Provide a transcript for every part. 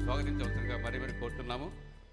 స్వాగతించవలసిందిగా మరీ మరీ కోరుతున్నాము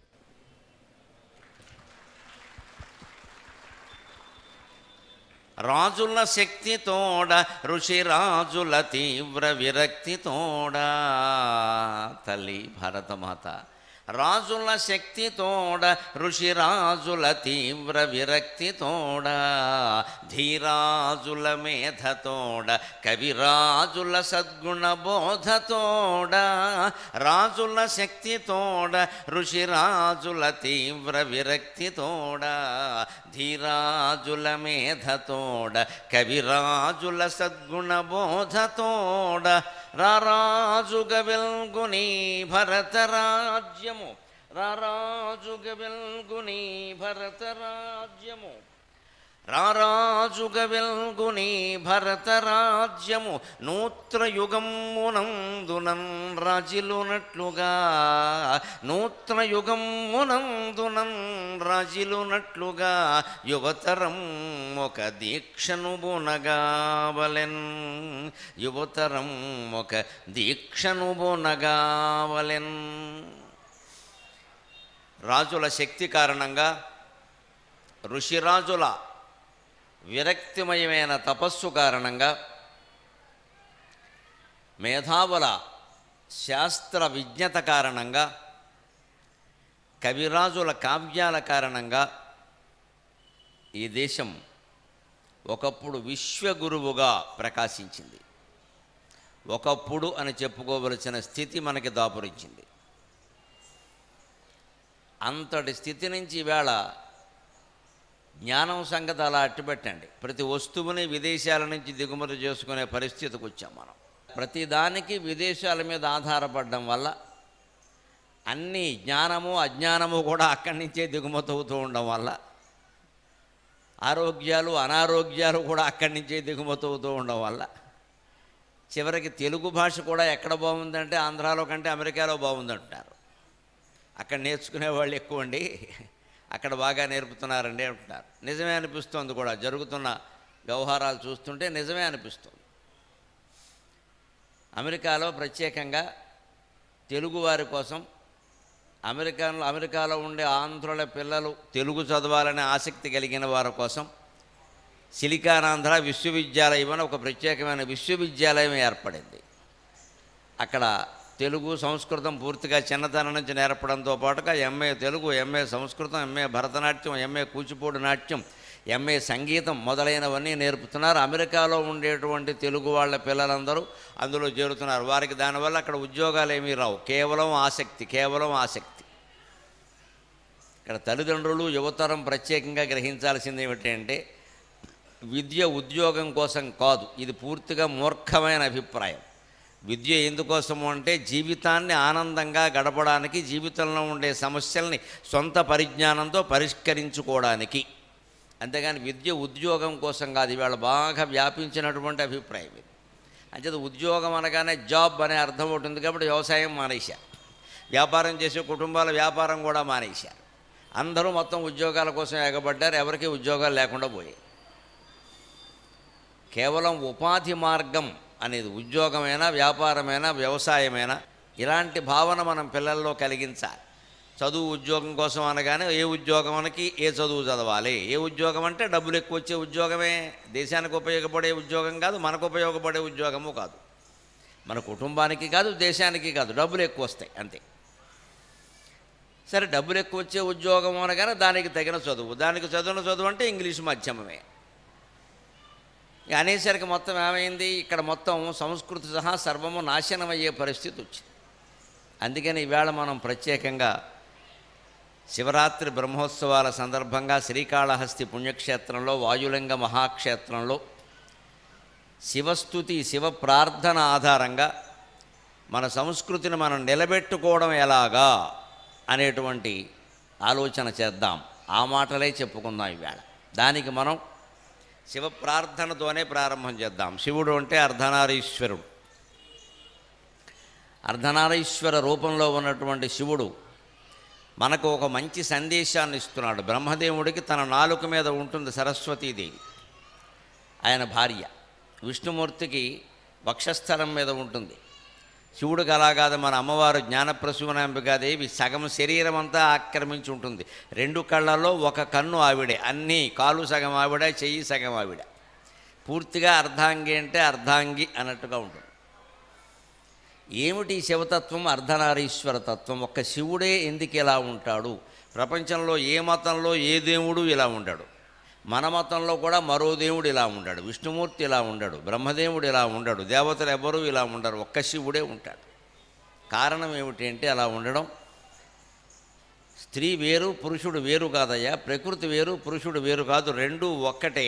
రాజుల శక్తి తోడ ఋషి రాజుల తీవ్ర విరక్తి తోడ తల్లి భరతమాత రాజుల శక్తి తోడ ఋషి రాజుల తీవ్ర విరక్తి తోడ ధీరాజుల మేధ తోడ కవిరాజుల సద్గుణ బోధ తోడ రాజుల శక్తి తోడ ఋషి రాజుల తీవ్ర విరక్తి తోడ ధీరాజుల మేధ తోడ కవిరాజుల సద్గుణ బోధ తోడ రారాజుగ వెల్గుని భరత రాజ్యము రారాజుగ వెల్గుని భరత రాజ్యము రారాజుగ వెల్గుని భరత రాజ్యము నూత్రయుగమునందునన్ రాజిలునట్లుగా నూత్రయుగమునందునన్ రాజిలునట్లుగా యువతరం ఒక దీక్షను బునగావలెన్ యువతరం ఒక దీక్షను బునగావలెన్ రాజుల శక్తి కారణంగా ఋషిరాజుల విరక్తిమయమైన తపస్సు కారణంగా మేధావుల శాస్త్ర విజ్ఞత కారణంగా కవిరాజుల కావ్యాల కారణంగా ఈ దేశం ఒకప్పుడు విశ్వగురువుగా ప్రకాశించింది ఒకప్పుడు అని చెప్పుకోవలసిన స్థితి మనకి దాపురించింది అంతటి స్థితి నుంచి ఈవేళ జ్ఞానం సంగతి అలా అట్టుపెట్టండి ప్రతి వస్తువుని విదేశాల నుంచి దిగుమతి చేసుకునే పరిస్థితికి వచ్చాం మనం ప్రతి దానికి విదేశాల మీద ఆధారపడడం వల్ల అన్ని జ్ఞానము అజ్ఞానము కూడా అక్కడి నుంచే దిగుమతి అవుతూ ఉండడం వల్ల ఆరోగ్యాలు అనారోగ్యాలు కూడా అక్కడి నుంచే దిగుమతి అవుతూ ఉండడం వల్ల చివరికి తెలుగు భాష కూడా ఎక్కడ బాగుందంటే ఆంధ్రాలో కంటే అమెరికాలో బాగుందంటున్నారు అక్కడ నేర్చుకునే వాళ్ళు ఎక్కువ అండి అక్కడ బాగా నేర్పుతున్నారండి అంటున్నారు నిజమే అనిపిస్తోంది కూడా జరుగుతున్న వ్యవహారాలు చూస్తుంటే నిజమే అనిపిస్తుంది అమెరికాలో ప్రత్యేకంగా తెలుగువారి కోసం అమెరికాలో అమెరికాలో ఉండే ఆంధ్రుల పిల్లలు తెలుగు చదవాలనే ఆసక్తి కలిగిన వారి కోసం సిలికానాంధ్ర విశ్వవిద్యాలయం అని ఒక ప్రత్యేకమైన విశ్వవిద్యాలయం ఏర్పడింది అక్కడ తెలుగు సంస్కృతం పూర్తిగా చిన్నతనం నుంచి నేర్పడంతో పాటుగా MA Telugu MA Sanskrit MA Bharatanatyam MA Kuchipudi నాట్యం ఎంఏ సంగీతం మొదలైనవన్నీ నేర్పుతున్నారు అమెరికాలో ఉండేటువంటి తెలుగు వాళ్ళ పిల్లలందరూ అందులో చేరుతున్నారు వారికి దానివల్ల అక్కడ ఉద్యోగాలు ఏమీ రావు కేవలం ఆసక్తి కేవలం ఆసక్తి ఇక్కడ తల్లిదండ్రులు యువతరం ప్రత్యేకంగా గ్రహించాల్సింది ఏమిటంటే విద్య ఉద్యోగం కోసం కాదు ఇది పూర్తిగా మూర్ఖమైన అభిప్రాయం విద్య ఎందుకోసము అంటే జీవితాన్ని ఆనందంగా గడపడానికి జీవితంలో ఉండే సమస్యల్ని సొంత పరిజ్ఞానంతో పరిష్కరించుకోవడానికి అంతేగాని విద్య ఉద్యోగం కోసం కాదు ఇవాళ బాగా వ్యాపించినటువంటి అభిప్రాయం ఇది అంచేత ఉద్యోగం అనగానే జాబ్ అనే అర్థం ఉంటుంది కాబట్టి వ్యవసాయం మానేశారు వ్యాపారం చేసే కుటుంబాల వ్యాపారం కూడా మానేశారు అందరూ మొత్తం ఉద్యోగాల కోసం ఎగబడ్డారు ఎవరికీ ఉద్యోగాలు లేకుండా పోయాయి కేవలం ఉపాధి మార్గం అనేది ఉద్యోగమైనా వ్యాపారమైనా వ్యవసాయమైనా ఇలాంటి భావన మనం పిల్లల్లో కలిగించాలి చదువు ఉద్యోగం కోసం అనగానే ఏ ఉద్యోగం అనకి ఏ చదువు చదవాలి ఏ ఉద్యోగం అంటే డబ్బులు ఎక్కువ వచ్చే ఉద్యోగమే దేశానికి ఉపయోగపడే ఉద్యోగం కాదు మనకు ఉపయోగపడే ఉద్యోగము కాదు మన కుటుంబానికి కాదు దేశానికి కాదు డబ్బులు ఎక్కువ వస్తాయి అంతే సరే డబ్బులు ఎక్కువ వచ్చే ఉద్యోగం అనగానే దానికి తగిన చదువు దానికి చదువున చదువు అంటే ఇంగ్లీష్ మాధ్యమమే ఇక అనేసరికి మొత్తం ఏమైంది ఇక్కడ మొత్తం సంస్కృతి సహా సర్వము నాశనం అయ్యే పరిస్థితి వచ్చింది అందుకని ఈవేళ మనం ప్రత్యేకంగా శివరాత్రి బ్రహ్మోత్సవాల సందర్భంగా శ్రీకాళహస్తి పుణ్యక్షేత్రంలో వాయులింగ మహాక్షేత్రంలో శివస్థుతి శివ ప్రార్థన ఆధారంగా మన సంస్కృతిని మనం నిలబెట్టుకోవడం ఎలాగా అనేటువంటి ఆలోచన చేద్దాం ఆ మాటలే చెప్పుకుందాం ఈవేళ దానికి మనం శివ ప్రార్థనతోనే ప్రారంభం చేద్దాం శివుడు అంటే అర్ధనారీశ్వరుడు అర్ధనారీశ్వర రూపంలో ఉన్నటువంటి శివుడు మనకు ఒక మంచి సందేశాన్ని ఇస్తున్నాడు బ్రహ్మదేవుడికి తన నాలుక మీద ఉంటుంది సరస్వతీదేవి ఆయన భార్య విష్ణుమూర్తికి వక్షస్థలం మీద ఉంటుంది శివుడికి అలా కాదు మన అమ్మవారు జ్ఞానప్రసూనాంబికాదేవి సగం శరీరం అంతా ఆక్రమించి ఉంటుంది రెండు కళ్ళల్లో ఒక కన్ను ఆవిడే అన్నీ కాలు సగం ఆవిడ చెయ్యి సగం ఆవిడ పూర్తిగా అర్ధాంగి అంటే అర్ధాంగి అన్నట్టుగా ఉంటుంది ఏమిటి ఈ శివతత్వం అర్ధనారీశ్వర తత్వం ఒక్క శివుడే ఎందుకు ఇలా ఉంటాడు ప్రపంచంలో ఏ మతంలో ఏ దేవుడు ఇలా ఉండడు మన మతంలో కూడా మరో దేవుడు ఇలా ఉండడు విష్ణుమూర్తి ఇలా ఉండడు బ్రహ్మదేవుడు ఇలా ఉండడు దేవతలు ఎవరూ ఇలా ఉండరు ఒక్క శివుడే ఉంటాడు కారణం ఏమిటి అంటే అలా ఉండడం స్త్రీ వేరు పురుషుడు వేరు కాదయ్యా ప్రకృతి వేరు పురుషుడు వేరు కాదు రెండు ఒక్కటే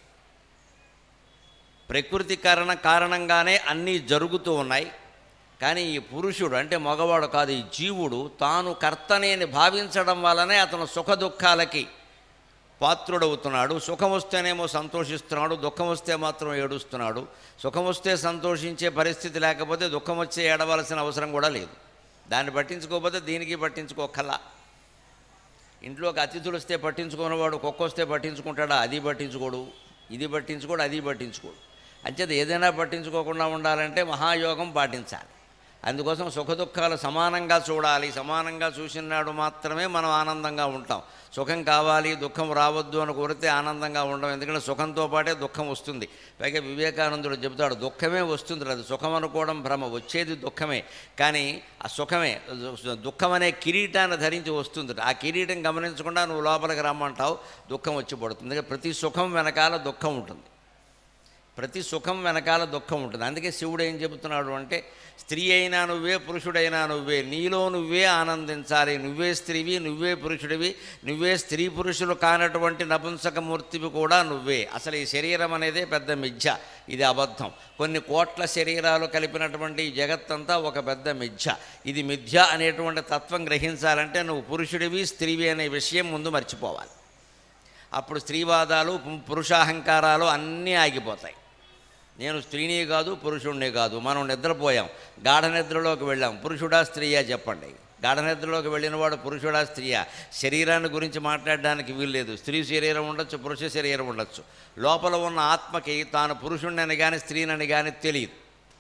ప్రకృతి కారణ కారణంగానే అన్నీ జరుగుతూ ఉన్నాయి కానీ ఈ పురుషుడు అంటే మగవాడు కాదు ఈ జీవుడు తాను కర్తనేని భావించడం వల్లనే అతను సుఖ దుఃఖాలకి పాత్రుడవుతున్నాడు సుఖం వస్తేనేమో సంతోషిస్తున్నాడు దుఃఖం వస్తే మాత్రం ఏడుస్తున్నాడు సుఖం వస్తే సంతోషించే పరిస్థితి లేకపోతే దుఃఖం వచ్చే ఏడవలసిన అవసరం కూడా లేదు దాన్ని పట్టించుకోకపోతే దీనికి పట్టించుకోకల్లా ఇంట్లోకి అతిథులు వస్తే పట్టించుకున్నవాడు కుక్క వస్తే పట్టించుకుంటాడా అది పట్టించుకోడు ఇది పట్టించుకోడు అది పట్టించుకోడు అంచేత ఏదైనా పట్టించుకోకుండా ఉండాలంటే మహాయోగం పాటించాలి అందుకోసం సుఖ దుఃఖాలు సమానంగా చూడాలి సమానంగా చూసినాడు మాత్రమే మనం ఆనందంగా ఉంటాం సుఖం కావాలి దుఃఖం రావద్దు అని కోరితే ఆనందంగా ఉండం ఎందుకంటే సుఖంతో పాటే దుఃఖం వస్తుంది పైగా వివేకానందుడు చెబుతాడు దుఃఖమే వస్తుంది అది సుఖం అనుకోవడం భ్రమ వచ్చేది దుఃఖమే కానీ ఆ సుఖమే దుఃఖం అనే కిరీటాన్ని ధరించి వస్తుంది ఆ కిరీటం గమనించకుండా నువ్వు లోపలికి రమ్మంటావు దుఃఖం వచ్చి పడుతుంది అందుకే ప్రతి సుఖం వెనకాల దుఃఖం ఉంటుంది ప్రతి సుఖం వెనకాల దుఃఖం ఉంటుంది అందుకే శివుడు ఏం చెబుతున్నాడు అంటే స్త్రీ అయినా నువ్వే పురుషుడైనా నువ్వే నీలో నువ్వే ఆనందించాలి నువ్వే స్త్రీవి నువ్వే పురుషుడివి నువ్వే స్త్రీ పురుషులు కానటువంటి నపుంసకమూర్తివి కూడా నువ్వే అసలు ఈ శరీరం అనేదే పెద్ద మిథ్య ఇది అబద్ధం కొన్ని కోట్ల శరీరాలు కలిపినటువంటి ఈ జగత్తంతా ఒక పెద్ద మిథ్య ఇది మిథ్య అనేటువంటి తత్వం గ్రహించాలంటే నువ్వు పురుషుడివి స్త్రీవి అనే విషయం ముందు మర్చిపోవాలి అప్పుడు స్త్రీవాదాలు పు- పురుషాహంకారాలు అన్నీ ఆగిపోతాయి నేను స్త్రీని కాదు పురుషుణ్ణి కాదు మనం నిద్రపోయాం గాఢ నిద్రలోకి వెళ్ళాం పురుషుడా స్త్రీయా చెప్పండి గాఢ నిద్రలోకి వెళ్ళినవాడు పురుషుడా స్త్రీయా శరీరాన్ని గురించి మాట్లాడడానికి వీల్లేదు స్త్రీ శరీరం ఉండొచ్చు పురుష శరీరం ఉండొచ్చు లోపల ఉన్న ఆత్మకి తాను పురుషుణ్ణని కానీ స్త్రీనని కానీ తెలియదు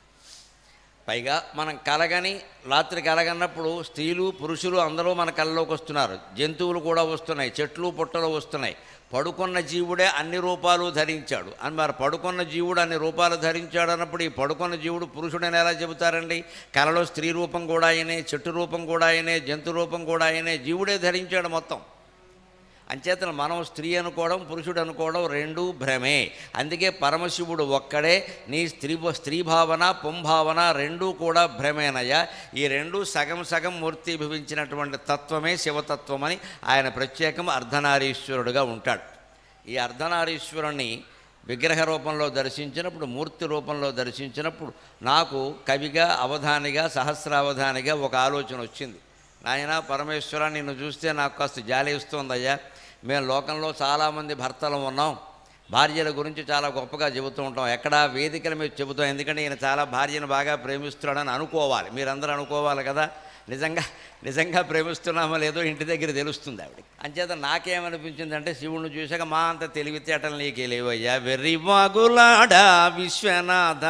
పైగా మనం కలగని రాత్రి కలగన్నప్పుడు స్త్రీలు పురుషులు అందరూ మన కళ్ళలోకి వస్తున్నారు జంతువులు కూడా వస్తున్నాయి చెట్లు పుట్టలు వస్తున్నాయి పడుకున్న జీవుడే అన్ని రూపాలు ధరించాడు అని మరి పడుకున్న జీవుడు అన్ని రూపాలు ధరించాడు అన్నప్పుడు ఈ పడుకున్న జీవుడు పురుషుడని ఎలా చెబుతారండి కలలో స్త్రీ రూపం కూడా ఆయనే చెట్టు రూపం కూడా ఆయనే జంతు రూపం కూడా ఆయనే జీవుడే ధరించాడు మొత్తం అంచేతన మనం స్త్రీ అనుకోవడం పురుషుడు అనుకోవడం రెండూ భ్రమే అందుకే పరమశివుడు ఒక్కడే నీ స్త్రీ స్త్రీ భావన పుంభావన రెండూ కూడా భ్రమేనయ్యా ఈ రెండు సగం సగం మూర్తిభవించినటువంటి తత్వమే శివతత్వమని ఆయన ప్రత్యేకం అర్ధనారీశ్వరుడుగా ఉంటాడు ఈ అర్ధనారీశ్వరుణ్ణి విగ్రహ రూపంలో దర్శించినప్పుడు మూర్తి రూపంలో దర్శించినప్పుడు నాకు కవిగా అవధానిగా సహస్రావధానిగా ఒక ఆలోచన వచ్చింది నాయన పరమేశ్వర నిన్ను చూస్తే నాకు కాస్త జాలి ఇస్తుందయ్యా మేము లోకంలో చాలామంది భర్తలు ఉన్నాం భార్యల గురించి చాలా గొప్పగా చెబుతూ ఉంటాం ఎక్కడ వేదికల మీద చెబుతాం ఎందుకంటే ఈయన చాలా భార్యను బాగా ప్రేమిస్తున్నాడని అనుకోవాలి మీరందరూ అనుకోవాలి కదా నిజంగా నిజంగా ప్రేమిస్తున్నామో లేదో ఇంటి దగ్గర తెలుస్తుంది ఆవిడకి అంచేత నాకేమనిపించిందంటే శివుణ్ణి చూశాక మా అంత తెలివితేటలు నీకే లేవయ్యా వెర్రి వాగులాడా విశ్వనాథ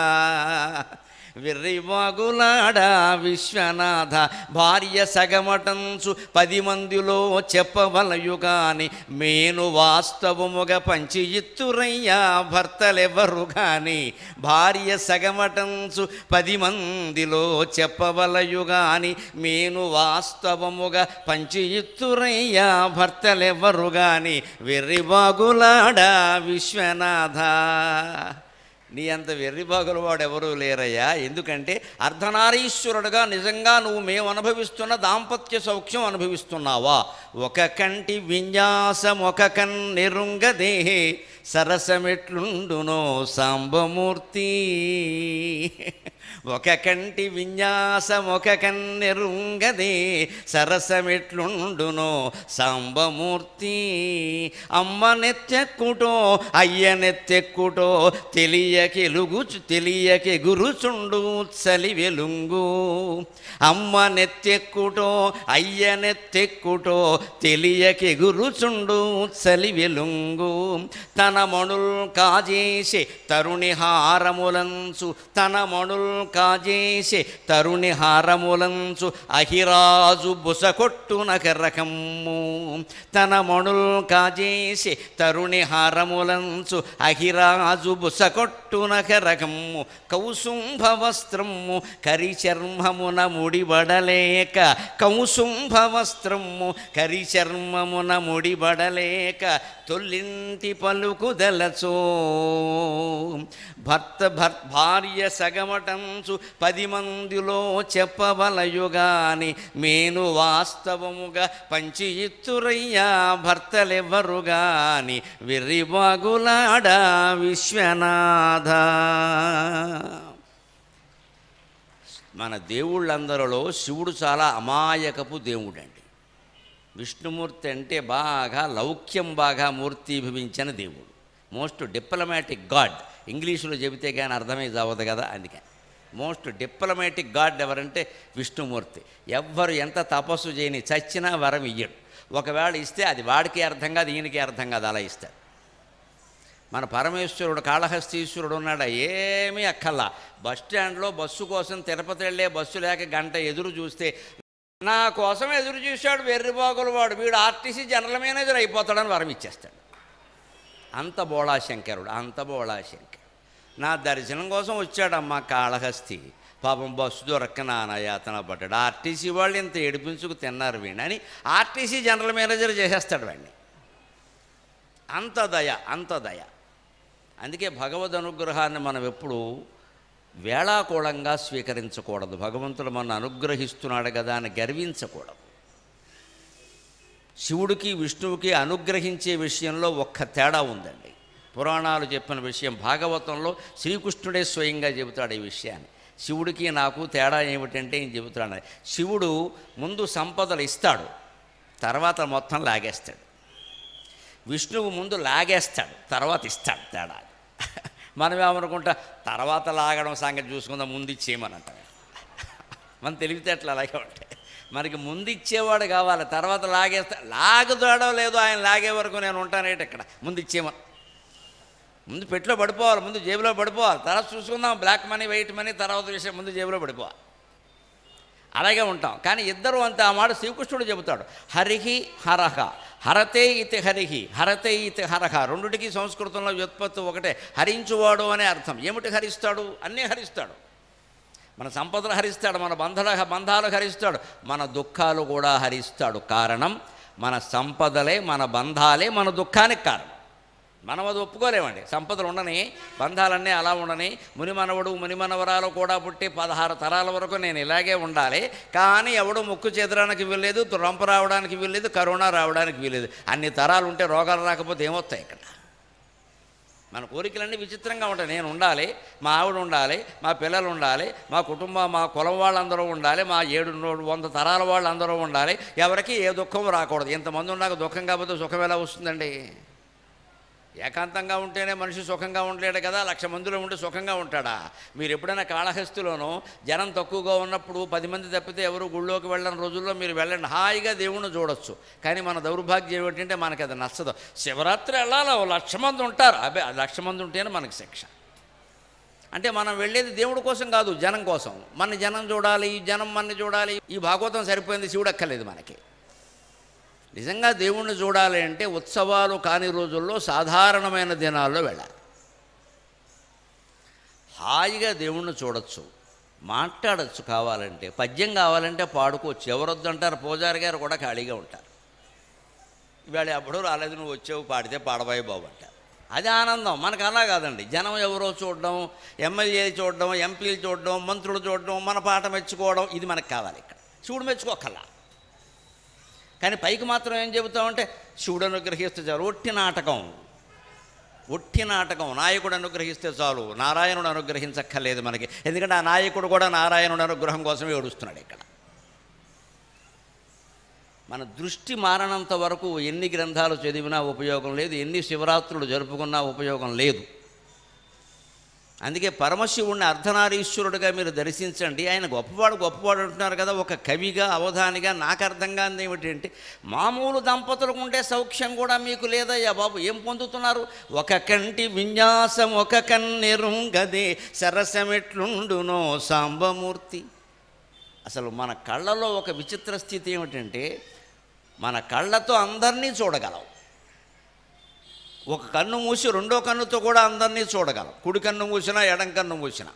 విర్రివాగులాడ విశ్వనాథ భార్య సగమటంచు పది మందిలో చెప్పవలయు గాని మేను వాస్తవముగా పంచి ఇత్తురయ్యా భర్తలెవరు గాని భార్య సగమటంచు పది మందిలో చెప్పవలయు గాని మేను వాస్తవముగా పంచి ఇత్తురయ్యా భర్తలెవరు గాని వెర్రివాగులాడ విశ్వనాథ నీ అంత వెర్రిబాగుల వాడు ఎవరూ లేరయ్యా ఎందుకంటే అర్ధనారీశ్వరుడుగా నిజంగా నువ్వు మేము అనుభవిస్తున్న దాంపత్య సౌఖ్యం అనుభవిస్తున్నావా ఒక కంటి విన్యాసం ఒక కన్నెరుంగదే సరసమెట్లుండునో సాంబమూర్తి ఒక కంటి విన్యాసం ఒక కన్నెరుంగదే సరసమెట్లుండునో సాంబమూర్తి అమ్మ నెత్తెక్కుటో అయ్య నెత్తెక్కుటో తెలియకెలుగు తెలియకె గురుచుండు చలి వెలుంగు అమ్మ నెత్తెక్కుటో అయ్య నెత్తెక్కుటో తెలియకె గురుచుండు చలి వెలుంగు తన మణుల్ కాజేసి తరుణి హారములంచు తన తన మణుల్ కాజేసే తరుణి హారములంచు అహిరాజు బుసకొట్టునక రకమ్ము తన మణుల్ కాజేసే తరుణి హారములంచు అహిరాజు బుసకొట్టునక రకమ్ము కౌసుంభ వస్త్రము కరిచర్మమున ముడిబడలేక కౌసుంభ వస్త్రము కరిచర్మమున ముడిబడలేక తొల్లింటి పలుకుదలచో భర్త భర్ భార్య సగమటంచు పది మందిలో చెప్పవలయుగాని మేను వాస్తవముగా పంచి ఇత్తురయ్యా భర్తలెవ్వరుగాని విర్రిబాగులాడ విశ్వనాథ మన దేవుళ్ళందరిలో శివుడు చాలా అమాయకపు దేవుడండి విష్ణుమూర్తి అంటే బాగా లౌక్యం బాగా మూర్తిభవించిన దేవుడు మోస్ట్ డిప్లొమాటిక్ గాడ్ ఇంగ్లీషులో చెబితే కానీ అర్థమై చావదు కదా అందుకే మోస్ట్ డిప్లొమాటిక్ గాడ్ ఎవరంటే విష్ణుమూర్తి ఎవ్వరు ఎంత తపస్సు చేయని చచ్చినా వరం ఇయ్యడు ఒకవేళ ఇస్తే అది వాడికి అర్థం కాదు ఈయనకి అర్థం కాదు అలా ఇస్తాడు మన పరమేశ్వరుడు కాళహస్తీశ్వరుడు ఉన్నాడా ఏమీ అక్కల్లా బస్ స్టాండ్లో బస్సు కోసం తిరుపతి వెళ్ళే బస్సు లేక గంట ఎదురు చూస్తే నా కోసం ఎదురు చూశాడు వెర్రిబాగులు వాడు వీడు ఆర్టీసీ జనరల్ మేనేజర్ అయిపోతాడని వరం ఇచ్చేస్తాడు అంత బోళాశంకరుడు అంత బోళాశంకర్ నా దర్శనం కోసం వచ్చాడమ్మా కాళహస్తి పాపం బస్సు దొరక్క నానాయాతన పడ్డాడు ఆర్టీసీ వాళ్ళు ఇంత ఏడిపించుకు తిన్నారు వీణని ఆర్టీసీ జనరల్ మేనేజర్ చేసేస్తాడు వాడిని అంత దయ అంత దయ అందుకే భగవద్ అనుగ్రహాన్ని మనం ఎప్పుడు వేళాకోళంగా స్వీకరించకూడదు భగవంతుడు మన అనుగ్రహిస్తున్నాడు కదా అని గర్వించకూడదు శివుడికి విష్ణువుకి అనుగ్రహించే విషయంలో ఒక్క తేడా ఉందండి పురాణాలు చెప్పిన విషయం భాగవతంలో శ్రీకృష్ణుడే స్వయంగా చెబుతాడు ఈ విషయాన్ని శివుడికి నాకు తేడా ఏమిటంటే ఏం చెబుతున్నాడు శివుడు ముందు సంపదలు ఇస్తాడు తర్వాత మొత్తం లాగేస్తాడు విష్ణువు ముందు లాగేస్తాడు తర్వాత ఇస్తాడు తేడా మనం ఏమనుకుంటా తర్వాత లాగడం సంగతి చూసుకుందాం ముందు ఇచ్చేయమని అంటాం మన తెలివితేటలు అలాగే ఉంటాయి మనకి ముందు ఇచ్చేవాడు కావాలి తర్వాత లాగేస్తా లాగుతాడో లేదో ఆయన లాగే వరకు నేను ఉంటానేటి ఇక్కడ ముందు ఇచ్చేయమని ముందు పెట్టులో పడిపోవాలి ముందు జేబులో పడిపోవాలి తర్వాత చూసుకుందాం బ్లాక్ మనీ వైట్ మనీ తర్వాత విషయం ముందు జేబులో పడిపోవాలి అలాగే ఉంటాం కానీ ఇద్దరు అంత ఆ మాట శ్రీకృష్ణుడు చెబుతాడు హరిహి హరహ హరతే ఇతి హరిహి హరతే ఇతి హరహ రెండుటికి సంస్కృతంలో వ్యుత్పత్తి ఒకటే హరించువాడు అనే అర్థం ఏమిటి హరిస్తాడు అన్నీ హరిస్తాడు మన సంపదలు హరిస్తాడు మన బంధాల బంధాలు హరిస్తాడు మన దుఃఖాలు కూడా హరిస్తాడు కారణం మన సంపదలే మన బంధాలే మన దుఃఖానికి కారణం మనం అది ఒప్పుకోలేమండి సంపదలు ఉండని బంధాలన్నీ అలా ఉండని మునిమనవడు మునిమనవరాలు కూడా పుట్టి పదహారు తరాల వరకు నేను ఇలాగే ఉండాలి కానీ ఎవడు ముక్కు చెదరానికి వీల్లేదు రంప రావడానికి వీల్లేదు కరోనా రావడానికి వీల్లేదు అన్ని తరాలు ఉంటే రోగాలు రాకపోతే ఏమొస్తాయి ఇక్కడ మన కోరికలన్నీ విచిత్రంగా ఉంటాయి నేను ఉండాలి మా ఆవిడ ఉండాలి మా పిల్లలు ఉండాలి మా కుటుంబం మా కులం వాళ్ళందరూ ఉండాలి మా ఏడు నూ- వంద తరాల వాళ్ళందరూ ఉండాలి ఎవరికి ఏ దుఃఖం రాకూడదు ఇంతమంది ఉన్నాక దుఃఖం కాకపోతే సుఖం ఎలా వస్తుందండి ఏకాంతంగా ఉంటేనే మనిషి సుఖంగా ఉండలేడు కదా లక్ష మందిలో ఉంటే సుఖంగా ఉంటాడా మీరు ఎప్పుడైనా కాళహస్తిలోనో జనం తక్కువగా ఉన్నప్పుడు పది మంది తప్పితే ఎవరు గుళ్ళోకి వెళ్ళని రోజుల్లో మీరు వెళ్ళండి హాయిగా దేవుణ్ణి చూడొచ్చు కానీ మన దౌర్భాగ్యం ఏమిటంటే మనకి అది నచ్చదు శివరాత్రి వెళ్ళాలి ఓ లక్ష మంది ఉంటారు అబ్బే ఆ లక్ష మంది ఉంటేనే మనకి శిక్ష అంటే మనం వెళ్ళేది దేవుడి కోసం కాదు జనం కోసం మన జనం చూడాలి ఈ జనం మన చూడాలి ఈ భాగవతం సరిపోయింది శివుడు అక్కర్లేదు మనకి నిజంగా దేవుణ్ణి చూడాలి అంటే ఉత్సవాలు కాని రోజుల్లో సాధారణమైన దినాల్లో వెళ్ళాలి హాయిగా దేవుణ్ణి చూడొచ్చు మాట్లాడచ్చు కావాలంటే పద్యం కావాలంటే పాడుకోవచ్చు ఎవరొద్దు అంటారు పూజారి గారు కూడా ఖాళీగా ఉంటారు ఇవాళ ఎప్పుడూ రాలేదు నువ్వు వచ్చావు పాడితే పాడబాయి బాబు అంటారు అది ఆనందం మనకు అలా కాదండి జనం ఎవరో చూడడం ఎమ్మెల్యేలు చూడడం ఎంపీలు చూడడం మంత్రులు చూడడం మన పాట మెచ్చుకోవడం ఇది మనకు కావాలి ఇక్కడ శివుడు మెచ్చుకోకల్లా కానీ పైకి మాత్రం ఏం చెబుతామంటే శివుడు అనుగ్రహిస్తే చాలు ఒట్టి నాటకం ఒట్టి నాటకం నాయకుడు అనుగ్రహిస్తే చాలు నారాయణుడు అనుగ్రహించక్కర్లేదు మనకి ఎందుకంటే ఆ నాయకుడు కూడా నారాయణుడు అనుగ్రహం కోసమే ఏడుస్తున్నాడు ఇక్కడ మన దృష్టి మారనంత వరకు ఎన్ని గ్రంథాలు చదివినా ఉపయోగం లేదు ఎన్ని శివరాత్రులు జరుపుకున్నా ఉపయోగం లేదు అందుకే పరమశివుణ్ణి అర్ధనారీశ్వరుడుగా మీరు దర్శించండి ఆయన గొప్పవాడు గొప్పవాడు అంటున్నారు కదా ఒక కవిగా అవధానిగా నాకు అర్థం కానిది ఏమిటంటే మామూలు దంపతులకు ఉండే సౌఖ్యం కూడా మీకు లేదయ్యా బాబు ఏం పొందుతున్నారు ఒక కంటి విన్యాసం ఒక కన్నెరుంగదే సరసమెట్లుండునో సాంబమూర్తి అసలు మన కళ్ళలో ఒక విచిత్ర స్థితి ఏమిటంటే మన కళ్ళతో అందరినీ చూడగలం ఒక కన్ను మూసి రెండో కన్నుతో కూడా అందరినీ చూడగలం కుడి కన్ను మూసినా ఎడం కన్ను మూసినా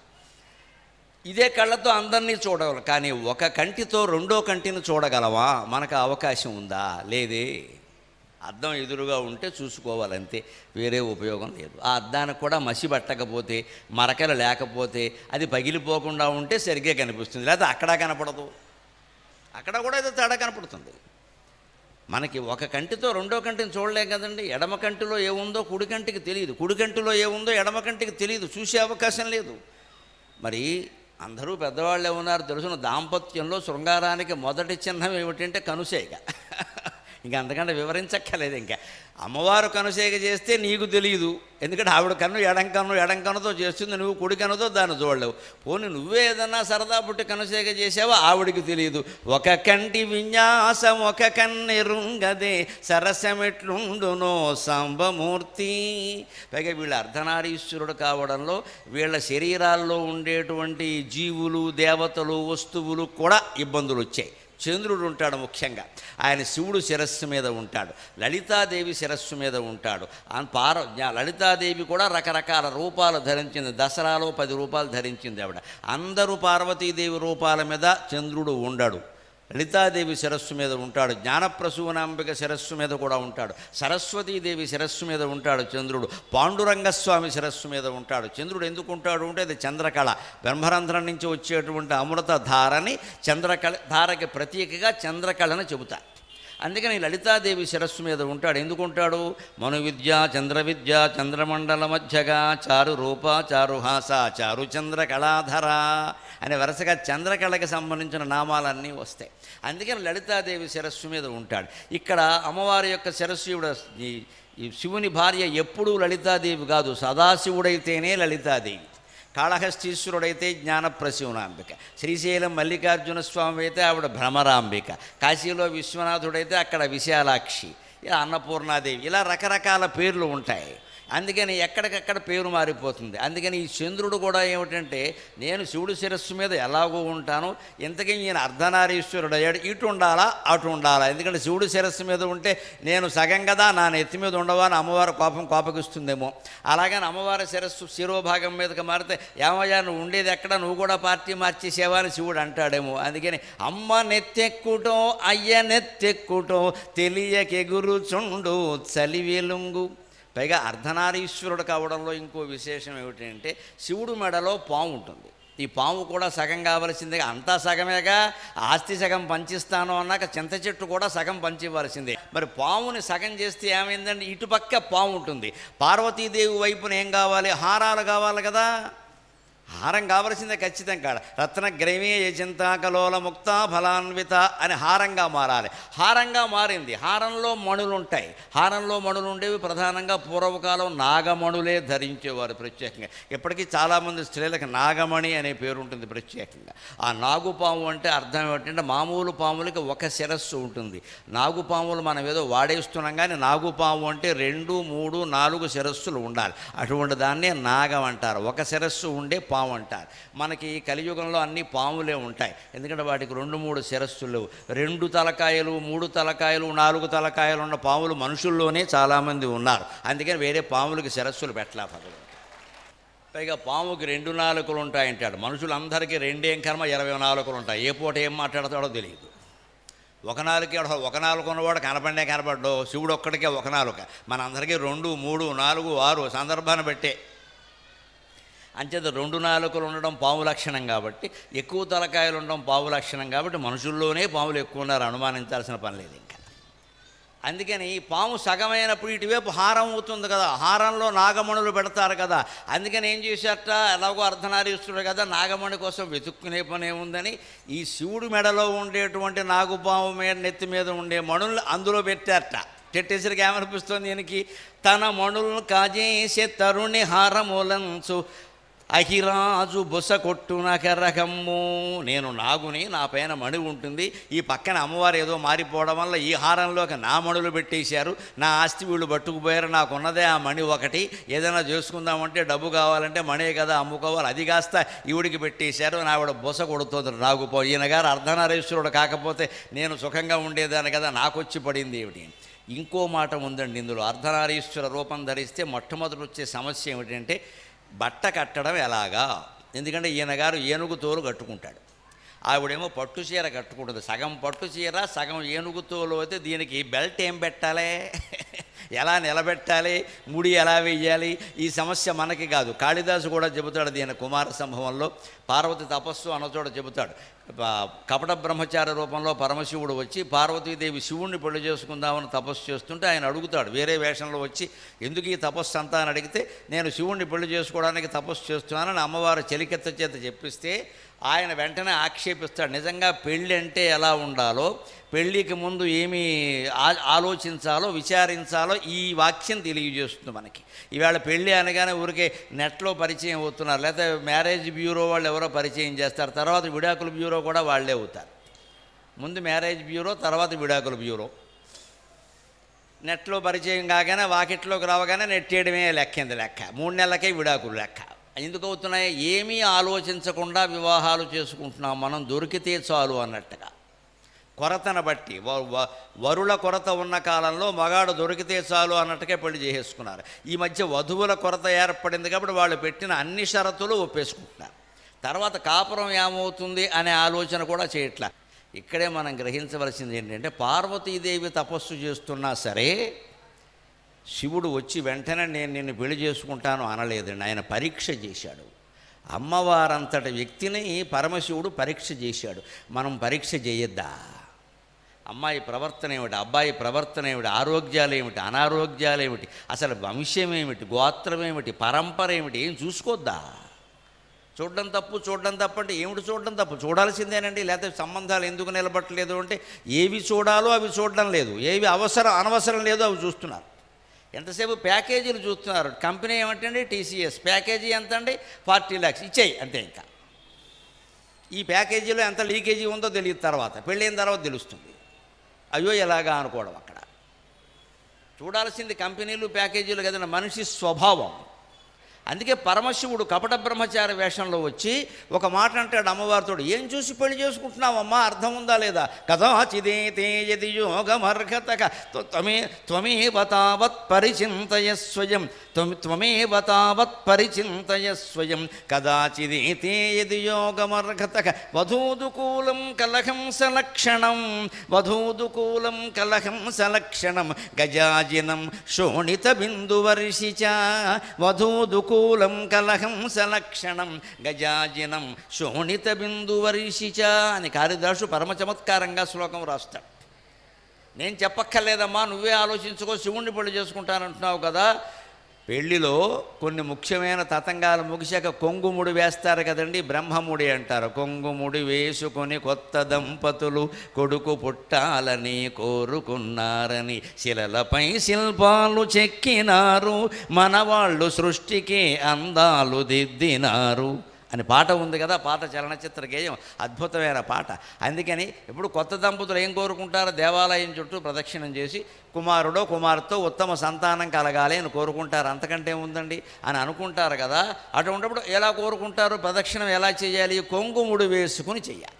ఇదే కళ్ళతో అందరినీ చూడగలం కానీ ఒక కంటితో రెండో కంటిని చూడగలమా మనకు ఆ అవకాశం ఉందా లేదే అద్దం ఎదురుగా ఉంటే చూసుకోవాలంతే వేరే ఉపయోగం లేదు ఆ అద్దానికి కూడా మసి పట్టకపోతే మరకలు లేకపోతే అది పగిలిపోకుండా ఉంటే సరిగ్గా కనిపిస్తుంది లేదా అక్కడ కనపడదు అక్కడ కూడా ఏదో తేడా కనపడుతుంది మనకి ఒక కంటితో రెండో కంటిని చూడలేం కదండి ఎడమ కంటిలో ఏముందో కుడి కంటికి తెలియదు కుడి కంటిలో ఏముందో ఎడమ కంటికి తెలియదు చూసే అవకాశం లేదు మరి అందరూ పెద్దవాళ్ళే ఉన్నారు తెలుసున్న దాంపత్యంలో శృంగారానికి మొదటి చిహ్నం ఏమిటంటే కనుసేగ ఇంకా అంతకంటే వివరించక్కర్లేదు ఇంకా అమ్మవారు కనుసేగ చేస్తే నీకు తెలియదు ఎందుకంటే ఆవిడ కన్ను ఎడం కన్ను ఎడం కన్నుతో చేస్తుంది నువ్వు కుడి కన్నుతో దాన్ని చూడలేవు పోనీ నువ్వే ఏదన్నా సరదా పుట్టి కనుసేగ చేసావో ఆవిడికి తెలియదు ఒక కంటి విన్యాసం ఒక కన్నెరుంగదే సరసమెట్లుండునో సాంబమూర్తి పైగా వీళ్ళ అర్ధనారీశ్వరుడు కావడంలో వీళ్ళ శరీరాల్లో ఉండేటువంటి జీవులు దేవతలు వస్తువులు కూడా ఇబ్బందులు వచ్చాయి చంద్రుడు ఉంటాడు ముఖ్యంగా ఆయన శివుడు శిరస్సు మీద ఉంటాడు లలితాదేవి శిరస్సు మీద ఉంటాడు ఆ పార జ్ఞా- లలితాదేవి కూడా రకరకాల రూపాలు ధరించింది దసరాలో పది రూపాయలు ధరించింది ఆవిడ అందరూ పార్వతీదేవి రూపాల మీద చంద్రుడు ఉండడు లలితాదేవి శిరస్సు మీద ఉంటాడు జ్ఞానప్రసూనాంబిక శిరస్సు మీద కూడా ఉంటాడు సరస్వతీదేవి శిరస్సు మీద ఉంటాడు చంద్రుడు పాండురంగస్వామి శిరస్సు మీద ఉంటాడు చంద్రుడు ఎందుకు ఉంటాడు అంటే అది చంద్రకళ బ్రహ్మరంధ్రం నుంచి వచ్చేటువంటి అమృత ధారని చంద్రకళ ధారకి ప్రతీకగా చంద్రకళని చెబుతారు అందుకని లలితాదేవి శిరస్సు మీద ఉంటాడు ఎందుకు ఉంటాడు మను విద్య చంద్ర విద్య చంద్రమండల మధ్యగా చారు రూప చారుహాస చారు చంద్ర కళాధర అనే వరుసగా చంద్రకళకి సంబంధించిన నామాలన్నీ వస్తాయి అందుకని లలితాదేవి శిరస్సు మీద ఉంటాడు ఇక్కడ అమ్మవారి యొక్క శిరస్సు ఈవిడ ఈ ఈ శివుని భార్య ఎప్పుడూ లలితాదేవి కాదు సదాశివుడైతేనే లలితాదేవి కాళహస్తీశ్వరుడైతే జ్ఞానప్రసూనాంబిక శ్రీశైలం మల్లికార్జున స్వామి అయితే ఆవిడ భ్రమరాంబిక కాశీలో విశ్వనాథుడైతే అక్కడ విశాలాక్షి ఇలా అన్నపూర్ణాదేవి ఇలా రకరకాల పేర్లు ఉంటాయి అందుకని ఎక్కడికక్కడ పేరు మారిపోతుంది అందుకని ఈ చంద్రుడు కూడా ఏమిటంటే నేను శివుడి శిరస్సు మీద ఎలాగో ఉంటాను ఇంతకీ ఈయన అర్ధనారీశ్వరుడు అయ్యాడు ఇటు ఉండాలా అటు ఉండాలా ఎందుకంటే శివుడి శిరస్సు మీద ఉంటే నేను సగం కదా నా నెత్తి మీద ఉండవా అని అమ్మవారి కోపం కోపగిస్తుందేమో అలాగని అమ్మవారి శిరస్సు శిరోభాగం మీదకి మారితే ఏమయ్యా నువ్వు ఉండేది ఎక్కడ నువ్వు కూడా పార్టీ మార్చేసేవా అని శివుడు అంటాడేమో అందుకని అమ్మ నెత్తెక్కుటో అయ్య నెత్తెక్కుటో తెలియకెగురుచుండు చలివెలుంగు పైగా అర్ధనారీశ్వరుడు కావడంలో ఇంకో విశేషం ఏమిటంటే శివుడు మెడలో పాము ఉంటుంది ఈ పాము కూడా సగం కావలసిందే అంతా సగమేగా ఆస్తి సగం పంచిస్తాను అన్నాక చింత చెట్టు కూడా సగం పంచివ్వాల్సిందే మరి పాముని సగం చేస్తే ఏమైందంటే ఇటుపక్క పాము ఉంటుంది పార్వతీదేవి వైపున ఏం కావాలి హారాలు కావాలి కదా హారం కావలసిందే ఖచ్చితం కాడ రత్నగ్రమే చింతాకలోల ముక్త ఫలాన్విత అని హారంగా మారాలి హారంగా మారింది హారంలో మణులు ఉంటాయి హారంలో మణులు ఉండేవి ప్రధానంగా పూర్వకాలం నాగమణులే ధరించేవారు ప్రత్యేకంగా ఇప్పటికీ చాలామంది స్త్రీలకు నాగమణి అనే పేరు ఉంటుంది ప్రత్యేకంగా ఆ నాగుపాము అంటే అర్థం ఏమిటంటే మామూలు పాములకి ఒక శిరస్సు ఉంటుంది నాగుపాములు మనం ఏదో వాడేస్తున్నాం కానీ నాగుపాము అంటే రెండు మూడు నాలుగు శిరస్సులు ఉండాలి అటువంటి దాన్నే నాగం అంటారు ఒక శిరస్సు ఉండే పాము అంటారు మనకి ఈ కలియుగంలో అన్ని పాములే ఉంటాయి ఎందుకంటే వాటికి రెండు మూడు శిరస్సులు లేవు రెండు తలకాయలు మూడు తలకాయలు నాలుగు తలకాయలు ఉన్న పాములు మనుషుల్లోనే చాలామంది ఉన్నారు అందుకని వేరే పాములకి శిరస్సులు పెట్టలే భగవంతుడు పైగా పాముకి రెండు నాలుకలు ఉంటాయంటాడు మనుషులందరికీ రెండేం కర్మ ఇరవై నాలుకలు ఉంటాయి ఏ పూట ఏం మాట్లాడతాడో తెలియదు ఒక నాలుగు ఒక నాలుగు ఉన్నవాడు కనపడే కనపడ్డు శివుడు ఒక్కడికే ఒక నాలుక మనందరికీ రెండు మూడు నాలుగు ఆరు సందర్భాన్ని బట్టే అంచేత రెండు నాలుకలు ఉండడం పాము లక్షణం కాబట్టి ఎక్కువ తలకాయలు ఉండడం పాము లక్షణం కాబట్టి మనుషుల్లోనే పాములు ఎక్కువ ఉన్నారు అనుమానించాల్సిన పని లేదు ఇంకా అందుకని ఈ పాము సగమైనప్పుడు ఇటువైపు హారం అవుతుంది కదా హారంలో నాగమణులు పెడతారు కదా అందుకని ఏం చేశారట ఎలాగో అర్ధనారీశ్వరుడు కదా నాగమణి కోసం వెతుక్కునే పని ఏముందని ఈ శివుడి మెడలో ఉండేటువంటి నాగుపాము మీద నెత్తి మీద ఉండే మణులు అందులో పెట్టారట పెట్టేసరికి ఏమనిపిస్తుంది దీనికి తన మణులను కాజేసే తరుణి హారములంచు అహిరాజు బుస కొట్టున కెర్రకమ్ము నేను నాగుని నా పైన మణి ఉంటుంది ఈ పక్కన అమ్మవారు ఏదో మారిపోవడం వల్ల ఈ హారంలోకి నా మణులు పెట్టేశారు నా ఆస్తి వీళ్ళు పట్టుకుపోయారు నాకున్నదే ఆ మణి ఒకటి ఏదైనా చేసుకుందామంటే డబ్బు కావాలంటే మణే కదా అమ్ముకోవాలి అది కాస్త ఈవిడికి పెట్టేశారు నా ఆవిడ బుస కొడుతుంది నాగుపో ఈయన గారు అర్ధనారీశ్వరుడు కాకపోతే నేను సుఖంగా ఉండేదాన్ని కదా నాకొచ్చి పడింది ఏమిటి ఇంకో మాట ఉందండి ఇందులో అర్ధనారీశ్వర రూపం ధరిస్తే మొట్టమొదటి వచ్చే సమస్య ఏమిటంటే బట్ట కట్టడం ఎలాగా ఎందుకంటే ఈయన గారు ఏనుగు తోలు కట్టుకుంటాడు ఆవిడేమో పట్టు చీర కట్టుకుంటుంది సగం పట్టు చీర సగం ఏనుగు తోలు అయితే దీనికి బెల్ట్ ఏం పెట్టాలి ఎలా నిలబెట్టాలి ముడి ఎలా వేయాలి ఈ సమస్య మనకి కాదు కాళిదాసు కూడా చెబుతాడు దీని కుమార సంభవంలో పార్వతి తపస్సు అన్న చోట చెబుతాడు ప- కపట బ్రహ్మచారి రూపంలో పరమశివుడు వచ్చి పార్వతీదేవి శివుణ్ణి పెళ్లి చేసుకుందామని తపస్సు చేస్తుంటే ఆయన అడుగుతాడు వేరే వేషంలో వచ్చి ఎందుకు ఈ తపస్సు అంతా అని అడిగితే నేను శివుణ్ణి పెళ్లి చేసుకోవడానికి తపస్సు చేస్తున్నానని అమ్మవారు చెలికెత్త చేత చెప్పిస్తే ఆయన వెంటనే ఆక్షేపిస్తాడు నిజంగా పెళ్ళి అంటే ఎలా ఉండాలో పెళ్ళికి ముందు ఏమి ఆ- ఆలోచించాలో విచారించాలో ఈ వాక్యం తెలియజేస్తుంది మనకి ఈవేళ పెళ్ళి అనగానే ఊరికే నెట్లో పరిచయం అవుతున్నారు లేకపోతే మ్యారేజ్ బ్యూరో వాళ్ళు ఎవరో పరిచయం చేస్తారు తర్వాత విడాకుల బ్యూరో కూడా వాళ్ళే అవుతారు ముందు మ్యారేజ్ బ్యూరో తర్వాత విడాకుల బ్యూరో నెట్లో పరిచయం కాగానే వాకిట్లోకి రావగానే నెట్టేయడమే లెక్కింది లెక్క మూడు నెలలకే విడాకులు లెక్క ఎందుకు అవుతున్నాయి ఏమీ ఆలోచించకుండా వివాహాలు చేసుకుంటున్నాం మనం దొరికితే చాలు అన్నట్టుగా కొరతను బట్టి వ- వ- వరుల కొరత ఉన్న కాలంలో మగాడు దొరికితే చాలు అన్నట్టుగా పెళ్లి చేసేసుకున్నారు ఈ మధ్య వధువుల కొరత ఏర్పడింది కాబట్టి వాళ్ళు పెట్టిన అన్ని షరతులు ఒప్పేసుకుంటున్నారు తర్వాత కాపురం ఏమవుతుంది అనే ఆలోచన కూడా చేయట్లా ఇక్కడే మనం గ్రహించవలసింది ఏంటంటే పార్వతీదేవి తపస్సు చేస్తున్నా సరే శివుడు వచ్చి వెంటనే నేను నిన్ను పెళ్లి చేసుకుంటాను అనలేదండి ఆయన పరీక్ష చేశాడు అమ్మవారంతటి వ్యక్తిని పరమశివుడు పరీక్ష చేశాడు మనం పరీక్ష చేయొద్దా అమ్మాయి ప్రవర్తన ఏమిటి అబ్బాయి ప్రవర్తన ఏమిటి ఆరోగ్యాలు ఏమిటి అనారోగ్యాలు ఏమిటి అసలు వంశం ఏమిటి గోత్రం ఏమిటి పరంపర ఏమిటి ఏం చూసుకోద్దా చూడడం తప్పు చూడడం తప్పు అంటే ఏమిటి చూడడం తప్పు చూడాల్సిందేనండి లేకపోతే సంబంధాలు ఎందుకు నిలబట్టలేదు అంటే ఏవి చూడాలో అవి చూడడం లేదు ఏవి అవసరం అనవసరం లేదో అవి చూస్తున్నారు ఎంతసేపు ప్యాకేజీలు చూస్తున్నారు కంపెనీ ఏమంటండి టీసీఎస్ ప్యాకేజీ ఎంత అండి ఫార్టీ ల్యాక్స్ ఇచ్చేయి అంతే ఇంకా ఈ ప్యాకేజీలో ఎంత లీకేజీ ఉందో తెలియదు తర్వాత పెళ్ళైన తర్వాత తెలుస్తుంది అయ్యో ఎలాగా అనుకోవడం అక్కడ చూడాల్సింది కంపెనీలు ప్యాకేజీలు కదండి మనిషి స్వభావం అందుకే పరమశివుడు కపట బ్రహ్మచారి వేషంలో వచ్చి ఒక మాట అంటాడు అమ్మవారితో ఏం చూసి పెళ్లి చేసుకుంటున్నావమ్మా అర్థం ఉందా లేదా కదాచిదే తేజది యోగమర్హతక త్వ- త్వమే త్వమేవ తావత్ పరిచింతయ స్వయం త్వం- త్వమేవ తావత్ పరిచింతయ స్వయం కదాచిదే తేజది యోగమర్హతక వధూదుకూలం కలహం సలక్షణం వధూదుకూలం కలహం సలక్షణం గజాజినం శోణిత బిందువర్షి చ వధూదుకూలం కలహం సలక్షణం గజాజినం శోణిత బిందువర్షి చ అని కాళిదాసు పరమ చమత్కారంగా శ్లోకం రాస్తాడు నేను చెప్పక్కర్లేదమ్మా నువ్వే ఆలోచించుకో శివుణ్ణి పెళ్లి చేసుకుంటానంటున్నావు కదా పెళ్లిలో కొన్ని ముఖ్యమైన తతంగాలు ముగిశాక కొంగుముడి వేస్తారు కదండి బ్రహ్మముడి అంటారు కొంగుముడి వేసుకొని కొత్త దంపతులు కొడుకు పుట్టాలని కోరుకున్నారని శిలలపై శిల్పాలు చెక్కినారు మనవాళ్ళు సృష్టికి అందాలు దిద్దినారు అని పాట ఉంది కదా పాత చలనచిత్ర గేయం అద్భుతమైన పాట అందుకని ఇప్పుడు కొత్త దంపతులు ఏం కోరుకుంటారో దేవాలయం చుట్టూ ప్రదక్షిణం చేసి కుమారుడో కుమార్తెతో ఉత్తమ సంతానం కలగాలి అని కోరుకుంటారు అంతకంటే ఉందండి అని అనుకుంటారు కదా అటువంటిప్పుడు ఎలా కోరుకుంటారు ప్రదక్షిణం ఎలా చేయాలి కొంగుముడి వేసుకుని చెయ్యాలి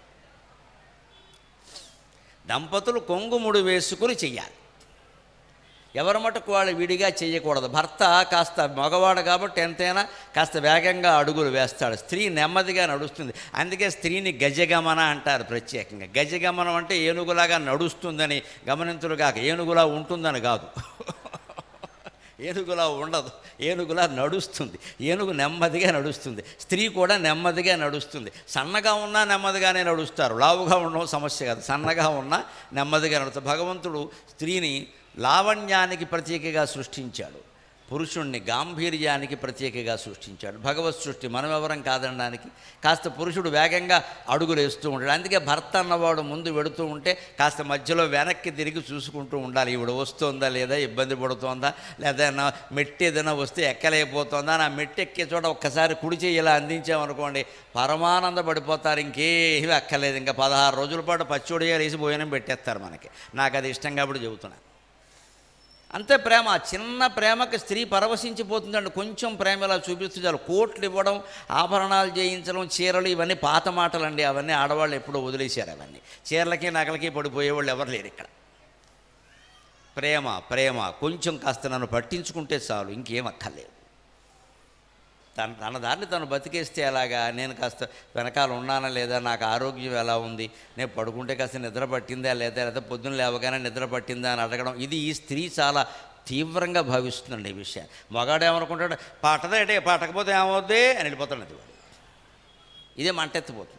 దంపతులు కొంగుముడి వేసుకుని చెయ్యాలి ఎవరి మటుకు వాళ్ళు విడిగా చేయకూడదు భర్త కాస్త మగవాడు కాబట్టి ఎంతైనా కాస్త వేగంగా అడుగులు వేస్తాడు స్త్రీ నెమ్మదిగా నడుస్తుంది అందుకే స్త్రీని గజగమన అంటారు ప్రత్యేకంగా గజగమనం అంటే ఏనుగులాగా నడుస్తుందని గమనించులు కాక ఏనుగులా ఉంటుందని కాదు ఏనుగులా ఉండదు ఏనుగులా నడుస్తుంది ఏనుగు నెమ్మదిగా నడుస్తుంది స్త్రీ కూడా నెమ్మదిగా నడుస్తుంది సన్నగా ఉన్నా నెమ్మదిగానే నడుస్తారు లావుగా ఉండడం సమస్య కాదు సన్నగా ఉన్నా నెమ్మదిగా నడుస్తారు భగవంతుడు స్త్రీని లావణ్యానికి ప్రతీకగా సృష్టించాడు పురుషుణ్ణి గాంభీర్యానికి ప్రత్యేకగా సృష్టించాడు భగవత్ సృష్టి మనం ఎవరం కాదనడానికి కాస్త పురుషుడు వేగంగా అడుగులు వేస్తూ ఉంటాడు అందుకే భర్త అన్నవాడు ముందు వెడుతూ ఉంటే కాస్త మధ్యలో వెనక్కి తిరిగి చూసుకుంటూ ఉండాలి ఈవిడ వస్తుందా లేదా ఇబ్బంది పడుతోందా లేదా నా మెట్టి ఏదైనా వస్తే ఎక్కలేకపోతుందా నా మెట్టి ఎక్కే చోట ఒక్కసారి కుడి చేయి ఇలా అందించామనుకోండి పరమానంద పడిపోతారు ఇంకేమీ అక్కర్లేదు ఇంకా పదహారు రోజుల పాటు పచ్చోడిగా వేసి భోజనం పెట్టేస్తారు మనకి నాకు అది ఇష్టం కాబట్టి చెబుతున్నాను అంతే ప్రేమ ఆ చిన్న ప్రేమకి స్త్రీ పరవశించిపోతుందండి కొంచెం ప్రేమ ఇలా చూపిస్తూ చాలు కోట్లు ఇవ్వడం ఆభరణాలు చేయించడం చీరలు ఇవన్నీ పాత మాటలండి అవన్నీ ఆడవాళ్ళు ఎప్పుడో వదిలేశారు అవన్నీ చీరలకి నగలకి పడిపోయేవాళ్ళు ఎవరు లేరు ఇక్కడ ప్రేమ ప్రేమ కొంచెం కాస్త నన్ను పట్టించుకుంటే చాలు ఇంకేం అక్కర్లేదు తన తన దాన్ని తను బతికేస్తే ఎలాగా నేను కాస్త వెనకాల ఉన్నానా లేదా నాకు ఆరోగ్యం ఎలా ఉంది నేను పడుకుంటే కాస్త నిద్ర పట్టిందా లేదా లేదా పొద్దున్న లేవగానే నిద్ర పట్టిందా అని అడగడం ఇది ఈ స్త్రీ చాలా తీవ్రంగా భావిస్తుందండి ఈ విషయం మగాడు ఏమనుకుంటాడు పట్టదంటే పట్టకపోతే ఏమవుద్ది అని వెళ్ళిపోతాడు అది వాడు ఇదే మంటెత్తిపోతుంది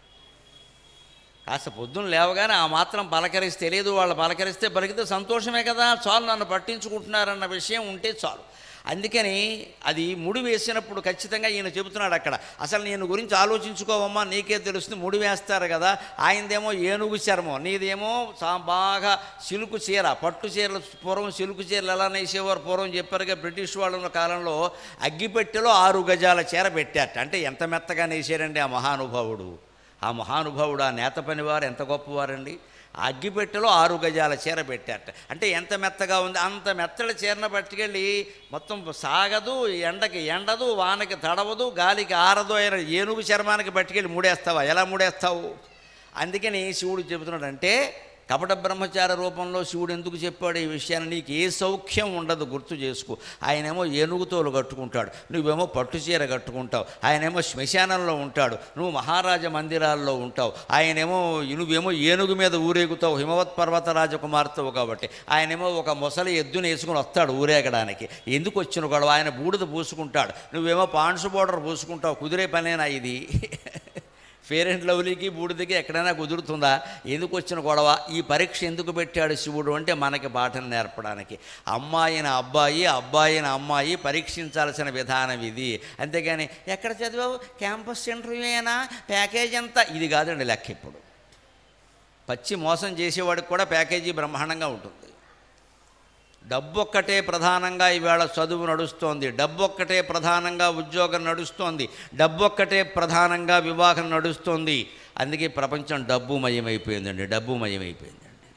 కాస్త పొద్దున్న లేవగానే ఆ మాత్రం పలకరిస్తే తెలియదు వాళ్ళు పలకరిస్తే పలికితే సంతోషమే కదా చాలు నన్ను పట్టించుకుంటున్నారన్న విషయం ఉంటే చాలు అందుకని అది ముడి వేసినప్పుడు ఖచ్చితంగా ఈయన చెబుతున్నాడు అక్కడ అసలు నేను గురించి ఆలోచించుకోవమ్మా నీకే తెలుస్తుంది ముడి వేస్తారు కదా ఆయనదేమో ఏనుగు చర్మం నీదేమో చా- బాగా సిలుకు చీర పట్టు చీరలు పూర్వం సిలుకు చీరలు ఎలా నేసేవారు పూర్వం చెప్పారుగా బ్రిటిష్ వాళ్ళ ఉన్న కాలంలో అగ్గిపెట్టెలో ఆరు గజాల చీర పెట్టారట అంటే ఎంత మెత్తగా నేసారండి ఆ మహానుభావుడు ఆ మహానుభావుడు ఆ నేత పనివారు ఎంత గొప్పవారండి ఆ అగ్గిపెట్టెలో ఆరు గజాల చీర పెట్టారట అంటే ఎంత మెత్తగా ఉంది అంత మెత్తడి చీరను పట్టుకెళ్ళి మొత్తం సాగదు ఎండకి ఎండదు వానకి తడవదు గాలికి ఆరదు అయిన ఏనుగు చర్మానికి పట్టుకెళ్ళి ముడేస్తావా ఎలా ముడేస్తావు అందుకని శివుడు చెబుతున్నాడంటే కపట బ్రహ్మచార రూపంలో శివుడు ఎందుకు చెప్పాడు ఈ విషయాన్ని నీకు ఏ సౌఖ్యం ఉండదు గుర్తు చేసుకో ఆయనేమో ఏనుగుతోలు కట్టుకుంటాడు నువ్వేమో పట్టు చీర కట్టుకుంటావు ఆయనేమో శ్మశానంలో ఉంటాడు నువ్వు మహారాజ మందిరాల్లో ఉంటావు ఆయనేమో నువ్వేమో ఏనుగు మీద ఊరేగుతావు హిమవత్ పర్వత రాజకుమార్తెవు కాబట్టి ఆయనేమో ఒక మొసలి ఎద్దుని వేసుకుని వస్తాడు ఊరేగడానికి ఎందుకు వచ్చిన గొడవ ఆయన బూడిద పూసుకుంటాడు నువ్వేమో పాండ్సు బోర్డర్ పూసుకుంటావు కుదిరే పనేనా ఇది ఫేర్ అండ్ లవ్లీకి బూడిదకి ఎక్కడైనా కుదురుతుందా ఎందుకు వచ్చిన గొడవ ఈ పరీక్ష ఎందుకు పెట్టాడు శివుడు అంటే మనకి పాఠం నేర్పడానికి అమ్మాయిన అబ్బాయి అబ్బాయిన అమ్మాయి పరీక్షించాల్సిన విధానం ఇది అంతేగాని ఎక్కడ చదివావు క్యాంపస్ ఇంటర్వ్యూయేనా ప్యాకేజ్ అంతా ఇది కాదండి లెక్క ఇప్పుడు పచ్చి మోసం చేసేవాడికి కూడా ప్యాకేజీ బ్రహ్మాండంగా ఉంటుంది డబ్బు ఒక్కటే ప్రధానంగా ఈవేళ చదువు నడుస్తోంది డబ్బు ఒక్కటే ప్రధానంగా ఉద్యోగం నడుస్తోంది డబ్బు ఒక్కటే ప్రధానంగా వివాహం నడుస్తోంది అందుకే ప్రపంచం డబ్బుమయమైపోయిందండి డబ్బుమయమైపోయిందండి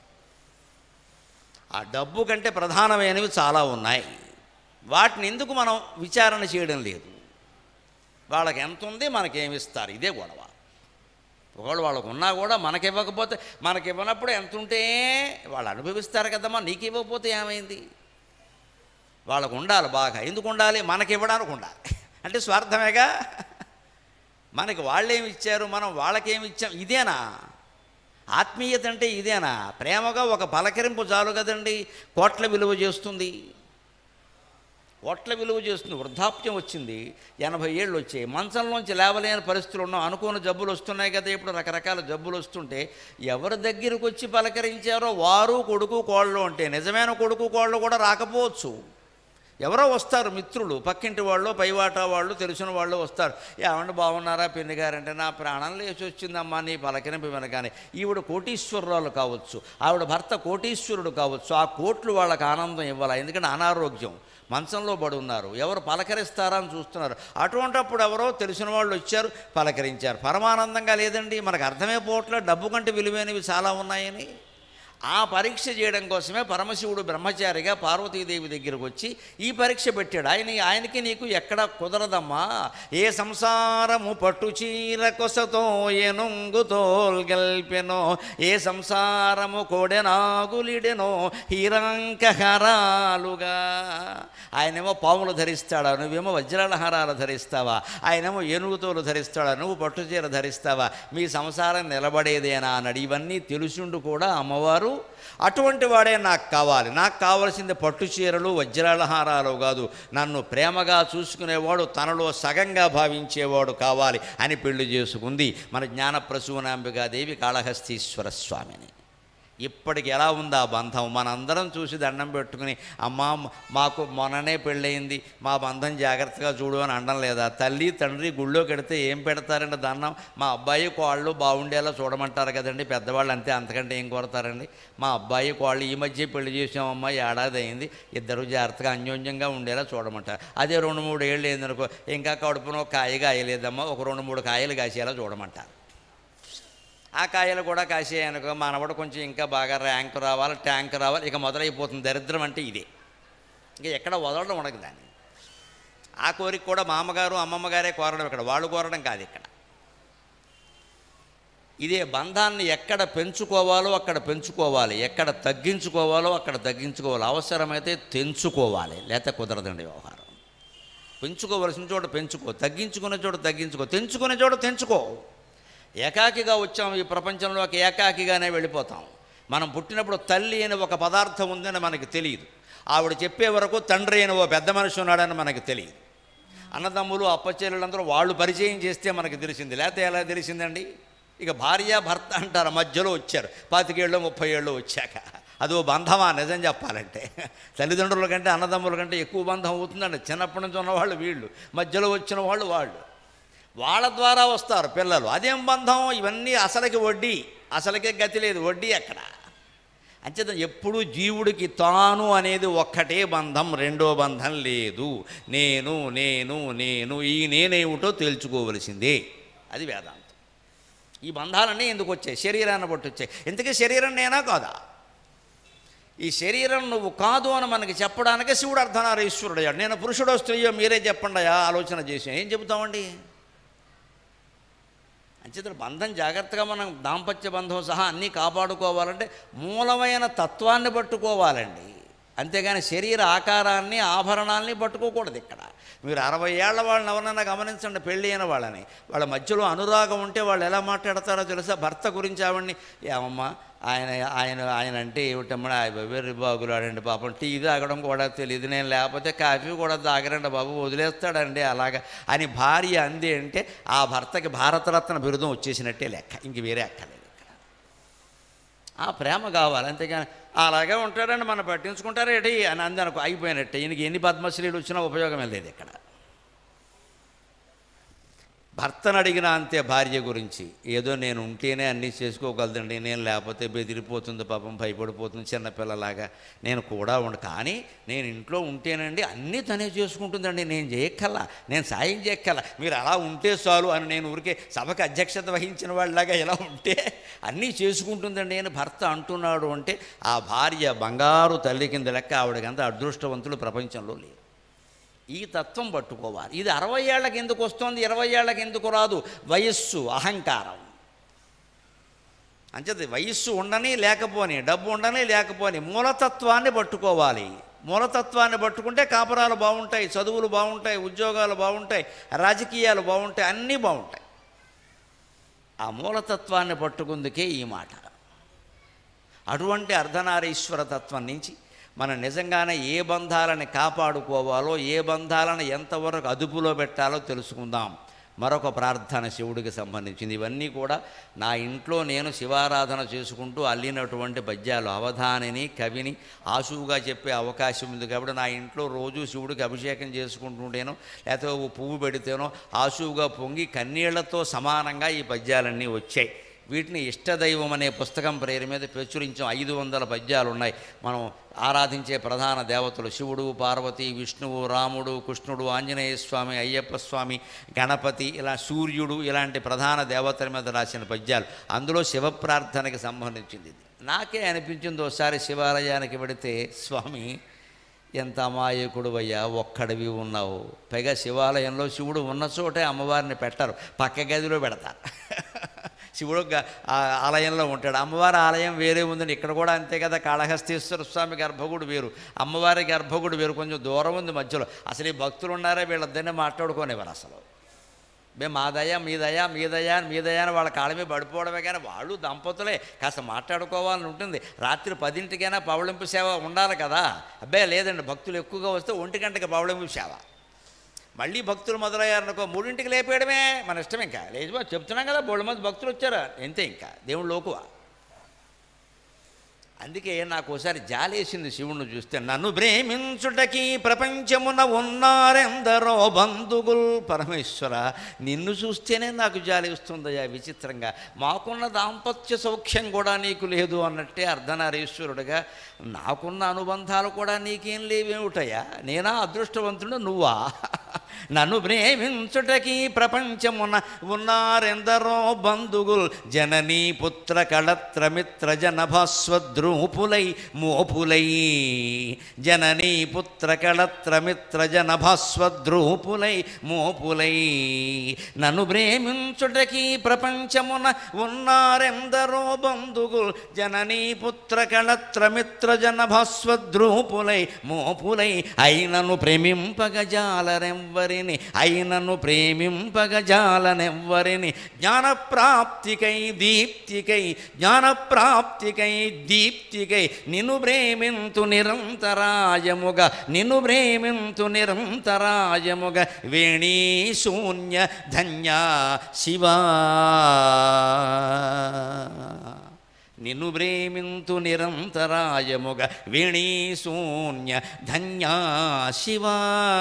ఆ డబ్బు కంటే ప్రధానమైనవి చాలా ఉన్నాయి వాటిని ఎందుకు మనం విచారణ చేయడం లేదు వాళ్ళకి ఎంత ఉంది మనకేమి ఇస్తారు ఇదే గొడవ ఒకవేళ వాళ్ళకు ఉన్నా కూడా మనకి ఇవ్వకపోతే మనకి ఇవ్వనప్పుడు ఎంత ఉంటే వాళ్ళు అనుభవిస్తారు కదమ్మా నీకు ఇవ్వకపోతే ఏమైంది వాళ్ళకు ఉండాలి బాగా ఎందుకు ఉండాలి మనకి ఇవ్వడానికి ఉండాలి అంటే స్వార్థమేగా మనకి వాళ్ళేమి ఇచ్చారు మనం వాళ్ళకేమి ఇచ్చాం ఇదేనా ఆత్మీయత అంటే ఇదేనా ప్రేమగా ఒక పలకరింపు చాలు కదండి కోట్ల విలువ చేస్తుంది కోట్ల విలువ చేస్తుంది వృద్ధాప్యం వచ్చింది ఎనభై ఏళ్ళు వచ్చాయి మంచంలోంచి లేవలేని పరిస్థితులు ఉన్నాం అనుకోని జబ్బులు వస్తున్నాయి కదా ఇప్పుడు రకరకాల జబ్బులు వస్తుంటే ఎవరి దగ్గరికి వచ్చి పలకరించారో వారు కొడుకు కోళ్ళు అంటే నిజమైన కొడుకు కోళ్ళు కూడా రాకపోవచ్చు ఎవరో వస్తారు మిత్రులు పక్కింటి వాళ్ళు పైవాటా వాళ్ళు తెలిసిన వాళ్ళు వస్తారు ఏమండి బాగున్నారా పెళ్లి గారంటే నా ప్రాణం లేచి వచ్చిందమ్మా నీ పలకరింపు వినగానే ఈవిడ కోటీశ్వరురాలు కావచ్చు ఆవిడ భర్త కోటీశ్వరుడు కావచ్చు ఆ కోట్లు వాళ్ళకి ఆనందం ఇవ్వాలి ఎందుకంటే అనారోగ్యం మంచంలో పడి ఉన్నారు ఎవరు పలకరిస్తారా అని చూస్తున్నారు అటువంటప్పుడు ఎవరో తెలిసిన వాళ్ళు వచ్చారు పలకరించారు పరమానందంగా లేదండి మనకు అర్థమే పోవట్లేదు డబ్బు కంటే విలువైనవి చాలా ఉన్నాయని ఆ పరీక్ష చేయడం కోసమే పరమశివుడు బ్రహ్మచారిగా పార్వతీదేవి దగ్గరకు వచ్చి ఈ పరీక్ష పెట్టాడు ఆయన ఆయనకి నీకు ఎక్కడ కుదరదమ్మా ఏ సంసారము పట్టు చీర కొసతో ఏనుంగుతో గల్పెనో ఏ సంసారము కోడెనాగులిడెనో హీరాంకహారాలుగా ఆయనేమో పాములు ధరిస్తాడా నువ్వేమో వజ్రాల హారాలు ధరిస్తావా ఆయనేమో ఏనుగుతోలు ధరిస్తాడా నువ్వు పట్టు చీర ధరిస్తావా మీ సంసారం నిలబడేదేనా అన్నాడు ఇవన్నీ తెలుసుండు కూడా అమ్మవారు అటువంటి వాడే నాకు కావాలి నాకు కావలసింది పట్టు చీరలు వజ్రాల హారాలు కాదు నన్ను ప్రేమగా చూసుకునేవాడు తనలో సగంగా భావించేవాడు కావాలి అని పెళ్లి చేసుకుంది మన జ్ఞానప్రసూనాంబికాదేవి కాళహస్తీశ్వర స్వామిని ఇప్పటికి ఎలా ఉంది ఆ బంధం మనందరం చూసి దండం పెట్టుకుని అమ్మా మాకు మొన్ననే పెళ్ళయింది మా బంధం జాగ్రత్తగా చూడు అని అనడం లేదా తల్లి తండ్రి గుళ్ళోకి పెడితే ఏం పెడతారండి దండం మా అబ్బాయి కోళ్ళు బాగుండేలా చూడమంటారు కదండి పెద్దవాళ్ళు అంతే అంతకంటే ఏం కోరతారండి మా అబ్బాయి కోళ్ళు ఈ మధ్య పెళ్లి చేసామమ్మా ఏడాది అయింది ఇద్దరు జాగ్రత్తగా అన్యోన్యంగా ఉండేలా చూడమంటారు అదే రెండు మూడు ఏళ్ళు ఏందనుకో ఇంకా కడుపున ఒక కాయ కాయలేదమ్మా ఒక రెండు మూడు కాయలు కాసేలా చూడమంటారు ఆ కాయలు కూడా కాసేయనుకో మనవడు కొంచెం ఇంకా బాగా ర్యాంక్ రావాలి ట్యాంక్ రావాలి ఇక మొదలైపోతుంది దరిద్రం అంటే ఇదే ఇంకా ఎక్కడ వదలడం ఉండదు దాన్ని ఆ కోరిక కూడా మామగారు అమ్మమ్మగారే కోరడం ఇక్కడ వాళ్ళు కోరడం కాదు ఇక్కడ ఇదే బంధాన్ని ఎక్కడ పెంచుకోవాలో అక్కడ పెంచుకోవాలి ఎక్కడ తగ్గించుకోవాలో అక్కడ తగ్గించుకోవాలి అవసరమైతే తెంచుకోవాలి లేకపోతే కుదరదండి వ్యవహారం పెంచుకోవలసిన చోట పెంచుకో తగ్గించుకునే చోట తగ్గించుకో తెంచుకునే చోట తెంచుకో ఏకాకిగా వచ్చాం ఈ ప్రపంచంలోకి ఏకాకిగానే వెళ్ళిపోతాం మనం పుట్టినప్పుడు తల్లి అని ఒక పదార్థం ఉందని మనకి తెలియదు ఆవిడ చెప్పే వరకు తండ్రి అని ఓ పెద్ద మనిషి ఉన్నాడని మనకి తెలియదు అన్నదమ్ములు అప్పచెల్లెలందరూ వాళ్ళు పరిచయం చేస్తే మనకి తెలిసింది లేకపోతే ఎలా తెలిసిందండి ఇక భార్య భర్త అంటారు మధ్యలో వచ్చారు పాతికేళ్ళు ముప్పై ఏళ్ళు వచ్చాక అదో బంధమా నిజం చెప్పాలంటే తల్లిదండ్రుల కంటే అన్నదమ్ముల కంటే ఎక్కువ బంధం అవుతుందండి చిన్నప్పటి నుంచి ఉన్నవాళ్ళు వీళ్ళు మధ్యలో వచ్చిన వాళ్ళు వాళ్ళు వాళ్ళ ద్వారా వస్తారు పిల్లలు అదేం బంధం ఇవన్నీ అసలుకి వడ్డీ అసలుకే గతి లేదు వడ్డీ ఎక్కడ అంచేత ఎప్పుడు జీవుడికి తాను అనేది ఒక్కటే బంధం రెండో బంధం లేదు నేను నేను నేను ఈ నేనేమిటో తేల్చుకోవలసిందే అది వేదాంతం ఈ బంధాలన్నీ ఎందుకు వచ్చాయి శరీరాన్ని బట్టి వచ్చాయి ఇంతకీ శరీరం నేనా కాదా ఈ శరీరం నువ్వు కాదు అని మనకి చెప్పడానికి శివుడు అర్ధనారీశ్వరుడు అయ్యాడు నేను పురుషుడో స్త్రీయో మీరే చెప్పండి అయ్యా ఆలోచన చేసి ఏం చెబుతామండి అంచేత బంధం జాగ్రత్తగా మనం దాంపత్య బంధం సహా అన్నీ కాపాడుకోవాలంటే మూలమైన తత్వాన్ని పట్టుకోవాలండి అంతేగాని శరీర ఆకారాన్ని ఆభరణాల్ని పట్టుకోకూడదు ఇక్కడ మీరు అరవై ఏళ్ల వాళ్ళని ఎవరన్నా గమనించండి పెళ్ళి అయిన వాళ్ళని వాళ్ళ మధ్యలో అనురాగం ఉంటే వాళ్ళు ఎలా మాట్లాడతారో తెలుసా భర్త గురించి ఆవిడ్ని ఏమమ్మా ఆయన ఆయన ఆయన అంటే ఏమిటమ్మా వెర్రి బాగులాడండి పాపం టీ తాగడం కూడా తెలియదు నేను లేకపోతే కాఫీ కూడా తాగరండి బాబు వదిలేస్తాడండి అలాగా అని భార్య అంది అంటే ఆ భర్తకి భారతరత్న బిరుదం వచ్చేసినట్టే లెక్క ఇంక వేరే అక్కర్లేదు ఇక్కడ ఆ ప్రేమ కావాలి అంతేగాని అలాగే ఉంటాడండి మనం పట్టించుకుంటారు ఏంటి అని అంది అనుకో అయిపోయినట్టే ఈయనకి ఎన్ని పద్మశ్రీలు వచ్చినా ఉపయోగమే లేదు ఇక్కడ భర్తను అడిగిన అంతే భార్య గురించి ఏదో నేను ఉంటేనే అన్నీ చేసుకోగలదండి నేను లేకపోతే బెదిరిపోతుంది పాపం భయపడిపోతుంది చిన్నపిల్లలాగా నేను కూడా ఉండ కానీ నేను ఇంట్లో ఉంటేనండి అన్నీ తనే చేసుకుంటుందండి నేను చేయక్కల్లా నేను సాయం చేయక్కల్లా మీరు అలా ఉంటే చాలు అని నేను ఊరికే సభకు అధ్యక్షత వహించిన వాళ్ళలాగా ఎలా ఉంటే అన్నీ చేసుకుంటుందండి అని భర్త అంటున్నాడు అంటే ఆ భార్య బంగారు తల్లి కింద లెక్క ఆవిడకంత అదృష్టవంతులు ప్రపంచంలో లేరు ఈ తత్వం పట్టుకోవాలి ఇది అరవై ఏళ్ళకి ఎందుకు వస్తుంది ఇరవై ఏళ్ళకి ఎందుకు రాదు వయస్సు అహంకారం అంచేది వయస్సు ఉండని లేకపోని డబ్బు ఉండని లేకపోని మూలతత్వాన్ని పట్టుకోవాలి మూలతత్వాన్ని పట్టుకుంటే కాపురాలు బాగుంటాయి చదువులు బాగుంటాయి ఉద్యోగాలు బాగుంటాయి రాజకీయాలు బాగుంటాయి అన్నీ బాగుంటాయి ఆ మూలతత్వాన్ని పట్టుకుందుకే ఈ మాట అటువంటి అర్ధనారీశ్వర తత్వం నుంచి మనం నిజంగానే ఏ బంధాలని కాపాడుకోవాలో ఏ బంధాలను ఎంతవరకు అదుపులో పెట్టాలో తెలుసుకుందాం మరొక ప్రార్థన శివుడికి సంబంధించింది ఇవన్నీ కూడా నా ఇంట్లో నేను శివారాధన చేసుకుంటూ అల్లినటువంటి పద్యాలు అవధానిని కవిని ఆశువుగా చెప్పే అవకాశం ఉంది కాబట్టి నా ఇంట్లో రోజు శివుడికి అభిషేకం చేసుకుంటుంటేనో లేకపోతే ఒక పువ్వు పెడితేనో ఆశువుగా పొంగి కన్నీళ్లతో సమానంగా ఈ పద్యాలన్నీ వచ్చాయి వీటిని ఇష్టదైవం అనే పుస్తకం పేరు మీద ప్రచురించాం ఐదు వందల పద్యాలు ఉన్నాయి మనం ఆరాధించే ప్రధాన దేవతలు శివుడు పార్వతి విష్ణువు రాముడు కృష్ణుడు ఆంజనేయ స్వామి అయ్యప్ప స్వామి గణపతి ఇలా సూర్యుడు ఇలాంటి ప్రధాన దేవతల మీద రాసిన పద్యాలు అందులో శివ ప్రార్థనకి సంబంధించింది ఇది. నాకే అనిపించింది ఒకసారి శివాలయానికి వెడితే స్వామి ఎంత అమాయకుడు అయ్యా ఒక్కడివి ఉన్నావు పైగా శివాలయంలో శివుడు ఉన్న చోటే అమ్మవారిని పెట్టరు పక్క గదిలో పెడతారు శివుడు గ- ఆ ఆలయంలో ఉంటాడు అమ్మవారి ఆలయం వేరే ఉందండి ఇక్కడ కూడా అంతే కదా కాళహస్తీశ్వర స్వామి గర్భగుడు వేరు అమ్మవారి గర్భగుడు వేరు కొంచెం దూరం ఉంది మధ్యలో అసలు ఈ భక్తులు ఉన్నారా వీళ్ళిద్దరినే మాట్లాడుకోనివ్వరు అసలు మేము మా దయ మీ దయ మీ దయ అని మీ దయ అని వాళ్ళ కాళ్ళమే పడిపోవడమే కానీ వాళ్ళు దంపతులే కాస్త మాట్లాడుకోవాలని ఉంటుంది రాత్రి పదింటికైనా పవళింపు సేవ ఉండాలి కదా అబ్బాయి లేదండి భక్తులు ఎక్కువగా వస్తే ఒంటి గంటకి పవళింపు సేవ మళ్ళీ భక్తులు మొదలయ్యారనుకో మూడింటికి లేపేయడమే మన ఇష్టం ఇంకా లేదు చెప్తున్నాం కదా బోళ్ళ మంది భక్తులు వచ్చారా ఎంతే ఇంకా దేవుడు లోకువా అందుకే నాకు ఒకసారి జాలేసింది శివుణ్ణి చూస్తే నన్ను ప్రేమించుటకి ప్రపంచమున ఉన్నారెందరో బంధుగుల్ పరమేశ్వర నిన్ను చూస్తేనే నాకు జాలేస్తుందయ్యా విచిత్రంగా మాకున్న దాంపత్య సౌఖ్యం కూడా నీకు లేదు అన్నట్టే అర్ధనారీశ్వరుడుగా నాకున్న అనుబంధాలు కూడా నీకేం లేవేమిటయ్యా నేనా అదృష్టవంతుడు నువ్వా నన్ను ప్రేమించుటకి ప్రపంచమున ఉన్నారెందరో బంధుగుల్ జననీ పుత్ర కళత్ర మిత్ర జనభాస్వద్రూపులై మోపులై జననీ పుత్ర కళత్ర మిత్ర జనభాస్వద్రూపులై మోపులై నన్ను ప్రేమించుటకి ప్రపంచమున ఉన్నారెందరో బంధుగుల్ జననీ పుత్ర కళత్ర మిత్ర జనభాస్వద్రూపులై మోపులై అయినను ప్రేమింపగజాలరెవ్వరిని అయినను ప్రేమింపగజాలనెవ్వరిని జ్ఞానప్రాప్తికై దీప్తికై జ్ఞానప్రాప్తికై దీప్తికై నిన్ను ప్రేమింతు నిరంతరాయముగా నిన్ను ప్రేమింతు నిరంతరాయముగా వేణీ శూన్య ధన్య శివా నిన్ను ప్రేమింతు నిరంతరాయముగ వేణీ శూన్య ధన్యా శివా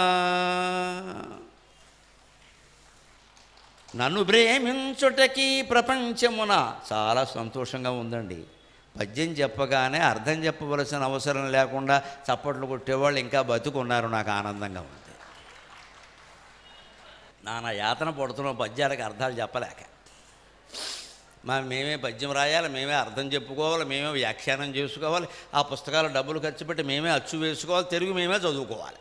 నన్ను ప్రేమించుటకి ప్రపంచమున చాలా సంతోషంగా ఉందండి పద్యం చెప్పగానే అర్థం చెప్పవలసిన అవసరం లేకుండా చప్పట్లు కొట్టేవాళ్ళు ఇంకా బతుకున్నారు నాకు ఆనందంగా ఉంది నాన్న యాతన పడుతున్న పద్యాలకు అర్థాలు చెప్పలేక మా మేమే పద్యం రాయాలి మేమే అర్థం చెప్పుకోవాలి మేమే వ్యాఖ్యానం చేసుకోవాలి ఆ పుస్తకాలు డబ్బులు ఖర్చు పెట్టి మేమే అచ్చు వేసుకోవాలి తెలుగు మేమే చదువుకోవాలి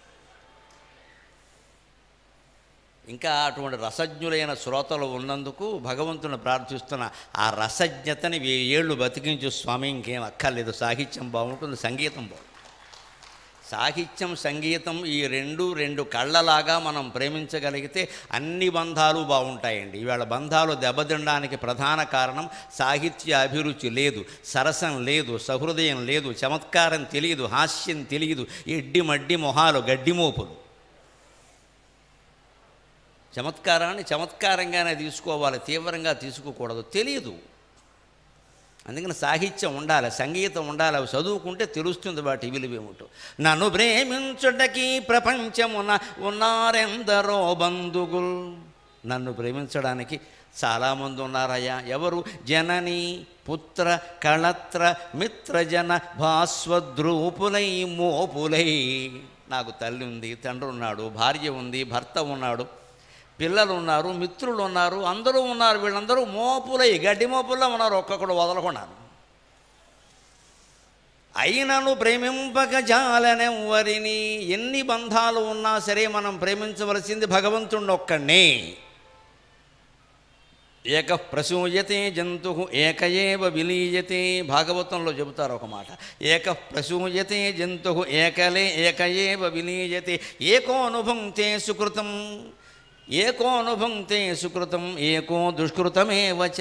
ఇంకా అటువంటి రసజ్ఞులైన శ్రోతలు ఉన్నందుకు భగవంతుని ప్రార్థిస్తున్న ఆ రసజ్ఞతని ఏళ్ళు బతికించు స్వామి ఇంకేం అక్కర్లేదు సాహిత్యం బాగుంటుంది సంగీతం బాగుంటుంది సాహిత్యం సంగీతం ఈ రెండు రెండు కళ్ళలాగా మనం ప్రేమించగలిగితే అన్ని బంధాలు బాగుంటాయండి ఇవాళ బంధాలు దెబ్బతినడానికి ప్రధాన కారణం సాహిత్య అభిరుచి లేదు సరసం లేదు సహృదయం లేదు చమత్కారం తెలియదు హాస్యం తెలియదు ఎడ్డి మడ్డి మొహాలు గడ్డిమోపులు చమత్కారాన్ని చమత్కారంగానే తీసుకోవాలి తీవ్రంగా తీసుకోకూడదు తెలియదు అందుకని సాహిత్యం ఉండాలి సంగీతం ఉండాలి అవి చదువుకుంటే తెలుస్తుంది వాటి విలువేమిటో నన్ను ప్రేమించుటకి ప్రపంచమున ఉన్నారెందరో బంధుగుల్ నన్ను ప్రేమించడానికి చాలామంది ఉన్నారయ్యా ఎవరు జనని పుత్ర కళత్ర మిత్రజన భాస్వద్రూపులై మోపులై నాకు తల్లి ఉంది తండ్రి ఉన్నాడు భార్య ఉంది భర్త ఉన్నాడు పిల్లలు ఉన్నారు మిత్రులు ఉన్నారు అందరూ ఉన్నారు వీళ్ళందరూ మోపులై గడ్డి మోపుల్లో ఉన్నారు ఒక్కొక్కడు వదలకున్నారు అయినను ప్రేమింపక జాలనెవ్వరిని ఎన్ని బంధాలు ఉన్నా సరే మనం ప్రేమించవలసింది భగవంతుణ్ణి ఒక్కడే ఏక ప్రసూయతే జంతు ఏకయేవ విలీయతే భాగవతంలో చెబుతారు ఒక మాట ఏక ప్రసూయతే జంతు ఏకలే ఏకయేవ విలీయతే ఏకోనుభుంక్తే సుకృతం ఏకోనుభుంక్తే సుకృతం ఏకో దుష్కృతమేవచ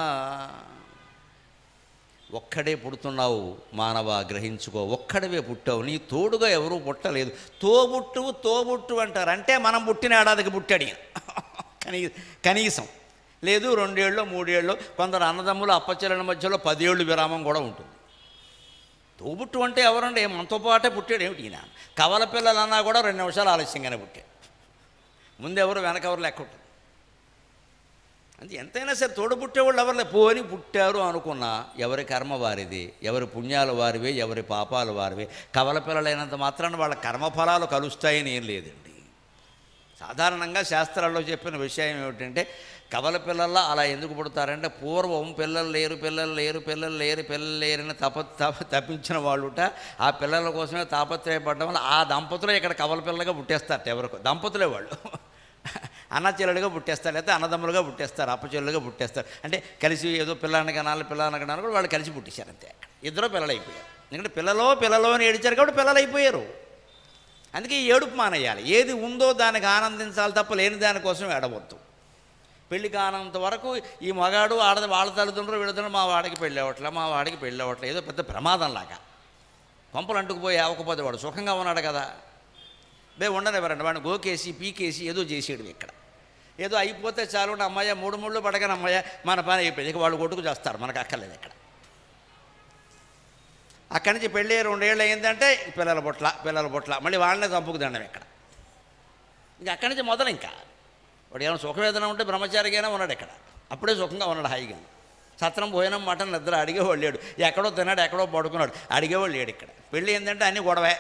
ఒక్కడే పుడుతున్నావు మానవ గ్రహించుకో ఒక్కడవే పుట్టావు నీ తోడుగా ఎవరూ పుట్టలేదు తోబుట్టువు తోబుట్టు అంటారు అంటే మనం పుట్టిన ఏడాదికి పుట్టాడు ఈయన. కనీ కనీసం లేదు రెండేళ్ళు మూడేళ్ళు కొందరు అన్నదమ్ములు అప్పచెల్లెల మధ్యలో పదేళ్ళు విరామం కూడా ఉంటుంది తోబుట్టు అంటే ఎవరండి మనతో పాటే పుట్టాడు ఏమిటి ఈయన కవల పిల్లలు అన్నా కూడా రెండు నిమిషాలు ఆలస్యంగానే పుట్టాడు ముందెవరు వెనకెవరు లెక్క ఉంటుంది అంటే ఎంతైనా సరే తోడు పుట్టేవాళ్ళు ఎవరు పోని పుట్టారు అనుకున్నా ఎవరి కర్మ వారిది ఎవరి పుణ్యాలు వారివే ఎవరి పాపాలు వారివే కవల పిల్లలైనంత మాత్రాన వాళ్ళ కర్మఫలాలు కలుస్తాయని ఏం లేదండి సాధారణంగా శాస్త్రాల్లో చెప్పిన విషయం ఏమిటంటే కవల పిల్లల్లో అలా ఎందుకు పుడతారంటే పూర్వం పిల్లలు లేరు పిల్లలు లేరు పిల్లలు లేరు పిల్లలు లేరని తప తప తప్పించిన వాళ్ళుట ఆ పిల్లల కోసమే తాపత్రయపడడం వల్ల ఆ దంపతులు ఇక్కడ కవల పిల్లలుగా పుట్టేస్తారట ఎవరికో దంపతులే వాళ్ళు అన్నచెల్లెలుగా పుట్టేస్తారు లేకపోతే అన్నదమ్ములుగా పుట్టేస్తారు అప్పచెల్లుగా పుట్టేస్తారు అంటే కలిసి ఏదో పిల్లాన్ని కనాలి పిల్లాన్ని కనాలి కూడా వాళ్ళు కలిసి పుట్టేశారు అంతే ఇద్దరు పిల్లలు అయిపోయారు ఎందుకంటే పిల్లలో పిల్లలో అని ఏడిచారు కాబట్టి పిల్లలు అయిపోయారు అందుకే ఈ ఏడుపు మానేయాలి ఏది ఉందో దానికి ఆనందించాలి తప్ప లేని దానికోసం ఏడవద్దు పెళ్లి కానంత వరకు ఈ మగాడు ఆడది వాళ్ళ తల్లిదండ్రులు వీళ్ళదండ్రులు మా వాడికి పెళ్ళి అవ్వట్లే మా వాడికి పెళ్ళి అవ్వట్లే ఏదో పెద్ద ప్రమాదంలాగా కొంపలు అంటుకుపోయి అవ్వకపోతే వాడు సుఖంగా ఉన్నాడు కదా బే ఉండనివ్వరండి వాడిని గోకేసి పీకేసి ఏదో చేసేయడం ఇక్కడ ఏదో అయిపోతే చాలు నా అమ్మాయి మూడు ముళ్ళు పడగన అమ్మాయి మన పని అయిపోయింది ఇక వాళ్ళు కొట్టుకు చేస్తారు మనకు అక్కర్లేదు ఇక్కడ అక్కడి నుంచి పెళ్ళి రెండేళ్ళు అయిందంటే పిల్లల బొట్ల పిల్లల బొట్ల మళ్ళీ వాళ్ళనే చంపుకు దండం ఇక్కడ ఇంకా అక్కడి నుంచి మొదలు ఇంకా వాడు ఏమైనా సుఖవేదన ఉంటే బ్రహ్మచారిగానే ఉన్నాడు ఇక్కడ అప్పుడే సుఖంగా ఉన్నాడు హాయిగా సత్రం భోజనం మటన్ నిద్ర అడిగేవాడు లేడు ఎక్కడో తిన్నాడు ఎక్కడో పడుకున్నాడు అడిగేవాడు లేడు ఇక్కడ పెళ్ళి ఏంటంటే అన్నీ గొడవే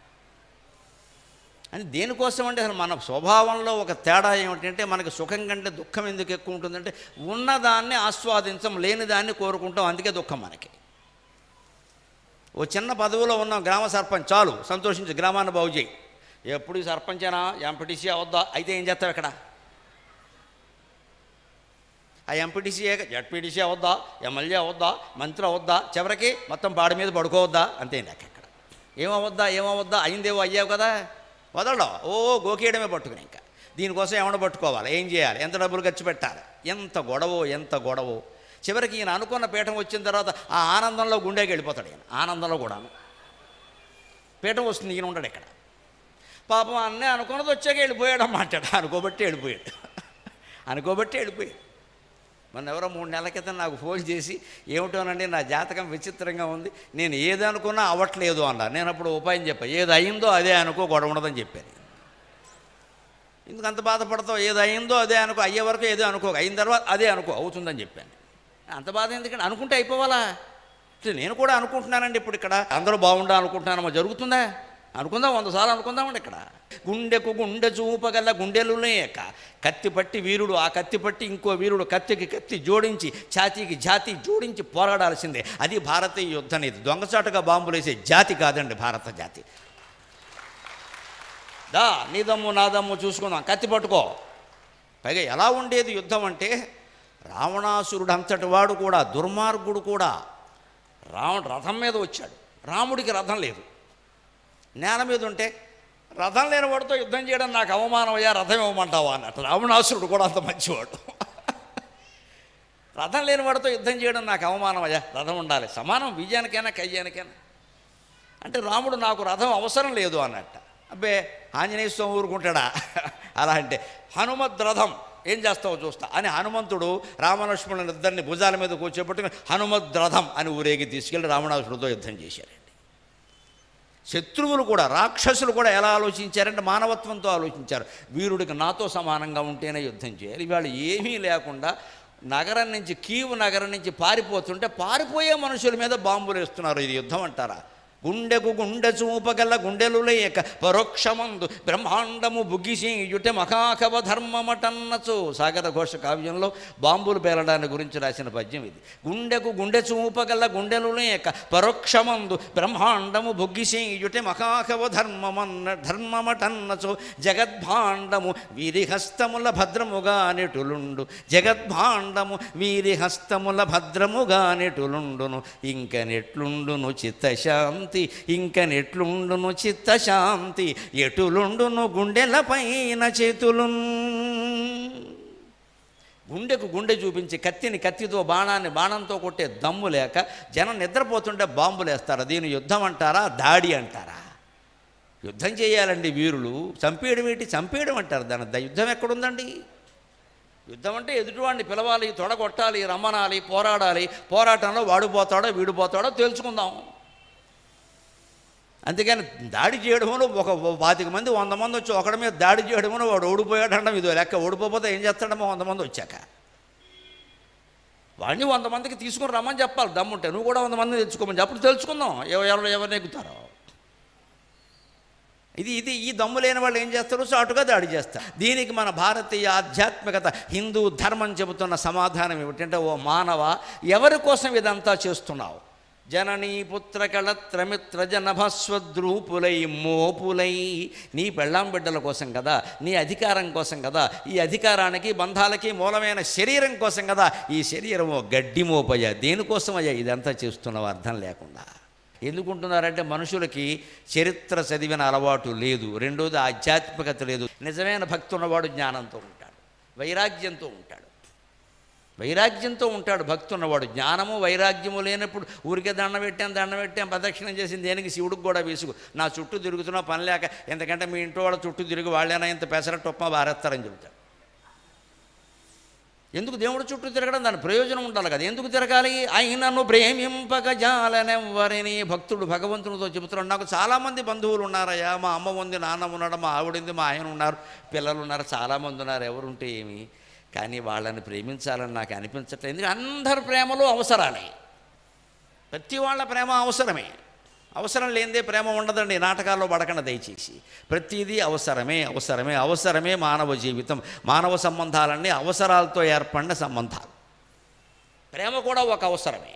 అని దేనికోసం అంటే అసలు మన స్వభావంలో ఒక తేడా ఏమిటంటే మనకి సుఖం కంటే దుఃఖం ఎందుకు ఎక్కువ ఉంటుందంటే ఉన్నదాన్ని ఆస్వాదించం లేని దాన్ని కోరుకుంటాం అందుకే దుఃఖం మనకి ఓ చిన్న పదవిలో ఉన్నాం గ్రామ సర్పంచ్ చాలు సంతోషించి గ్రామాన్ని బాగు చేయి ఎప్పుడు ఈ సర్పంచేనా ఎంపీటీసీ అవద్దా అయితే ఏం చేస్తావు ఇక్కడ ఆ ఎంపీటీసీ జడ్పీటీసీ అవద్దా ఎమ్మెల్యే అవద్దా మంత్రి అవద్దా చివరికి మొత్తం పాడి మీద పడుకోవద్దా అంతే నాకు అక్కడ ఏమవద్దా ఏమవద్దా అయిందేవో అయ్యావు కదా వదలడం ఓ గోకేయడమే పట్టుకుని ఇంకా దీనికోసం ఏమైనా పట్టుకోవాలి ఏం చేయాలి ఎంత డబ్బులు ఖర్చు పెట్టాలి ఎంత గొడవో ఎంత గొడవో చివరికి ఈయన అనుకున్న పీఠం వచ్చిన తర్వాత ఆ ఆనందంలో గుండెకి వెళ్ళిపోతాడు ఈయన ఆనందంలో కూడాను పీఠం వస్తుంది ఈయన ఉండడు ఇక్కడ పాపం అన్నీ అనుకున్నది వచ్చాక వెళ్ళిపోయాడు అన్నమాట అనుకోబట్టి వెళ్ళిపోయాడు అనుకోబట్టి వెళ్ళిపోయాడు మొన్న ఎవరో మూడు నెలల క్రితం నాకు ఫోన్ చేసి ఏమిటోనండి నా జాతకం విచిత్రంగా ఉంది నేను ఏది అనుకున్నా అవ్వట్లేదు అన్నారు నేను అప్పుడు ఉపాయం చెప్పాను ఏది అయిందో అదే అనుకో గొడవ ఉండదని చెప్పాను ఎందుకు అంత బాధపడతావు ఏది అయిందో అదే అనుకో అయ్యే వరకు ఏదో అనుకో అయిన తర్వాత అదే అనుకో అవుతుందని చెప్పాను అంత బాధ ఎందుకంటే అనుకుంటే అయిపోవాలా అంటే నేను కూడా అనుకుంటున్నానండి ఇప్పుడు ఇక్కడ అందరూ బాగుండా అనుకుంటున్నానమ్మా జరుగుతుందా అనుకుందాం వంద సార్లు అనుకుందామండి ఇక్కడ గుండెకు గుండె చూపగల గుండెలునే కత్తి పట్టి వీరుడు ఆ కత్తి పట్టి ఇంకో వీరుడు కత్తికి కత్తి జోడించి ఛాతీకి జాతి జోడించి పోరాడాల్సిందే అది భారతీయ యుద్ధ నీతి దొంగచాటుగా బాంబులు వేసే జాతి కాదండి భారత జాతి దా నీ దమ్ము నా దమ్ము చూసుకుందాం కత్తి పట్టుకో పైగా ఎలా ఉండేది యుద్ధం అంటే రావణాసురుడు అంతటి వాడు కూడా దుర్మార్గుడు కూడా రావణ రథం మీద వచ్చాడు రాముడికి రథం లేదు నేల మీద ఉంటే రథం లేని వాడితో యుద్ధం చేయడం నాకు అవమానం అయ్యా రథం ఇవ్వమంటావా అన్నట్టు రావణాసురుడు కూడా అంత మంచివాడు రథం లేని వాడితో యుద్ధం చేయడం నాకు అవమానం అయ్యా రథం ఉండాలి సమానం విజయానికైనా కయ్యానికైనా అంటే రాముడు నాకు రథం అవసరం లేదు అన్నట్ట అబ్బే ఆంజనేయ స్వామి ఊరుకుంటాడా అలా అంటే హనుమద్ రథం ఏం చేస్తావో చూస్తా అని హనుమంతుడు రామలక్ష్మణుని ఇద్దరిని భుజాల మీద కూర్చోబెట్టుకుని హనుమద్ రథం అని ఊరేగి తీసుకెళ్ళి రావణాసురుడితో యుద్ధం చేశారండి శత్రువులు కూడా రాక్షసులు కూడా ఎలా ఆలోచించారంటే మానవత్వంతో ఆలోచించారు వీరుడికి నాతో సమానంగా ఉంటేనే యుద్ధం చేయాలి ఇవాళ ఏమీ లేకుండా నగరం నుంచి కీవు నగరం నుంచి పారిపోతుంటే పారిపోయే మనుషుల మీద బాంబులు వేస్తున్నారు ఇది యుద్ధం అంటారా గుండెకు గుండె చూపగల గుండెలు లేక పరోక్షమందు బ్రహ్మాండము బుగ్గిసీయుటే మహాకవ ధర్మమటన్నచు సాగర ఘోష కావ్యంలో బాంబులు పేలడాన్ని గురించి రాసిన పద్యం ఇది గుండెకు గుండె చూపగల గుండెలు లేక పరోక్షమందు బ్రహ్మాండము బుగ్గిసీయుటే మహాకవ ధర్మమన్న ధర్మమటన్నచు జగద్భాండము వీరి హస్తముల భద్రముగా నెటులుండు జగద్భాండము వీరి హస్తముల భద్రముగా నెటులుండును ఇంక నెట్లుండును చిత్తశాంతి ఇంక నెట్లుండును చిత్తశాంతి ఎటులుండును గుండెల పైన చేతులున్ గుండెకు గుండె చూపించి కత్తిని కత్తితో బాణాన్ని బాణంతో కొట్టే దమ్ము లేక జనం నిద్రపోతుంటే బాంబులు వేస్తారా దీని యుద్ధం అంటారా దాడి అంటారా యుద్ధం చేయాలండి వీరులు చంపేయడం ఏంటి చంపేయడం అంటారు దాని ద- యుద్ధం ఎక్కడుందండి యుద్ధం అంటే ఎదుటివాడిని పిలవాలి తొడగొట్టాలి రమ్మనాలి పోరాడాలి పోరాటంలో వాడు పోతాడో వీడు పోతాడో తేల్చుకుందాం అంతేగాని దాడి చేయడంలో ఒక పాతిక మంది వంద మంది వచ్చి ఒకడి మీద దాడి చేయడంలో వాడు ఓడిపోయాడంటాం ఇదో లెక్క ఓడిపోతే ఏం చేస్తాడమో వంద మంది వచ్చాక వాడిని వంద మందికి తీసుకుని రమ్మని చెప్పాలి దమ్ముంటే నువ్వు కూడా వంద మంది తెచ్చుకోమని అప్పుడు తెలుసుకుందాం ఎవ- ఎవరు ఎవరు నెగ్గుతారో ఇది ఇది ఈ దమ్ము లేని వాళ్ళు ఏం చేస్తారు చాటుగా దాడి చేస్తారు దీనికి మన భారతీయ ఆధ్యాత్మికత హిందూ ధర్మం చెబుతున్న సమాధానం ఏమిటంటే ఓ మానవ ఎవరి కోసం ఇదంతా చేస్తున్నావు జననీ పుత్ర కళత్రమిత్ర జనభస్వద్రూపులై మోపులై నీ పెళ్ళాం బిడ్డల కోసం కదా నీ అధికారం కోసం కదా ఈ అధికారానికి బంధాలకి మూలమైన శరీరం కోసం కదా ఈ శరీరం ఓ గడ్డి మోపయ్యా దేనికోసం అయ్యా ఇదంతా చేస్తున్నావు అర్థం లేకుండా ఎందుకుంటున్నారంటే మనుషులకి చరిత్ర చదివిన అలవాటు లేదు రెండోది ఆధ్యాత్మికత లేదు నిజమైన భక్తి ఉన్నవాడు జ్ఞానంతో ఉంటాడు వైరాగ్యంతో ఉంటాడు వైరాగ్యంతో ఉంటాడు భక్తి ఉన్నవాడు జ్ఞానము వైరాగ్యము లేనప్పుడు ఊరికే దండం పెట్టాం దండం పెట్టాం ప్రదక్షిణం చేసింది దేనికి శివుడికి కూడా విసుగు నా చుట్టూ తిరుగుతున్నా పని లేక ఎందుకంటే మీ ఇంట్లో వాళ్ళ చుట్టూ తిరిగి వాళ్ళైనా ఇంత పెసరట్టు ఉప్మా బారేస్తారని చెబుతాడు ఎందుకు దేవుడి చుట్టూ తిరగడం దాని ప్రయోజనం ఉండాలి కదా ఎందుకు తిరగాలి ఆయనను ప్రేమింపక జాలనెవ్వరిని భక్తుడు భగవంతునితో చెబుతున్నాడు నాకు చాలామంది బంధువులు ఉన్నారయ్యా మా అమ్మ ఉంది నాన్న ఉన్నాడు మా ఆవిడింది మా ఆయన ఉన్నారు పిల్లలు ఉన్నారు చాలామంది ఉన్నారు ఎవరుంటే ఏమి కానీ వాళ్ళని ప్రేమించాలని నాకు అనిపించట్లేదు ఎందుకంటే అందరి ప్రేమలు అవసరాలే ప్రతి వాళ్ళ ప్రేమ అవసరమే అవసరం లేనిదే ప్రేమ ఉండదండి నాటకాల్లో పడకుండా దయచేసి ప్రతిదీ అవసరమే అవసరమే అవసరమే మానవ జీవితం మానవ సంబంధాలన్నీ అవసరాలతో ఏర్పడిన సంబంధాలు ప్రేమ కూడా ఒక అవసరమే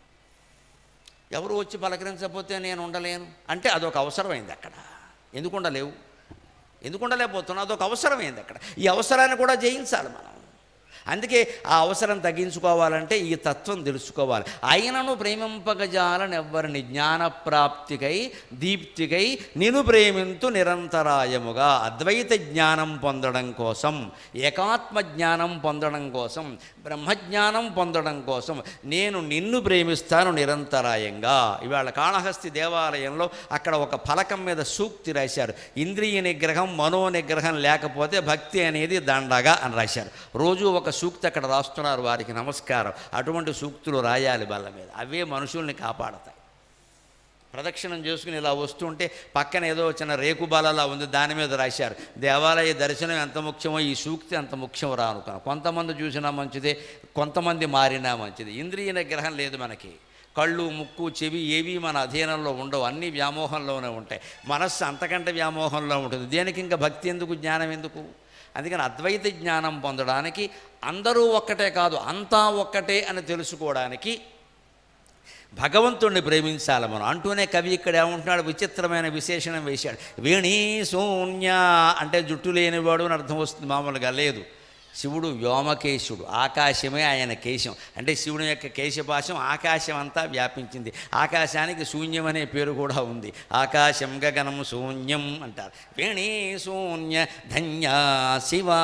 ఎవరు వచ్చి పలకరించకపోతే నేను ఉండలేను అంటే అదొక అవసరమైంది అక్కడ ఎందుకు ఉండలేవు ఎందుకు ఉండలేకపోతున్నా అదొక అవసరమైంది అక్కడ ఈ అవసరాన్ని కూడా జయించాలి మనం అందుకే ఆ అవసరం తగ్గించుకోవాలంటే ఈ తత్వం తెలుసుకోవాలి ఆయనను ప్రేమింపగజాలని ఎవ్వరిని జ్ఞానప్రాప్తికై దీప్తికై నిను ప్రేమింతు నిరంతరాయముగా అద్వైత జ్ఞానం పొందడం కోసం ఏకాత్మ జ్ఞానం పొందడం కోసం బ్రహ్మజ్ఞానం పొందడం కోసం నేను నిన్ను ప్రేమిస్తాను నిరంతరాయంగా ఇవాళ కాళహస్తి దేవాలయంలో అక్కడ ఒక ఫలకం మీద సూక్తి రాశారు ఇంద్రియ నిగ్రహం మనో నిగ్రహం లేకపోతే భక్తి అనేది దండగా అని రాశారు రోజు ఒక సూక్తి అక్కడ రాస్తున్నారు వారికి నమస్కారం అటువంటి సూక్తులు రాయాలి బల్ల మీద అవే మనుషుల్ని కాపాడతాయి ప్రదక్షిణం చేసుకుని ఇలా వస్తుంటే పక్కన ఏదో చిన్న రేకుబాలలా ఉంది దాని మీద రాశారు దేవాలయ దర్శనం ఎంత ముఖ్యమో ఈ సూక్తి అంత ముఖ్యం రా అనుకున్నాను కొంతమంది చూసినా మంచిదే కొంతమంది మారినా మంచిది ఇంద్రియ నిగ్రహం లేదు మనకి కళ్ళు ముక్కు చెవి ఏవి మన అధీనంలో ఉండవు అన్నీ వ్యామోహంలోనే ఉంటాయి మనస్సు అంతకంటే వ్యామోహంలో ఉంటుంది దేనికి ఇంకా భక్తి ఎందుకు జ్ఞానం ఎందుకు అందుకని అద్వైత జ్ఞానం పొందడానికి అందరూ ఒక్కటే కాదు అంతా ఒక్కటే అని తెలుసుకోవడానికి భగవంతుణ్ణి ప్రేమించాలి మనం అంటూనే కవి ఇక్కడ ఏమంటున్నాడు విచిత్రమైన విశేషణం వేశాడు వేణీ శూన్య అంటే జుట్టు లేనివాడు అని అర్థం వస్తుంది మామూలుగా లేదు శివుడు వ్యోమకేశుడు ఆకాశమే ఆయన కేశం అంటే శివుని యొక్క కేశపాశం ఆకాశం అంతా వ్యాపించింది ఆకాశానికి శూన్యం అనే పేరు కూడా ఉంది ఆకాశం గగనం శూన్యం అంటారు వేణీ శూన్య ధన్య శివా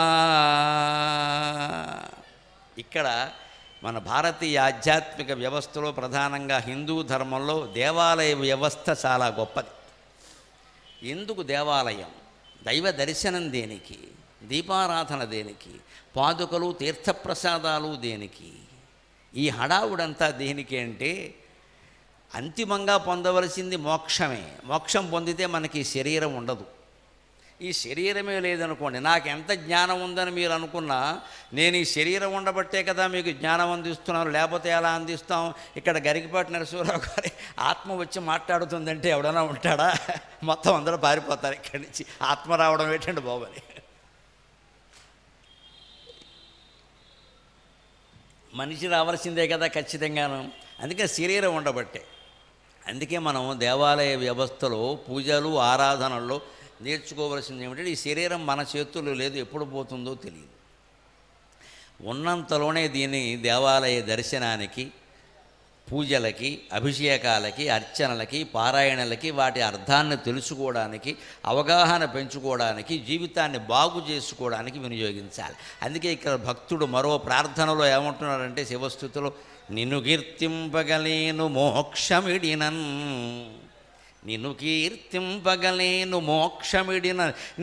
ఇక్కడ మన భారతీయ ఆధ్యాత్మిక వ్యవస్థలో ప్రధానంగా హిందూ ధర్మంలో దేవాలయ వ్యవస్థ చాలా గొప్పది ఎందుకు దేవాలయం దైవ దర్శనం దేనికి దీపారాధన దేనికి పాదుకలు తీర్థప్రసాదాలు దేనికి ఈ హడావుడంతా దేనికి అంటే అంతిమంగా పొందవలసింది మోక్షమే మోక్షం పొందితే మనకి ఈ శరీరం ఉండదు ఈ శరీరమే లేదనుకోండి నాకు ఎంత జ్ఞానం ఉందని మీరు అనుకున్నా నేను ఈ శరీరం ఉండబట్టే కదా మీకు జ్ఞానం అందిస్తున్నాను లేకపోతే ఎలా అందిస్తాం ఇక్కడ గరికపాటి నరసింహరావు గారి ఆత్మ వచ్చి మాట్లాడుతుందంటే ఎవడైనా ఉంటాడా మొత్తం అందరూ పారిపోతారు ఇక్కడి నుంచి ఆత్మ రావడం ఏంటండి బాబని మనిషి రావాల్సిందే కదా ఖచ్చితంగాను అందుకే శరీరం ఉండబట్టే అందుకే మనం దేవాలయ వ్యవస్థలో పూజలు ఆరాధనల్లో నేర్చుకోవలసింది ఏమిటంటే ఈ శరీరం మన చేతుల్లో లేదు ఎప్పుడు పోతుందో తెలియదు ఉన్నంతలోనే దీన్ని దేవాలయ దర్శనానికి పూజలకి అభిషేకాలకి అర్చనలకి పారాయణలకి వాటి అర్థాన్ని తెలుసుకోవడానికి అవగాహన పెంచుకోవడానికి జీవితాన్ని బాగు చేసుకోవడానికి వినియోగించాలి అందుకే ఇక్కడ భక్తుడు మరో ప్రార్థనలో ఏమంటున్నాడంటే శివస్థుతిలో నిన్ను కీర్తింపగలేను మోక్షమిడినన్ నిన్ను కీర్తింపగలేను మోక్షమిడిన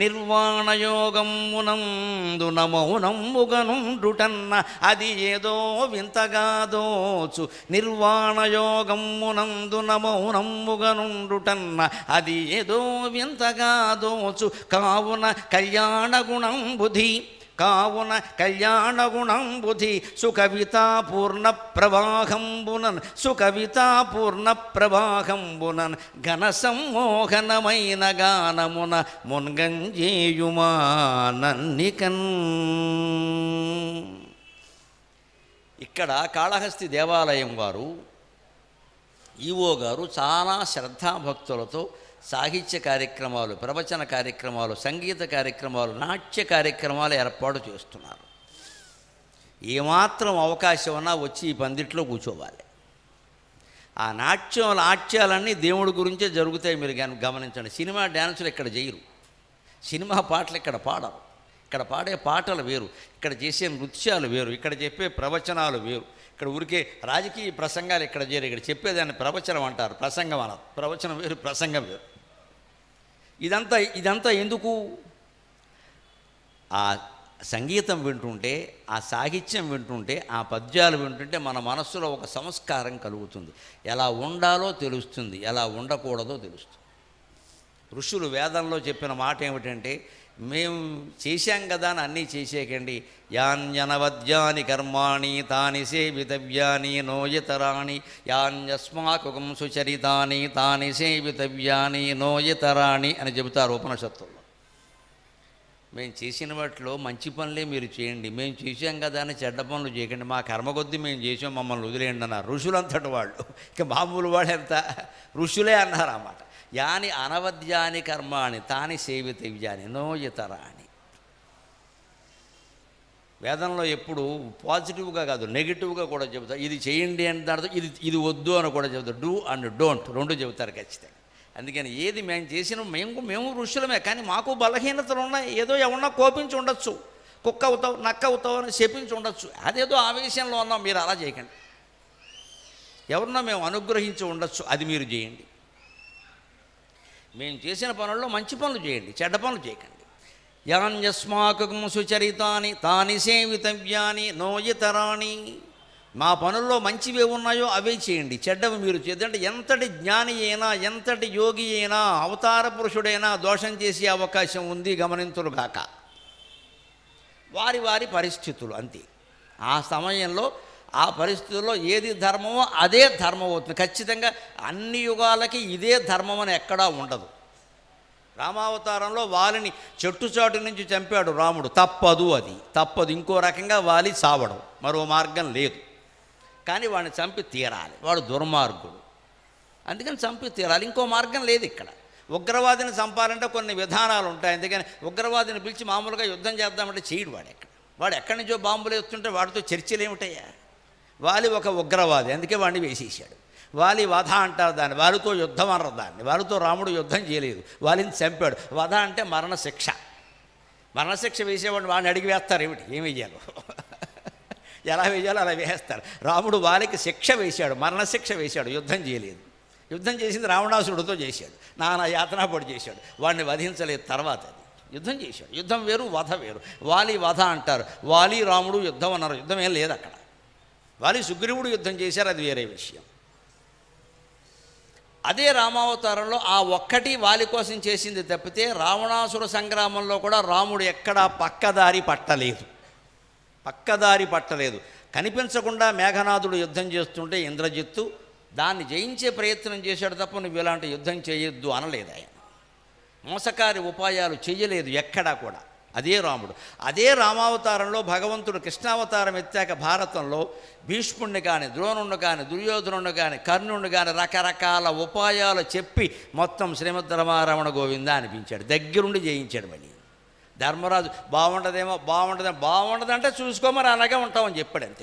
నిర్వాణయోగమునందున మౌనముగనుండుటన్న అది ఏదో వింతగా దోచు నిర్వాణయోగమునందున మౌనముగనుండుటన్న అది ఏదో వింతగా దోచు కావున కళ్యాణ గుణం బుధి కావున కళ్యాణ గుణం బుధి సుకవితాపూర్ణ ప్రవాహంబునన్ సుకవితాపూర్ణ ప్రవాహంబునన్ ఘన సమ్మోహనమైన గానమున మున్గంజేయుమా నన్నికన్ ఇక్కడ కాళహస్తి దేవాలయం వారు ఈవో గారు చాలా శ్రద్ధాభక్తులతో సాహిత్య కార్యక్రమాలు ప్రవచన కార్యక్రమాలు సంగీత కార్యక్రమాలు నాట్య కార్యక్రమాలు ఏర్పాటు చేస్తున్నారు ఏమాత్రం అవకాశం ఉన్నా వచ్చి ఈ పందిట్లో కూర్చోవాలి ఆ నాట్యం నాట్యాలన్నీ దేవుడి గురించే జరుగుతాయి మీరు గమ- గమనించండి సినిమా డ్యాన్సులు ఇక్కడ చేయరు సినిమా పాటలు ఇక్కడ పాడరు ఇక్కడ పాడే పాటలు వేరు ఇక్కడ చేసే నృత్యాలు వేరు ఇక్కడ చెప్పే ప్రవచనాలు వేరు ఇక్కడ ఊరికే రాజకీయ ప్రసంగాలు ఇక్కడ చేయరు ఇక్కడ చెప్పేదాన్ని ప్రవచనం అంటారు ప్రసంగం అన్నారు ప్రవచనం వేరు ప్రసంగం వేరు ఇదంతా ఇదంతా ఎందుకు ఆ సంగీతం వింటుంటే ఆ సాహిత్యం వింటుంటే ఆ పద్యాలు వింటుంటే మన మనస్సులో ఒక సంస్కారం కలుగుతుంది ఎలా ఉండాలో తెలుస్తుంది ఎలా ఉండకూడదో తెలుస్తుంది ఋషులు వేదంలో చెప్పిన మాట ఏమిటంటే మేము చేశాం కదా అని అన్నీ చేసేకండి యాన్యనవద్యాని కర్మాణి తాని సేవితవ్యాని నోయతరాణి యాన్యస్మాకుకం సుచరితాని తాని సేవితవ్యాని నోయతరాణి అని చెబుతారు ఉపనిషత్తుల్లో మేము చేసిన వాటిలో మంచి పనులే మీరు చేయండి మేము చేసాం కదా అని చెడ్డ పనులు చేయకండి మా కర్మ కొద్దీ మేము చేసాం మమ్మల్ని వదిలేయండి అన్నారు ఋషులంతటి వాళ్ళు ఇక మామూలు వాడు ఎంత ఋషులే అన్నారు అన్నమాట యాని అనవద్యాని కర్మాణి తాని సేవితవ్యాని నో ఇతరాని వేదంలో ఎప్పుడు పాజిటివ్గా కాదు నెగిటివ్గా కూడా చెబుతారు ఇది చేయండి అని దాంతో ఇది ఇది వద్దు అని కూడా చెబుతారు డూ అండ్ డోంట్ రెండు చెబుతారు ఖచ్చితంగా అందుకని ఏది మేము చేసిన మేము మేము ఋషులమే కానీ మాకు బలహీనతలు ఉన్నాయి ఏదో ఎవరన్నా కోపించి ఉండొచ్చు కుక్క అవుతావు నక్క అవుతావు అని చెప్పించి ఉండొచ్చు అదేదో ఆవేశంలో ఉన్నాం మీరు అలా చేయకండి ఎవరన్నా మేము అనుగ్రహించి ఉండొచ్చు అది మీరు చేయండి మేము చేసిన పనుల్లో మంచి పనులు చేయండి చెడ్డ పనులు చేయకండి యాన్యస్మాకం సుచరితాని తాని సేవితవ్యాని నోయితరాణి మా పనుల్లో మంచివే ఉన్నాయో అవే చేయండి చెడ్డవి మీరు చేద్దంటే ఎంతటి జ్ఞాని అయినా ఎంతటి యోగి అయినా అవతార పురుషుడైనా దోషం చేసే అవకాశం ఉంది గమనింతులుగాక వారి వారి పరిస్థితులు అంతే ఆ సమయంలో ఆ పరిస్థితుల్లో ఏది ధర్మమో అదే ధర్మం అవుతుంది ఖచ్చితంగా అన్ని యుగాలకి ఇదే ధర్మం అని ఎక్కడా ఉండదు రామావతారంలో వాలిని చెట్టు చాటు నుంచి చంపాడు రాముడు తప్పదు అది తప్పదు ఇంకో రకంగా వాలి చావడం మరో మార్గం లేదు కానీ వాడిని చంపి తీరాలి వాడు దుర్మార్గుడు అందుకని చంపి తీరాలి ఇంకో మార్గం లేదు ఇక్కడ ఉగ్రవాదిని చంపాలంటే కొన్ని విధానాలు ఉంటాయి అందుకని ఉగ్రవాదిని పిలిచి మామూలుగా యుద్ధం చేద్దామంటే చేయడు వాడు ఎక్కడ వాడు ఎక్కడి నుంచో బాంబులు వేస్తుంటే వాడితో చర్చలు ఏమిటయ్యా వాలి ఒక ఉగ్రవాది అందుకే వాడిని వేసేసాడు వాలి వధ అంటారు దాన్ని వారితో యుద్ధం అనరు దాన్ని వారితో రాముడు యుద్ధం చేయలేదు వాలిని చంపాడు వధ అంటే మరణశిక్ష మరణశిక్ష వేసేవాడిని వాడిని అడిగి వేస్తారు ఏమిటి ఏం వెయ్యాలో ఎలా వేయాలో అలా వేస్తారు రాముడు వాలికి శిక్ష వేశాడు మరణశిక్ష వేశాడు యుద్ధం చేయలేదు యుద్ధం చేసింది రావణాసుడితో చేశాడు నానా యాతనాపడి చేశాడు వాడిని వధించలేదు తర్వాత అది యుద్ధం చేశాడు యుద్ధం వేరు వధ వేరు వాలి వధ అంటారు వాలి రాముడు యుద్ధం అన్నారు యుద్ధం ఏం లేదు అక్కడ వాలి సుగ్రీవుడు యుద్ధం చేశారు అది వేరే విషయం అదే రామావతారంలో ఆ ఒక్కటి వాలి కోసం చేసింది తప్పితే రావణాసుర సంగ్రామంలో కూడా రాముడు ఎక్కడా పక్కదారి పట్టలేదు పక్కదారి పట్టలేదు కనిపించకుండా మేఘనాథుడు యుద్ధం చేస్తుంటే ఇంద్రజిత్తు దాన్ని జయించే ప్రయత్నం చేశాడు తప్ప నువ్వు ఇలాంటి యుద్ధం చేయొద్దు అనలేదు ఆయన మోసకారి ఉపాయాలు చేయలేదు ఎక్కడా కూడా అదే రాముడు అదే రామావతారంలో భగవంతుడు కృష్ణావతారం ఎత్తాక భారతంలో భీష్ముడిని కానీ ద్రోణుడిని కానీ దుర్యోధనుడిని కానీ కర్ణుడిని కానీ రకరకాల ఉపాయాలు చెప్పి మొత్తం శ్రీమద్ రమారమణ గోవింద అనిపించాడు దగ్గరుండి జయించాడు మళ్ళీ ధర్మరాజు బాగుండదేమో బాగుండదేమో బాగుండదంటే చూసుకోమని అలాగే ఉంటామని చెప్పాడు అంతే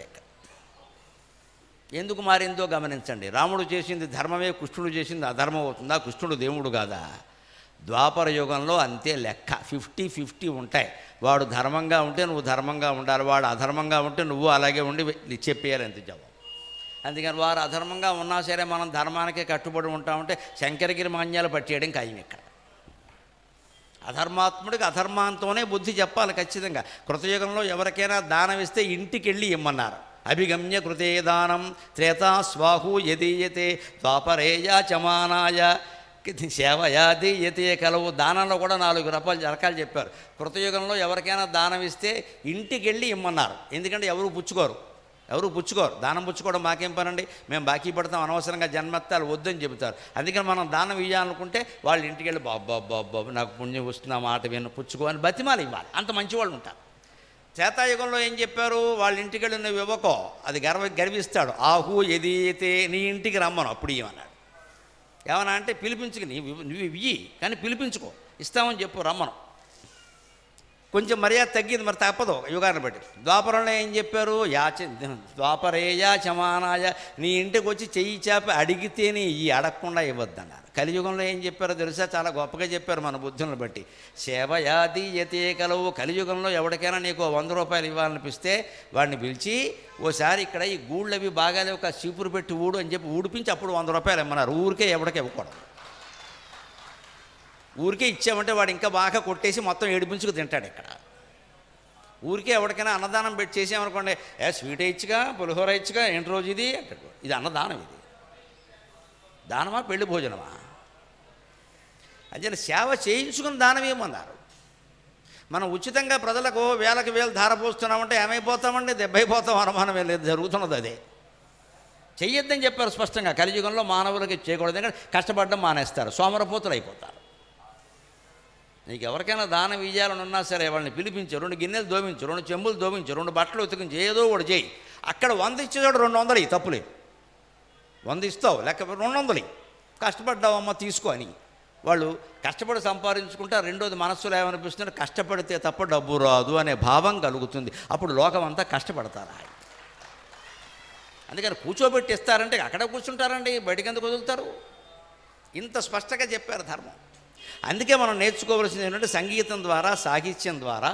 ఎందుకు మారిందో గమనించండి రాముడు చేసింది ధర్మమే కృష్ణుడు చేసింది అధర్మం అవుతుందా కృష్ణుడు దేవుడు కాదా ద్వాపర యుగంలో అంతే లెక్క ఫిఫ్టీ ఫిఫ్టీ ఉంటాయి వాడు ధర్మంగా ఉంటే నువ్వు ధర్మంగా ఉండాలి వాడు అధర్మంగా ఉంటే నువ్వు అలాగే ఉండి చెప్పేయాలి అంతే జవాబు అందుకని వారు అధర్మంగా ఉన్నా సరే మనం ధర్మానికే కట్టుబడి ఉంటామంటే శంకరగిరి మాన్యాలు పట్టేయడం ఖాయం ఇక్కడ అధర్మాత్ముడికి అధర్మాంతోనే బుద్ధి చెప్పాలి ఖచ్చితంగా కృతయుగంలో ఎవరికైనా దానం ఇస్తే ఇంటికి వెళ్ళి ఇమ్మన్నారు అభిగమ్య కృతే దానం త్రేతా స్వాహు యదీయతే ద్వాపరేయా చమానాయ సేవయా దీయతే కలవు దానంలో కూడా నాలుగు రకాలు రకాలు చెప్పారు కృతయుగంలో ఎవరికైనా దానం ఇస్తే ఇంటికి వెళ్ళి ఇమ్మన్నారు ఎందుకంటే ఎవరు పుచ్చుకోరు ఎవరు పుచ్చుకోరు దానం పుచ్చుకోవడం మాకేం పనండి మేము బాకీ పడతాం అనవసరంగా జన్మెత్తాలు వద్దని చెబుతారు అందుకని మనం దానం ఇవ్వాలనుకుంటే వాళ్ళ ఇంటికి వెళ్ళి బాబు బాబు బాబు నాకు పుణ్యం వస్తుంది ఆ మాట విన్న పుచ్చుకో అని బతిమాలు ఇవ్వాలి అంత మంచి వాళ్ళు ఉంటారు త్రేతాయుగంలో ఏం చెప్పారు వాళ్ళ ఇంటికి వెళ్ళి నువ్వు ఇవ్వకో అది గర్వ గర్విస్తాడు ఆహు ఎదైతే నీ ఇంటికి రమ్మను అప్పుడు ఇవ్వన్నాడు ఏమన్నా అంటే పిలిపించుకు నీవు నువ్వు ఇయ్యి కానీ పిలిపించుకో ఇస్తామని చెప్పు రమ్మను కొంచెం మర్యాద తగ్గింది మరి తప్పదు యుగాన్ని బట్టి ద్వాపరంలో ఏం చెప్పారు యాచ ద్వాపరేయా చమానాయ నీ ఇంటికి వచ్చి చెయ్యి చేప అడిగితేనే ఈ అడగకుండా ఇవ్వద్దన్నారు కలియుగంలో ఏం చెప్పారో తెలుసా చాలా గొప్పగా చెప్పారు మన బుద్ధులను బట్టి సేవయాది యతే కలవు కలియుగంలో ఎవరికైనా నీకు ఓ వంద రూపాయలు ఇవ్వాలనిపిస్తే వాడిని పిలిచి ఓసారి ఇక్కడ ఈ గూళ్ళు అవి బాగాలేవు ఒక చీపురు పెట్టి ఊడు అని చెప్పి ఊడిపించి అప్పుడు వంద రూపాయలు ఇమ్మన్నారు ఊరికే ఎవడికి ఇవ్వకూడదు ఊరికే ఇచ్చామంటే వాడు ఇంకా బాగా కొట్టేసి మొత్తం ఏడిపించుకు తింటాడు ఇక్కడ ఊరికే ఎవరికైనా అన్నదానం పెట్టి చేసామనుకోండి ఏ స్వీట్ ఇచ్చుగా పులిహోర ఇచ్చుగా ఏంటి రోజు ఇది అంటాడు ఇది అన్నదానం ఇది దానమా పెళ్లి భోజనమా అంచేత సేవ చేయించుకుని దానం ఏమన్నారు మనం ఉచితంగా ప్రజలకు వేలకు వేలు ధార పోస్తున్నామంటే ఏమైపోతామండి దెబ్బైపోతాం అనుమానమే లేదు జరుగుతున్నది అదే చెయ్యొద్దని చెప్పారు స్పష్టంగా కలియుగంలో మానవులకి చేయకూడదు ఎందుకంటే కష్టపడడం మానేస్తారు సోమరపోతులు అయిపోతారు నీకు ఎవరికైనా దానం ఇయ్యాలని ఉన్నా సరే వాళ్ళని పిలిపించు రెండు గిన్నెలు దోమించు రెండు చెంబులు దోమించు రెండు బట్టలు ఉతికించు ఏదో ఒకటి చేయి అక్కడ వంద ఇచ్చేవాడు రెండు వందలు ఇవి తప్పులేదు వంద ఇస్తావు లేకపోతే రెండు వందలు ఇయ్యి. కష్టపడ్డావమ్మ తీసుకో అని వాళ్ళు కష్టపడి సంపాదించుకుంటే రెండోది మనస్సులో ఏమనిపిస్తుంది కష్టపడితే తప్ప డబ్బు రాదు అనే భావం కలుగుతుంది అప్పుడు లోకం అంతా కష్టపడతారు అందుకని కూర్చోబెట్టి ఇస్తారంటే అక్కడ కూర్చుంటారండి బయటికి ఎందుకు వదులుతారు ఇంత స్పష్టంగా చెప్పారు ధర్మం అందుకే మనం నేర్చుకోవలసింది ఏంటంటే సంగీతం ద్వారా సాహిత్యం ద్వారా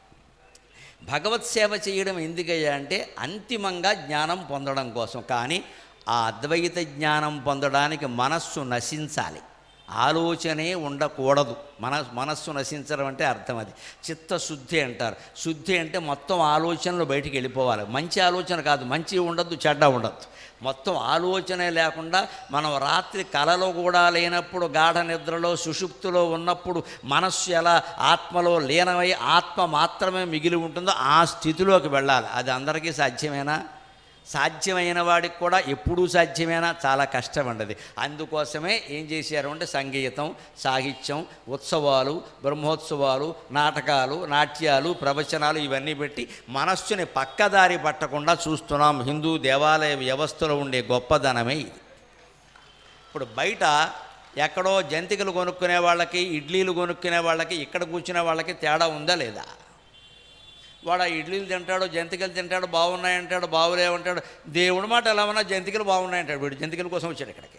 భగవత్ సేవ చేయడం ఎందుకయ్యా అంటే అంతిమంగా జ్ఞానం పొందడం కోసం కానీ ఆ అద్వైత జ్ఞానం పొందడానికి మనస్సు నశించాలి ఆలోచనే ఉండకూడదు మన మనస్సు నశించడం అంటే అర్థం అది చిత్తశుద్ధి అంటారు శుద్ధి అంటే మొత్తం ఆలోచనలు బయటికి వెళ్ళిపోవాలి మంచి ఆలోచన కాదు మంచి ఉండద్దు చెడ్డ ఉండద్దు మొత్తం ఆలోచనే లేకుండా మనం రాత్రి కలలో కూడా లేనప్పుడు గాఢ నిద్రలో సుషుప్తిలో ఉన్నప్పుడు మనస్సు ఎలా ఆత్మలో లీనమై ఆత్మ మాత్రమే మిగిలి ఉంటుందో ఆ స్థితిలోకి వెళ్ళాలి అది అందరికీ సాధ్యమేనా సాధ్యమైన వాడికి కూడా ఎప్పుడూ సాధ్యమేనా చాలా కష్టం ఉండదు అందుకోసమే ఏం చేశారు అంటే సంగీతం సాహిత్యం ఉత్సవాలు బ్రహ్మోత్సవాలు నాటకాలు నాట్యాలు ప్రవచనాలు ఇవన్నీ పెట్టి మనస్సుని పక్కదారి పట్టకుండా చూస్తున్నాం హిందూ దేవాలయ వ్యవస్థలో ఉండే గొప్పదనమే ఇది ఇప్పుడు బయట ఎక్కడో జంతికలు కొనుక్కునే వాళ్ళకి ఇడ్లీలు కొనుక్కునే వాళ్ళకి ఇక్కడ కూర్చునే వాళ్ళకి తేడా ఉందా లేదా వాడు ఆ ఇడ్లీలు తింటాడు జంతికలు తింటాడు బాగున్నాయంటాడు బాగులేవంటాడు దేవుడి మాట ఎలా ఉన్నా జంతికలు బాగున్నాయంటాడు వీడు జంతికల కోసం వచ్చాడు ఇక్కడికి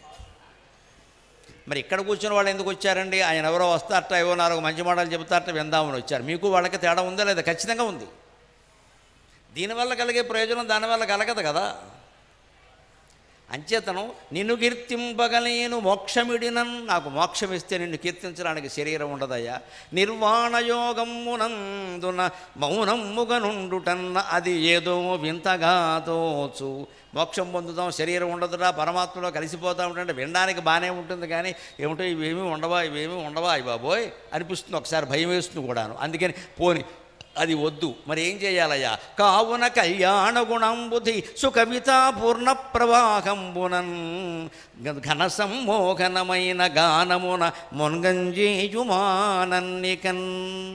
మరి ఇక్కడ కూర్చున్న వాళ్ళు ఎందుకు వచ్చారండి ఆయన ఎవరో వస్తారట ఏవో నాలుగు మంచి మాటలు చెబుతారట విందామని వచ్చారు మీకు వాళ్ళకి తేడా ఉందా లేదా ఖచ్చితంగా ఉంది దీనివల్ల కలిగే ప్రయోజనం దానివల్ల కలగదు కదా అంచేతను నిన్ను కీర్తింపగలేను మోక్షమిడినన్ నాకు మోక్షం ఇస్తే నిన్ను కీర్తించడానికి శరీరం ఉండదయ్యా నిర్వాణ యోగమ్మునందున మౌనమ్ముగనుండుటన్న అది ఏదో వింతగా తోచు మోక్షం పొందుతాం శరీరం ఉండదురా పరమాత్మలో కలిసిపోతా ఉంటే వినడానికి బాగానే ఉంటుంది కానీ ఏమిటో ఇవేమీ ఉండవా ఇవేమీ ఉండవా అయ్యి బాబోయ్ అనిపిస్తుంది ఒకసారి భయం వేస్తుంది కూడాను అందుకని పోని అది వద్దు మరి ఏం చేయాలయ్యా కావున కళ్యాణ గుణంబుధి సుకవితా పూర్ణ ప్రవాహంబునన్ ఘన సమ్మోహనమైన గానమున మొన్గంజేయుమానన్నికన్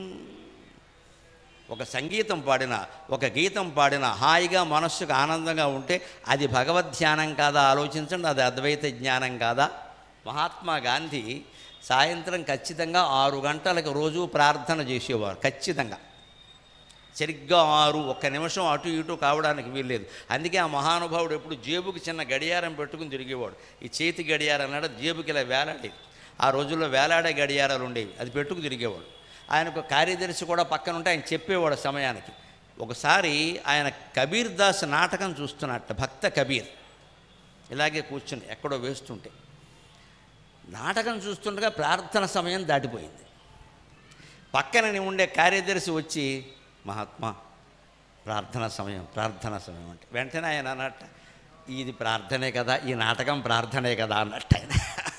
ఒక సంగీతం పాడిన ఒక గీతం పాడిన హాయిగా మనస్సుకు ఆనందంగా ఉంటే అది భగవద్ధ్యానం కాదా ఆలోచించండి అది అద్వైత జ్ఞానం కాదా మహాత్మా గాంధీ సాయంత్రం ఖచ్చితంగా ఆరు గంటలకు రోజు ప్రార్థన చేసేవారు ఖచ్చితంగా సరిగ్గా ఆరు ఒక్క నిమిషం అటు ఇటు కావడానికి వీల్లేదు అందుకే ఆ మహానుభావుడు ఎప్పుడు జేబుకి చిన్న గడియారం పెట్టుకుని తిరిగేవాడు ఈ చేతి గడియారం అన్నాడు జేబుకి ఇలా వేలాడేది ఆ రోజుల్లో వేలాడే గడియారాలు ఉండేవి అది పెట్టుకు తిరిగేవాడు ఆయనకు కార్యదర్శి కూడా పక్కన ఉంటే ఆయన చెప్పేవాడు సమయానికి ఒకసారి ఆయన కబీర్ దాస్ నాటకం చూస్తున్నట్ట భక్త కబీర్ ఇలాగే కూర్చుని ఎక్కడో వేస్తుంటే నాటకం చూస్తుండగా ప్రార్థన సమయం దాటిపోయింది పక్కన ఉండే కార్యదర్శి వచ్చి మహాత్మా ప్రార్థన సమయం ప్రార్థన సమయం అంటే వెంటనే ఆయన అన్నట్ట ఇది ప్రార్థనే కదా ఈ నాటకం ప్రార్థనే కదా అన్నట్టు ఆయన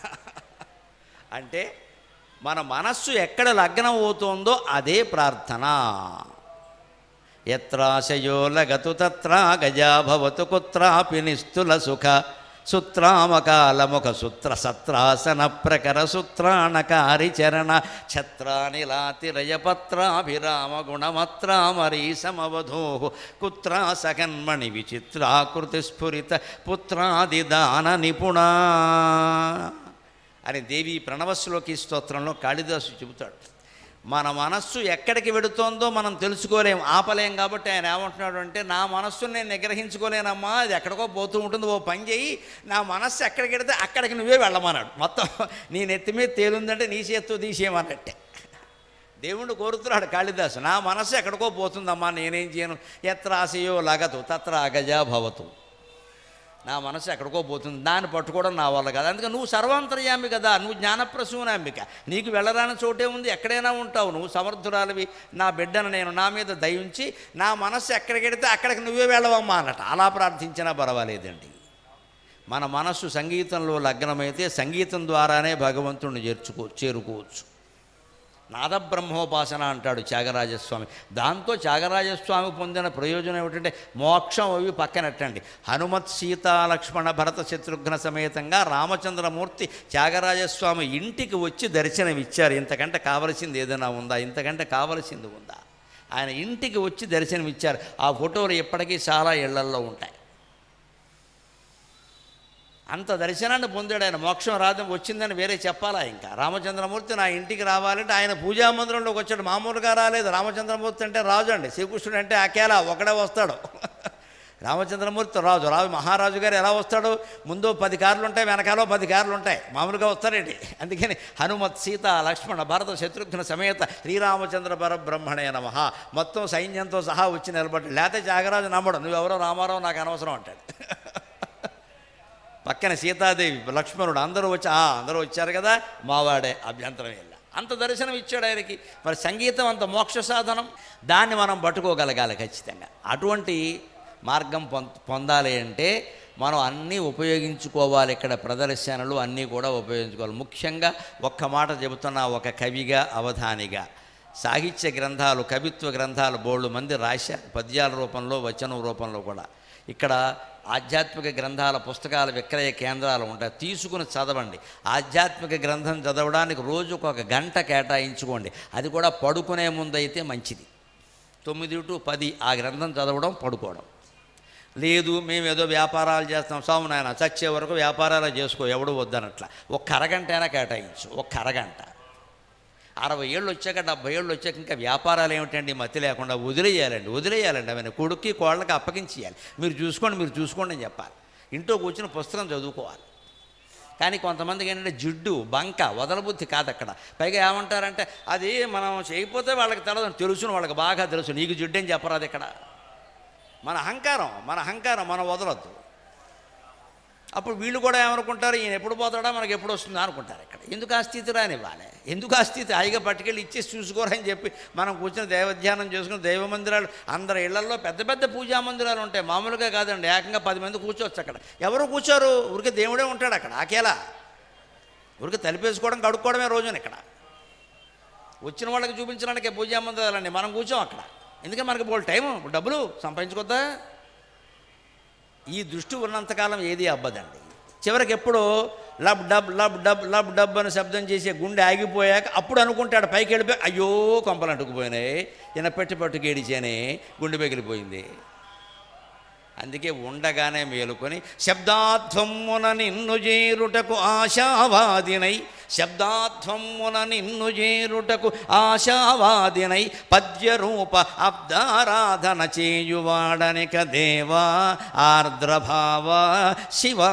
అంటే మన మనస్సు ఎక్కడ లగ్నం అవుతోందో అదే ప్రార్థన ఎత్రాశయో లగతు తత్ర గజా భవతు కుత్రాపి నిస్తుల సుఖ సుత్రామకాలముఖ సూత్ర సత్రాసన ప్రకర సూత్రాణకారి చరణ ఛత్రానిలాతిరయపత్రాభిరామ గుణమత్రామరీ సమవధో కుత్రా సకన్మణి విచిత్రాకృతి స్ఫురిత పుత్రాదిదాన నిపుణా అని దేవి ప్రణవశ్లోకి స్తోత్రంలో కాళిదాసు చెబుతాడు మన మనస్సు ఎక్కడికి వెడుతోందో మనం తెలుసుకోలేం ఆపలేం కాబట్టి ఆయన ఏమంటున్నాడు అంటే నా మనస్సును నేను నిగ్రహించుకోలేనమ్మా అది ఎక్కడికో పోతూ ఉంటుంది ఓ పని చేయి నా మనస్సు ఎక్కడికి వెడితే అక్కడికి నువ్వే వెళ్ళమన్నాడు మొత్తం నీ నెత్తి మీద తేలుందంటే నీ చేత్తో తీసేయమన్నట్టే దేవుణ్ణి కోరుతున్నాడు కాళిదాసు నా మనస్సు ఎక్కడికో పోతుందమ్మా నేనేం చేయను ఎత్ర ఆశయో లగతు తత్ర అగజా భవతు నా మనసు ఎక్కడికో పోతుంది దాన్ని పట్టుకోవడం నా వల్ల కాదు అందుకే నువ్వు సర్వాంతర్యామి కదా నువ్వు జ్ఞానప్రసూనాంబిక నీకు వెళ్ళరాని చోటే ఉంది ఎక్కడైనా ఉంటావు నువ్వు సమర్థురాలివి నా బిడ్డను నేను నా మీద దయించి నా మనస్సు ఎక్కడికెడితే అక్కడికి నువ్వే వెళ్ళవమ్మా అన్నట్టు అలా ప్రార్థించినా పర్వాలేదండి మన మనస్సు సంగీతంలో లగ్నమైతే సంగీతం ద్వారానే భగవంతుడిని చేర్చుకో చేరుకోవచ్చు నాదబ్రహ్మోపాసన అంటాడు త్యాగరాజస్వామి దాంతో త్యాగరాజస్వామి పొందిన ప్రయోజనం ఏమిటంటే మోక్షం అవి పక్కనట్టండి హనుమత్ సీతా లక్ష్మణ భరత శత్రుఘ్న సమేతంగా రామచంద్రమూర్తి త్యాగరాజస్వామి ఇంటికి వచ్చి దర్శనం ఇచ్చారు ఇంతకంటే కావలసింది ఏదైనా ఉందా ఇంతకంటే కావలసింది ఉందా ఆయన ఇంటికి వచ్చి దర్శనం ఇచ్చారు ఆ ఫోటోలు ఇప్పటికీ చాలా ఇళ్లల్లో ఉంటాయి అంత దర్శనాన్ని పొందాడు ఆయన మోక్షం రాదు వచ్చిందని వేరే చెప్పాలా ఇంకా రామచంద్రమూర్తి నా ఇంటికి రావాలంటే ఆయన పూజా మందిరంలోకి వచ్చాడు మామూలుగా రాలేదు రామచంద్రమూర్తి అంటే రాజు అండి శ్రీకృష్ణుడు అంటే అకేలా ఒకడే వస్తాడు రామచంద్రమూర్తి రాజు రాజు మహారాజు గారు ఎలా వస్తాడు ముందు పది కార్లు ఉంటాయి వెనకాలో పది కార్లు ఉంటాయి మామూలుగా వస్తారండి అందుకని హనుమత్ సీత లక్ష్మణ భరత శత్రుఘ్న సమేత శ్రీరామచంద్ర పరబ్రహ్మణే నమ మొత్తం సైన్యంతో సహా వచ్చి నిలబడి లేకపోతే త్యాగరాజు నమ్మడు నువ్వెవరో రామారావు నాకు అనవసరం అంటాడు పక్కన సీతాదేవి లక్ష్మణుడు అందరూ వచ్చి "ఆ, అందరూ వచ్చారు కదా మావాడే అభ్యంతరం వెళ్ళ అంత దర్శనం ఇచ్చాడు ఆయనకి మరి సంగీతం అంత మోక్ష సాధనం దాన్ని మనం పట్టుకోగలగాలి ఖచ్చితంగా అటువంటి మార్గం పొంద పొందాలి అంటే మనం అన్నీ ఉపయోగించుకోవాలి ఇక్కడ ప్రదర్శనలు అన్నీ కూడా ఉపయోగించుకోవాలి ముఖ్యంగా ఒక్క మాట చెబుతున్నా ఒక కవిగా అవధానిగా సాహిత్య గ్రంథాలు కవిత్వ గ్రంథాలు బోళ్ళు మంది రాశారు పద్యాల రూపంలో వచనం రూపంలో కూడా ఇక్కడ ఆధ్యాత్మిక గ్రంథాల పుస్తకాల విక్రయ కేంద్రాలు ఉంటాయి తీసుకుని చదవండి ఆధ్యాత్మిక గ్రంథం చదవడానికి రోజుకు ఒక గంట కేటాయించుకోండి అది కూడా పడుకునే ముందు అయితే మంచిది తొమ్మిది టు పది ఆ గ్రంథం చదవడం పడుకోవడం లేదు మేము ఏదో వ్యాపారాలు చేస్తాం స్వామి నాయన చచ్చే వరకు వ్యాపారాలు చేసుకో ఎవడు వద్దనట్ల ఒక్క అరగంట అయినా కేటాయించు ఒక్క అరగంట అరవై ఏళ్ళు వచ్చాక డెబ్బై ఏళ్ళు వచ్చాక ఇంకా వ్యాపారాలు ఏమిటండి మతి లేకుండా వదిలేయాలండి వదిలేయాలండి అవన్నీ కొడుక్కి కోళ్ళకి అప్పగించేయాలి మీరు చూసుకోండి మీరు చూసుకోండి అని చెప్పాలి ఇంట్లో కూర్చుని పుస్తకం చదువుకోవాలి కానీ కొంతమందికి ఏంటంటే జిడ్డు బంక వదలబుద్ధి కాదు అక్కడ పైగా ఏమంటారంటే అది మనం చేయకపోతే వాళ్ళకి తెలదు తెలుసును వాళ్ళకి బాగా తెలుసు నీకు జిడ్డు అని చెప్పరాదు ఇక్కడ మన అహంకారం మన అహంకారం మనం వదలొద్దు అప్పుడు వీళ్ళు కూడా ఏమనుకుంటారు ఈయన ఎప్పుడు పోతాడా మనకి ఎప్పుడు వస్తుందా అనుకుంటారు ఇక్కడ ఎందుకు ఆ స్థితి రానివ్వాలి ఎందుకు ఆ స్థితి హాయిగా పట్టుకెళ్ళి ఇచ్చేసి చూసుకోరని చెప్పి మనం కూర్చొని దైవధ్యానం చేసుకుని దైవ మందిరాలు అందరి ఇళ్లలో పెద్ద పెద్ద పూజా మందిరాలు ఉంటాయి మామూలుగా కాదండి ఏకంగా పది మంది కూర్చోవచ్చు అక్కడ ఎవరు కూర్చోరు ఊరికే దేవుడే ఉంటాడు అక్కడ ఆకేలా ఊరికే తలిపేసుకోవడం కడుక్కోవడమే రోజున ఇక్కడ వచ్చిన వాళ్ళకి చూపించడానికి పూజా మందిరాలండి మనం కూర్చోం అక్కడ ఎందుకంటే మనకి బోల్ టైం డబ్బులు సంపాదించుకోద్దా ఈ దృష్టి ఉన్నంతకాలం ఏది అబ్బదండి చివరికి ఎప్పుడు lub dub lub dub lub dub అని శబ్దం చేసే గుండె ఆగిపోయాక అప్పుడు అనుకుంటాడు పైకి వెళ్ళిపోయి అయ్యో కొంపలు అంటుకుపోయినాయి ఈయన పెట్టి పట్టుకు ఏడిచానే గుండె పగిలిపోయింది అందుకే ఉండగానే మేలుకొని శబ్దాధ్వమ్మున నిన్ను చేరుటకు ఆశావాదినై శబ్దాధ్వమ్మున నిన్ను చేరుటకు ఆశావాదినై పద్యరూప అబ్దారాధన చేయువాడనిక దేవా ఆర్ద్రభావ శివా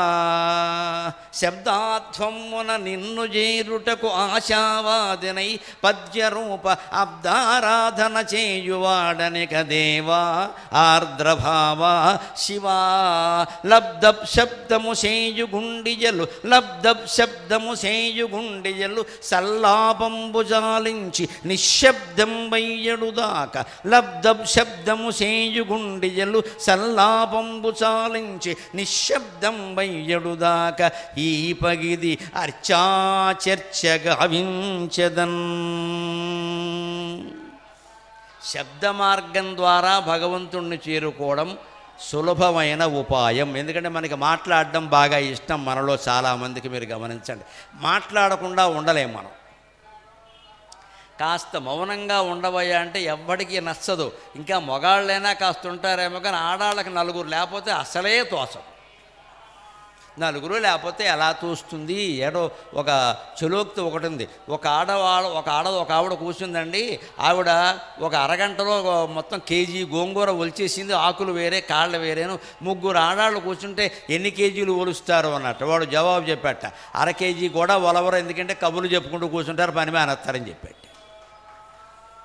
శబ్దాధ్వమ్మున నిన్ను చేరుటకు ఆశావాదినై పద్యరూప అబ్దారాధన చేయువాడనిక దేవా ఆర్ద్రభావ శివా లబ్ధబ్ శబ్దము సేయు గుండిజలు లబ్ధబ్ శబ్దము సేయు గుండిజలు సల్లాపంబు జాలించి నిశ్శబ్దం వయ్యడుదాక లబ్ధబ్ శబ్దము సేయు గుండిజలు సల్లాపంబు చాలించి నిశ్శబ్దం వయ్యడుదాక ఈ పగిది అర్చాచర్చగా వించదన్ శబ్ద మార్గం ద్వారా భగవంతుణ్ణి చేరుకోవడం సులభమైన ఉపాయం ఎందుకంటే మనకి మాట్లాడడం బాగా ఇష్టం మనలో చాలామందికి మీరు గమనించండి మాట్లాడకుండా ఉండలేం మనం కాస్త మౌనంగా ఉండబోయా అంటే ఎవ్వడికి నచ్చదు ఇంకా మొగాళ్ళైనా కాస్త ఉంటారేమో కానీ ఆడాళ్ళకి నలుగురు లేకపోతే అసలే తోచదు నలుగురు లేకపోతే ఎలా చూస్తుంది ఏడో ఒక చెలోక్తి ఒకటి ఉంది ఒక ఆడవాళ్ళ ఒక ఆడ ఒక ఆవిడ కూర్చుందండి ఆవిడ ఒక అరగంటలో ఒక మొత్తం కేజీ గోంగూర ఒలిచేసింది ఆకులు వేరే కాళ్ళు వేరేను ముగ్గురు ఆడాళ్ళు కూర్చుంటే ఎన్ని కేజీలు ఒలుస్తారు అన్నట్టు వాడు జవాబు చెప్పాట అర కేజీ కూడా ఒలవరు ఎందుకంటే కబుర్లు చెప్పుకుంటూ కూర్చుంటారు పని మేనేస్తారని చెప్పాడు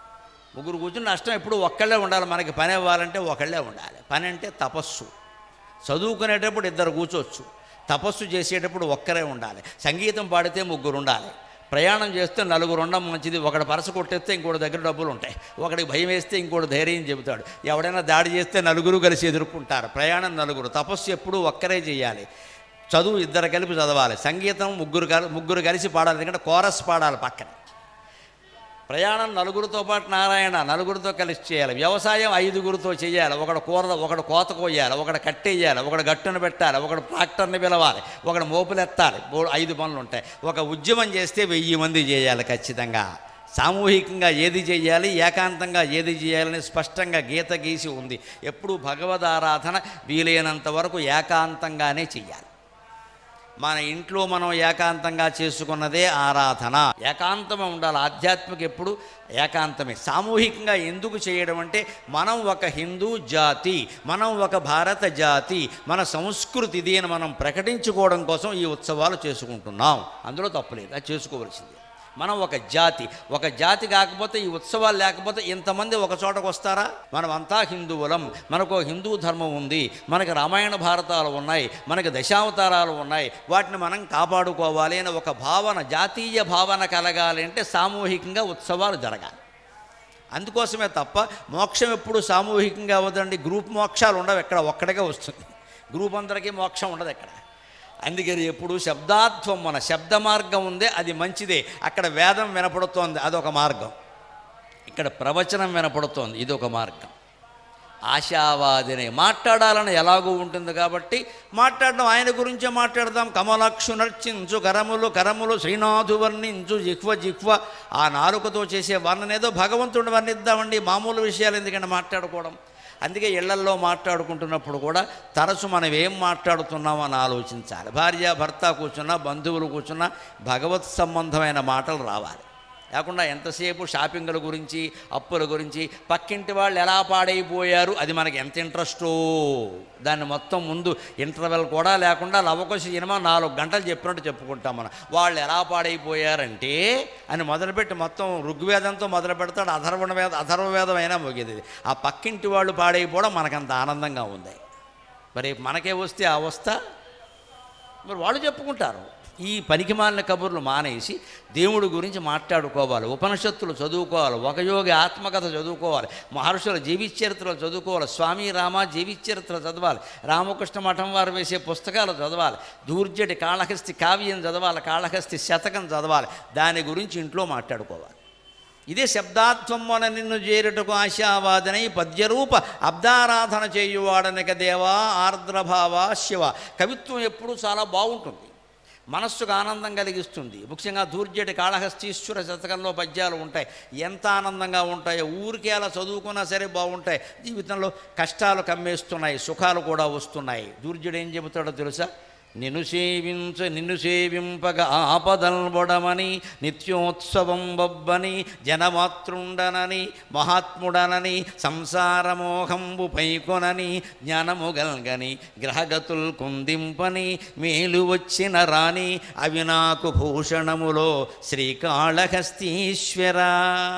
ముగ్గురు కూర్చుని నష్టం ఎప్పుడు ఒక్కళ్ళే ఉండాలి మనకి పని ఇవ్వాలంటే ఒకళ్ళే ఉండాలి పని అంటే తపస్సు చదువుకునేటప్పుడు ఇద్దరు కూర్చోవచ్చు తపస్సు చేసేటప్పుడు ఒక్కరే ఉండాలి సంగీతం పాడితే ముగ్గురు ఉండాలి ప్రయాణం చేస్తే నలుగురు ఉండడం మంచిది ఒకటి పరస కొట్టేస్తే ఇంకోటి దగ్గర డబ్బులు ఉంటాయి ఒకడికి భయం వేస్తే ఇంకోటి ధైర్యం చెబుతాడు ఎవడైనా దాడి చేస్తే నలుగురు కలిసి ఎదుర్కొంటారు ప్రయాణం నలుగురు తపస్సు ఎప్పుడూ ఒక్కరే చేయాలి చదువు ఇద్దరు కలిపి చదవాలి సంగీతం ముగ్గురు కలి ముగ్గురు కలిసి పాడాలి ఎందుకంటే కోరస్ పాడాలి పక్కన ప్రయాణం నలుగురితో పాటు నారాయణ నలుగురితో కలిసి చేయాలి వ్యవసాయం ఐదుగురితో చేయాలి ఒకడు కూర ఒకడు కోత కోయాలి ఒకడు కట్టేయాలి ఒకడు గట్టును పెట్టాలి ఒకడు ట్రాక్టర్ని పిలవాలి ఒకడు మోపులు ఎత్తాలి మూడు ఐదు పనులు ఉంటాయి ఒక ఉద్యమం చేస్తే వెయ్యి మంది చేయాలి ఖచ్చితంగా సామూహికంగా ఏది చేయాలి ఏకాంతంగా ఏది చేయాలని స్పష్టంగా గీత గీసి ఉంది ఎప్పుడు భగవద్ ఆరాధన వీలైనంత వరకు ఏకాంతంగానే చెయ్యాలి మన ఇంట్లో మనం ఏకాంతంగా చేసుకున్నదే ఆరాధన ఏకాంతమే ఉండాలి ఆధ్యాత్మిక ఎప్పుడు ఏకాంతమే సామూహికంగా ఎందుకు చేయడం అంటే మనం ఒక హిందూ జాతి మనం ఒక భారత జాతి మన సంస్కృతి ఇది అని మనం ప్రకటించుకోవడం కోసం ఈ ఉత్సవాలు చేసుకుంటున్నాం అందులో తప్పులేదు అది చేసుకోవలసింది మనం ఒక జాతి ఒక జాతి కాకపోతే ఈ ఉత్సవాలు లేకపోతే ఇంతమంది ఒక చోటకు వస్తారా మనం అంతా హిందువులం మనకు ఒక హిందూ ధర్మం ఉంది మనకి రామాయణ భారతాలు ఉన్నాయి మనకి దశావతారాలు ఉన్నాయి వాటిని మనం కాపాడుకోవాలి అనే ఒక భావన జాతీయ భావన కలగాలి అంటే సామూహికంగా ఉత్సవాలు జరగాలి అందుకోసమే తప్ప మోక్షం ఎప్పుడు సామూహికంగా అవ్వదండి గ్రూప్ మోక్షాలు ఉండవు ఎక్కడ ఒక్కడిగా వస్తుంది గ్రూప్ అందరికీ మోక్షం ఉండదు ఎక్కడ అందుకని ఎప్పుడు శబ్దాత్వం మన శబ్ద మార్గం ఉందే అది మంచిదే అక్కడ వేదం వినపడుతోంది అదొక మార్గం ఇక్కడ ప్రవచనం వినపడుతోంది ఇది ఒక మార్గం ఆశావాదిని మాట్లాడాలని ఎలాగూ ఉంటుంది కాబట్టి మాట్లాడడం ఆయన గురించే మాట్లాడదాం కమలక్షు నర్చించు కరములు కరములు శ్రీనాథు వర్ణించు జిహ్వ జిహ్వ ఆ నాలుకతో చేసే వర్ణనేదో భగవంతుడు వర్ణిద్దామండి మామూలు విషయాలు ఎందుకంటే మాట్లాడుకోవడం అందుకే ఇళ్లల్లో మాట్లాడుకుంటున్నప్పుడు కూడా తరచు మనం ఏం మాట్లాడుతున్నామో అని ఆలోచించాలి భార్య భర్త కూర్చున్నా బంధువులు కూర్చున్నా భగవత్ సంబంధమైన మాటలు రావాలి లేకుండా ఎంతసేపు షాపింగ్ల గురించి అప్పుల గురించి పక్కింటి వాళ్ళు ఎలా పాడైపోయారు అది మనకి ఎంత ఇంట్రెస్టో దాన్ని మొత్తం ముందు ఇంటర్వెల్ కూడా లేకుండా లవకుశ సినిమా నాలుగు గంటలు చెప్పినట్టు చెప్పుకుంటాం మనం వాళ్ళు ఎలా పాడైపోయారంటే అని మొదలుపెట్టి మొత్తం ఋగ్వేదంతో మొదలు పెడతాడు అధర్వణ వేద అధర్వవేదం అయినా ముగిది ఆ పక్కింటి వాళ్ళు పాడైపోవడం మనకంత ఆనందంగా ఉంది మరి మనకే వస్తే ఆ అవస్థ మరి వాళ్ళు చెప్పుకుంటారు ఈ పనికిమాలిన కబుర్లు మానేసి దేవుడి గురించి మాట్లాడుకోవాలి ఉపనిషత్తులు చదువుకోవాలి ఒక యోగి ఆత్మకథ చదువుకోవాలి మహర్షుల జీవిచరిత్రలు చదువుకోవాలి స్వామి రామ జీవిచరిత్ర చదవాలి రామకృష్ణ మఠం వారు వేసే పుస్తకాలు చదవాలి దూర్జటి కాళహస్తి కావ్యం చదవాలి కాళహస్తి శతకం చదవాలి దాని గురించి ఇంట్లో మాట్లాడుకోవాలి ఇదే శబ్దాత్వం మన నిన్ను చేరుటకు ఆశావాదనై పద్యరూప అబ్దారాధన చేయువాడనక దేవా ఆర్ద్రభావ శివ కవిత్వం ఎప్పుడూ చాలా బాగుంటుంది మనస్సుకు ఆనందం కలిగిస్తుంది ముఖ్యంగా దూర్జటి కాళహస్తీశ్వర శతకంలో పద్యాలు ఉంటాయి ఎంత ఆనందంగా ఉంటాయో ఊరికే అలా చదువుకున్నా సరే బాగుంటాయి జీవితంలో కష్టాలు కమ్మేస్తున్నాయి సుఖాలు కూడా వస్తున్నాయి దూర్జుడు ఏం చెబుతాడో తెలుసా నిన్ను సేవించ నిన్ను సేవింపగ ఆపదల్బొడమని నిత్యోత్సవం బొబ్బని జనమాతృండనని మహాత్ముడనని సంసారమోహంబు పైకొనని జ్ఞానము గల్గని గ్రహగతుల్ కుందింపని మేలు వచ్చిన రాని అవి నాకు భూషణములో శ్రీకాళహస్తీశ్వరా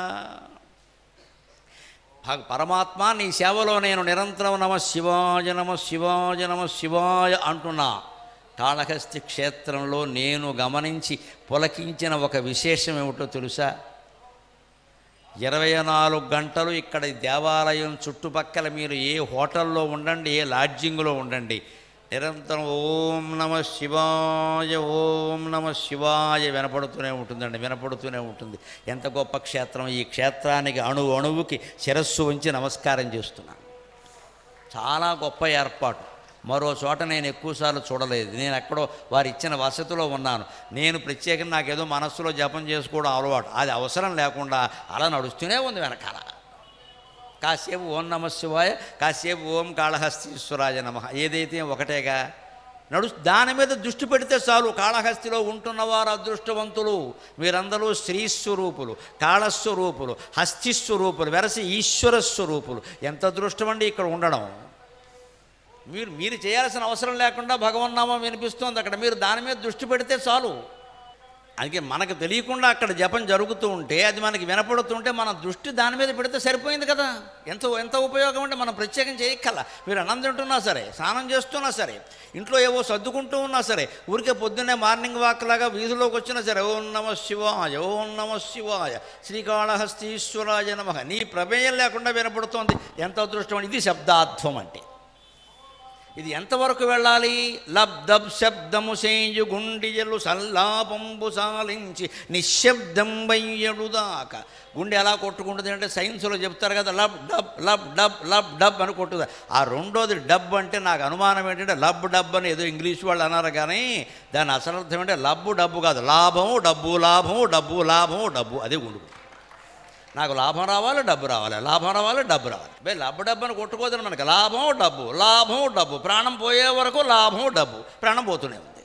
భగ- పరమాత్మ నీ సేవలో నేను నిరంతరం నమ శివాయ నమ శివాయ నమ శివాయ అంటున్నా కాళహస్తి క్షేత్రంలో నేను గమనించి పులకించిన ఒక విశేషం ఏమిటో తెలుసా ఇరవై నాలుగు గంటలు ఇక్కడ ఈ దేవాలయం చుట్టుపక్కల మీరు ఏ హోటల్లో ఉండండి ఏ లాడ్జింగ్లో ఉండండి నిరంతరం ఓం నమ శివాయ ఓం నమ శివాయ వినపడుతూనే ఉంటుందండి వినపడుతూనే ఉంటుంది ఎంత గొప్ప క్షేత్రం ఈ క్షేత్రానికి అణు అణువుకి శిరస్సు ఉంచి నమస్కారం చేస్తున్నాను చాలా గొప్ప ఏర్పాటు మరో చోట నేను ఎక్కువసార్లు చూడలేదు నేను ఎక్కడో వారు ఇచ్చిన వసతిలో ఉన్నాను నేను ప్రత్యేకంగా నాకేదో మనస్సులో జపం చేసుకోవడం అలవాటు అది అవసరం లేకుండా అలా నడుస్తూనే ఉంది వెనకాల కాసేపు ఓం నమ శివాయ కాసేపు ఓం కాళహస్తీశ్వరాయ నమ ఏదైతే ఒకటేగా నడు దాని మీద దృష్టి పెడితే చాలు కాళహస్తిలో ఉంటున్నవారు అదృష్టవంతులు మీరందరూ స్త్రీస్వరూపులు కాళస్వరూపులు హస్తిస్వరూపులు వెరసి ఈశ్వర స్వరూపులు ఎంత అదృష్టం అండి ఇక్కడ ఉండడం మీరు మీరు చేయాల్సిన అవసరం లేకుండా భగవన్నామం వినిపిస్తోంది అక్కడ మీరు దాని మీద దృష్టి పెడితే చాలు అందుకే మనకు తెలియకుండా అక్కడ జపం జరుగుతూ ఉంటే అది మనకి వినపడుతుంటే మన దృష్టి దాని మీద పెడితే సరిపోయింది కదా ఎంత ఎంత ఉపయోగం అంటే మనం ప్రత్యేకం చేయక్కల మీరు అన్నం తింటున్నా సరే స్నానం చేస్తున్నా సరే ఇంట్లో ఏవో సర్దుకుంటూ ఉన్నా సరే ఊరికే పొద్దున్నే మార్నింగ్ వాక్ లాగా వీధిలోకి వచ్చినా సరే ఓం నమ శివాయ ఓం నమ శివాయ శ్రీకాళహస్తీశ్వరాయ నమ నీ ప్రమేయం లేకుండా వినపడుతోంది ఎంత అదృష్టం ఇది శబ్దార్థం అంటే ఇది ఎంతవరకు వెళ్ళాలి లబ్ దబ్ శబ్దము సేయు గుండియలు సల్లాపంబు సాలించి నిశ్శబ్దం వయ్యడు దాకా గుండె ఎలా కొట్టుకుంటుంది అంటే సైన్స్లో చెప్తారు కదా lub dub lub dub lub dub అని కొట్టుదా ఆ రెండోది డబ్ అంటే నాకు అనుమానం ఏంటంటే లబ్ డబ్ అని ఏదో ఇంగ్లీష్ వాళ్ళు అన్నారు కానీ దాని అసలు అర్థం ఏంటంటే లబ్బు డబ్బు కాదు లాభము డబ్బు లాభము డబ్బు లాభము డబ్బు అదే గుండు నాకు లాభం రావాలి డబ్బు రావాలి లాభం రావాలి డబ్బు రావాలి బే లబ్బు డబ్బు అని కొట్టుకోదని మనకి లాభం డబ్బు లాభం డబ్బు ప్రాణం పోయే వరకు లాభం డబ్బు ప్రాణం పోతూనే ఉంది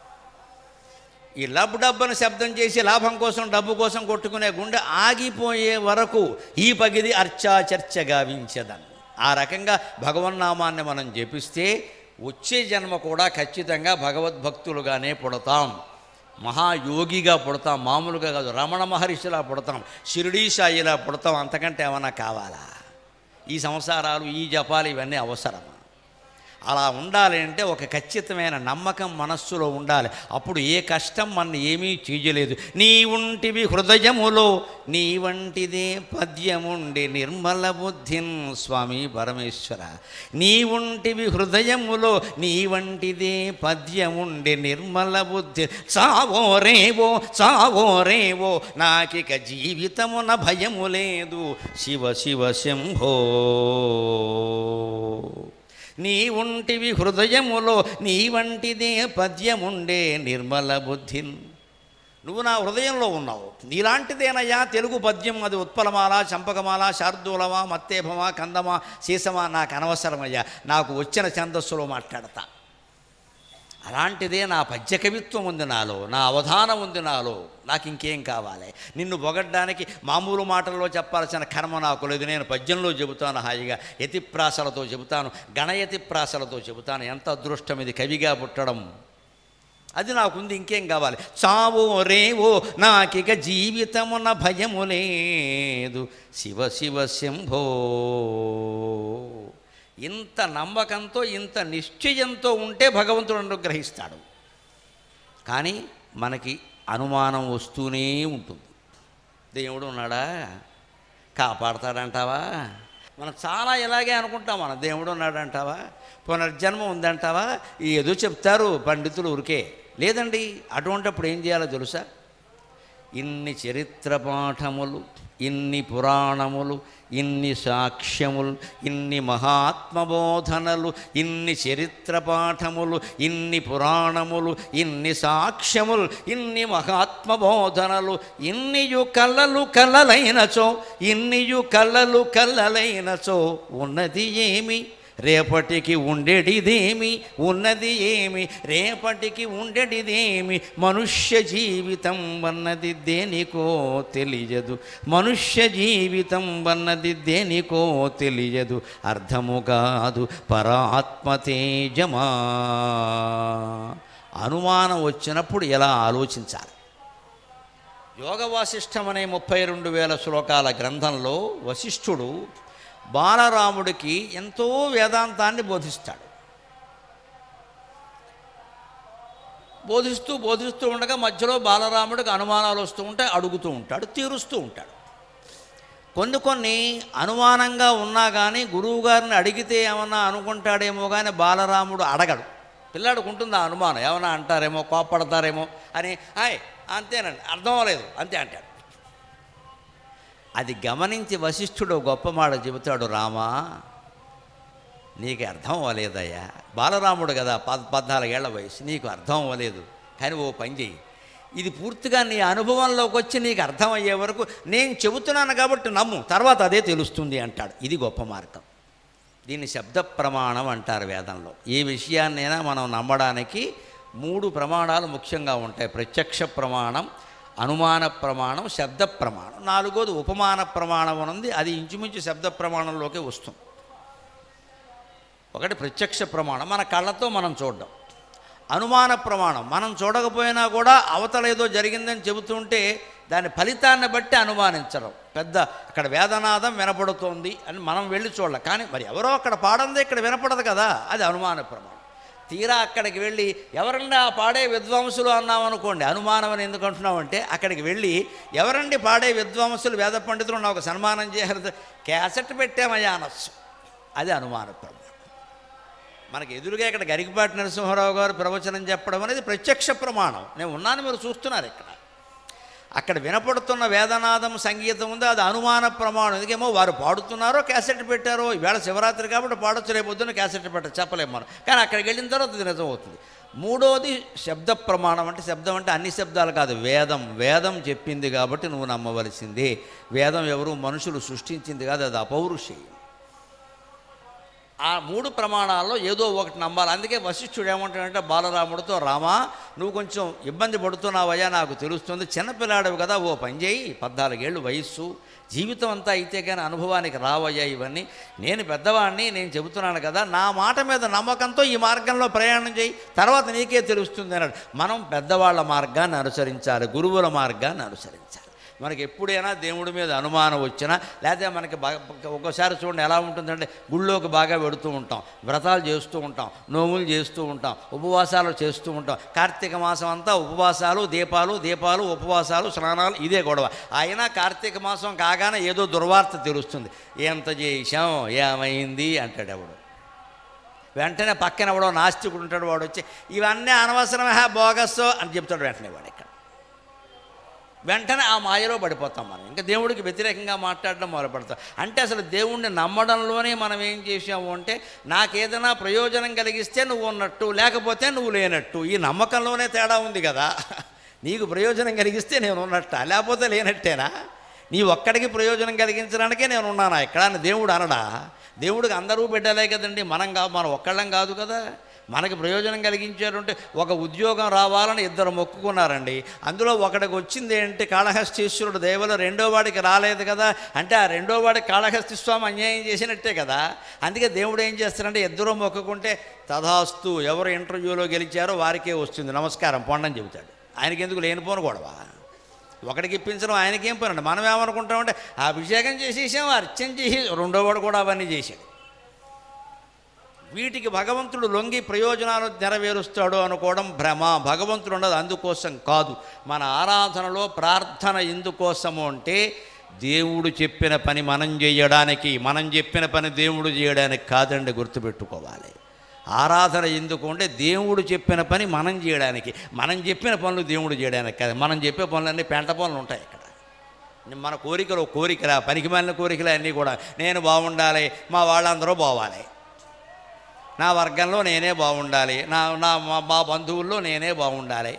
ఈ లబ్ డబ్బు అని శబ్దం చేసి లాభం కోసం డబ్బు కోసం కొట్టుకునే గుండె ఆగిపోయే వరకు ఈ పగిది అర్చా చర్చ గావించదని ఆ రకంగా భగవన్నామాన్ని మనం జపిస్తే వచ్చే జన్మ కూడా ఖచ్చితంగా భగవద్భక్తులుగానే పుడతాం మహాయోగిగా పుడతాం మామూలుగా కాదు రమణ మహర్షిలా పుడతాం షిరిడీ సాయిలా పుడతాం అంతకంటే ఏమన్నా కావాలా ఈ సంసారాలు ఈ జపాలు ఇవన్నీ అవసరమా అలా ఉండాలి అంటే ఒక ఖచ్చితమైన నమ్మకం మనస్సులో ఉండాలి అప్పుడు ఏ కష్టం మన ఏమీ చేయలేదు నీ ఉంటివి హృదయములో నీ వంటిదే పద్యముండి నిర్మల బుద్ధిన్ స్వామి పరమేశ్వర నీ ఉంటివి హృదయములో నీ వంటిదే పద్యముండి నిర్మల బుద్ధి సావో రేవో సావో రేవో నాకిక జీవితమున భయము లేదు శివ శివ శంభో నీ ఉంటివి హృదయములో నీ వంటిదే పద్యముండే నిర్మల బుద్ధిన్ నువ్వు నా హృదయంలో ఉన్నావు నీలాంటిదేనయ్యా తెలుగు పద్యం అది ఉత్పలమాల చంపకమాల శార్దూలమా మత్తేభమా కందమా సీసమా నాకు అనవసరమయ్యా నాకు వచ్చిన ఛందస్సులో మాట్లాడతా అలాంటిదే నా పద్య కవిత్వం ఉంది నాలో నా అవధానం ఉంది నాలో నాకు ఇంకేం కావాలి నిన్ను పొగడ్డానికి మామూలు మాటల్లో చెప్పాల్సిన కర్మ నాకు లేదు నేను పద్యంలో చెబుతాను హాయిగా యతిప్రాసలతో చెబుతాను గణయతి ప్రాసలతో చెబుతాను ఎంత అదృష్టం ఇది కవిగా పుట్టడం అది నాకుంది ఇంకేం కావాలి చావో రేవో నాకిక జీవితమున భయము లేదు శివ శివ శంభో ఇంత నమ్మకంతో ఇంత నిశ్చయంతో ఉంటే భగవంతుడు అనుగ్రహిస్తాడు కానీ మనకి అనుమానం వస్తూనే ఉంటుంది దేవుడు ఉన్నాడా కాపాడతాడంటావా మనం చాలా ఇలాగే అనుకుంటాం మన దేవుడు ఉన్నాడంటావా పునర్జన్మ ఉందంటావా ఏదో చెప్తారు పండితులు ఊరికే లేదండి అటువంటిప్పుడు ఏం చేయాలో తెలుసా ఇన్ని చరిత్ర పాఠములు ఇన్ని పురాణములు ఇన్ని సాక్ష్యములు ఇన్ని మహాత్మబోధనలు ఇన్ని చరిత్ర పాఠములు ఇన్ని పురాణములు ఇన్ని సాక్ష్యములు ఇన్ని మహాత్మబోధనలు ఇన్నియు కళ్ళలు కళ్ళలైనచో ఇన్నియు కళ్ళలు కళ్ళలైనచో ఉన్నది ఏమి రేపటికి ఉండేటిదేమి ఉన్నది ఏమి రేపటికి ఉండేటిదేమి మనుష్య జీవితం అన్నది దేనికో తెలియదు మనుష్య జీవితం అన్నది దేనికో తెలియదు అర్థము కాదు పరాత్మ తేజమా అనుమానం వచ్చినప్పుడు ఎలా ఆలోచించాలి యోగ వాసిష్టం అనే ముప్పై రెండు వేల శ్లోకాల గ్రంథంలో వశిష్ఠుడు బాలరాముడికి ఎంతో వేదాంతాన్ని బోధిస్తాడు బోధిస్తూ బోధిస్తూ ఉండగా మధ్యలో బాలరాముడికి అనుమానాలు వస్తూ ఉంటాయి అడుగుతూ ఉంటాడు తీరుస్తూ ఉంటాడు కొన్ని కొన్ని అనుమానంగా ఉన్నా కానీ గురువుగారిని అడిగితే ఏమన్నా అనుకుంటాడేమో కానీ బాలరాముడు అడగడు పిల్లాడికి ఉంటుంది ఆ అనుమానం ఏమన్నా అంటారేమో కోప్పడతారేమో అని హాయ్ అంతేనండి అర్థం అవ్వలేదు అంతే అంటాడు అది గమనించి వశిష్ఠుడు గొప్ప మాట చెబుతాడు రామా నీకు అర్థం అవ్వలేదయ్యా బాలరాముడు కదా పద్ పద్నాలుగేళ్ల వయసు నీకు అర్థం అవ్వలేదు కానీ ఓ పని చెయ్యి ఇది పూర్తిగా నీ అనుభవంలోకి వచ్చి నీకు అర్థమయ్యే వరకు నేను చెబుతున్నాను కాబట్టి నమ్ము తర్వాత అదే తెలుస్తుంది అంటాడు ఇది గొప్ప మార్గం దీన్ని శబ్ద ప్రమాణం అంటారు వేదంలో ఏ విషయాన్నైనా మనం నమ్మడానికి మూడు ప్రమాణాలు ముఖ్యంగా ఉంటాయి ప్రత్యక్ష ప్రమాణం అనుమాన ప్రమాణం శబ్ద ప్రమాణం నాలుగోది ఉపమాన ప్రమాణం ఉంది అది ఇంచుమించు శబ్ద ప్రమాణంలోకి వస్తుంది ఒకటి ప్రత్యక్ష ప్రమాణం మన కళ్ళతో మనం చూడడం అనుమాన ప్రమాణం మనం చూడకపోయినా కూడా అవతల ఏదో జరిగిందని చెబుతుంటే దాని ఫలితాన్ని బట్టి అనుమానించడం పెద్ద అక్కడ వేదనాదం వినపడుతోంది అని మనం వెళ్ళి చూడాలి కానీ మరి ఎవరో అక్కడ పాడందే ఇక్కడ వినపడదు కదా అది అనుమాన ప్రమాణం తీరా అక్కడికి వెళ్ళి ఎవరండి ఆ పాడే విద్వాంసులు అన్నాం అనుకోండి అనుమానం అని ఎందుకు అంటున్నామంటే అక్కడికి వెళ్ళి ఎవరండి పాడే విద్వాంసులు వేద పండితులు నాకు సన్మానం చేయాలి క్యాసెట్ పెట్టామయ్యా అనొచ్చు అది అనుమాన ప్రమాణం మనకి ఎదురుగా ఇక్కడ గరికపాటి నరసింహారావు గారు ప్రవచనం చెప్పడం అనేది ప్రత్యక్ష ప్రమాణం నేను ఉన్నాను మీరు చూస్తున్నారు ఇక్కడ అక్కడ వినపడుతున్న వేదనాదం సంగీతం ఉంది అది అనుమాన ప్రమాణం ఎందుకేమో వారు పాడుతున్నారో క్యాసెట్ పెట్టారో ఈవేళ శివరాత్రి కాబట్టి పాడొచ్చు రేపు పొద్దున్న క్యాసెట్ పెట్ట చెప్పలేము మనం కానీ అక్కడికి వెళ్ళిన తర్వాత అది నిజం అవుతుంది మూడోది శబ్ద ప్రమాణం అంటే శబ్దం అంటే అన్ని శబ్దాలు కాదు వేదం వేదం చెప్పింది కాబట్టి నువ్వు నమ్మవలసిందే వేదం ఎవరు మనుషులు సృష్టించింది కాదు అది అపౌరుషేయం ఆ మూడు ప్రమాణాల్లో ఏదో ఒకటి నమ్మాలి అందుకే వశిష్ఠుడు ఏమంటాడంటే బాలరాముడితో రామా నువ్వు కొంచెం ఇబ్బంది పడుతున్నావయ్యా నాకు తెలుస్తుంది చిన్నపిల్లాడవు కదా ఓ పని చేయి పద్నాలుగేళ్ళు వయస్సు జీవితం అంతా అయితే కానీ అనుభవానికి రావయ్యా ఇవన్నీ నేను పెద్దవాడిని నేను చెబుతున్నాను కదా నా మాట మీద నమ్మకంతో ఈ మార్గంలో ప్రయాణం చేయి తర్వాత నీకే తెలుస్తుంది అన్నాడు మనం పెద్దవాళ్ళ మార్గాన్ని అనుసరించాలి గురువుల మార్గాన్ని అనుసరించాలి మనకి ఎప్పుడైనా దేవుడి మీద అనుమానం వచ్చినా లేకపోతే మనకి బాగా ఒక్కోసారి చూడండి ఎలా ఉంటుందంటే గుళ్ళోకి బాగా వెడుతూ ఉంటాం వ్రతాలు చేస్తూ ఉంటాం నోములు చేస్తూ ఉంటాం ఉపవాసాలు చేస్తూ ఉంటాం కార్తీక మాసం అంతా ఉపవాసాలు దీపాలు దీపాలు ఉపవాసాలు స్నానాలు ఇదే గొడవ అయినా కార్తీక మాసం కాగానే ఏదో దుర్వార్త తెలుస్తుంది ఎంత చేశాం ఏమైంది అంటాడు ఎవడు వెంటనే పక్కన ఎవడో నాస్తికుడు ఉంటాడు వాడు వచ్చి ఇవన్నీ అనవసరమే బోగస్సో అని చెప్తాడు వెంటనే వాడు ఇక్కడ వెంటనే ఆ మాయలో పడిపోతాం మనం ఇంకా దేవుడికి వ్యతిరేకంగా మాట్లాడడం మొదలుపెడతాం అంటే అసలు దేవుణ్ణి నమ్మడంలోనే మనం ఏం చేసాము అంటే నాకేదైనా ప్రయోజనం కలిగిస్తే నువ్వు ఉన్నట్టు లేకపోతే నువ్వు లేనట్టు ఈ నమ్మకంలోనే తేడా ఉంది కదా నీకు ప్రయోజనం కలిగిస్తే నేను ఉన్నట్ట లేకపోతే లేనట్టేనా నీ ఒక్కడికి ప్రయోజనం కలిగించడానికే నేను ఉన్నానా ఇక్కడ అని దేవుడు అనడా దేవుడికి అందరూ బిడ్డలే కదండి మనం కాదు మనం ఒక్కళ్ళం కాదు కదా మనకి ప్రయోజనం కలిగించారంటే ఒక ఉద్యోగం రావాలని ఇద్దరు మొక్కుకున్నారండి అందులో ఒకడికి వచ్చింది ఏంటి కాళహస్తీశ్వరుడు దేవలో రెండో వాడికి రాలేదు కదా అంటే ఆ రెండో వాడికి కాళహస్తి స్వామి అన్యాయం చేసినట్టే కదా అందుకే దేవుడు ఏం చేస్తారంటే ఇద్దరు మొక్కుకుంటే తథాస్తు ఎవరు ఇంటర్వ్యూలో గెలిచారో వారికే వస్తుంది నమస్కారం పొండని చెబుతాడు ఆయనకి ఎందుకు లేనిపోను గొడవ ఒకడికి ఇప్పించడం ఆయనకేం పనండి మనం ఏమనుకుంటామంటే ఆ అభిషేకం చేసేసాం అర్చన చేసి రెండో వాడు కూడా అవన్నీ చేశాడు వీటికి భగవంతుడు లొంగి ప్రయోజనాలు నెరవేరుస్తాడు అనుకోవడం భ్రమ భగవంతుడు ఉన్నది అందుకోసం కాదు మన ఆరాధనలో ప్రార్థన ఎందుకోసము అంటే దేవుడు చెప్పిన పని మనం చేయడానికి మనం చెప్పిన పని దేవుడు చేయడానికి కాదండి గుర్తుపెట్టుకోవాలి ఆరాధన ఎందుకు అంటే దేవుడు చెప్పిన పని మనం చేయడానికి మనం చెప్పిన పనులు దేవుడు చేయడానికి కాదు మనం చెప్పే పనులన్నీ పెంట పనులు ఉంటాయి ఇక్కడ మన కోరికలు కోరికల పనికి మాలిన కోరికలు అన్నీ కూడా నేను బాగుండాలి మా వాళ్ళందరూ బావాలి నా వర్గంలో నేనే బాగుండాలి నా నా మా- మా బంధువుల్లో నేనే బాగుండాలి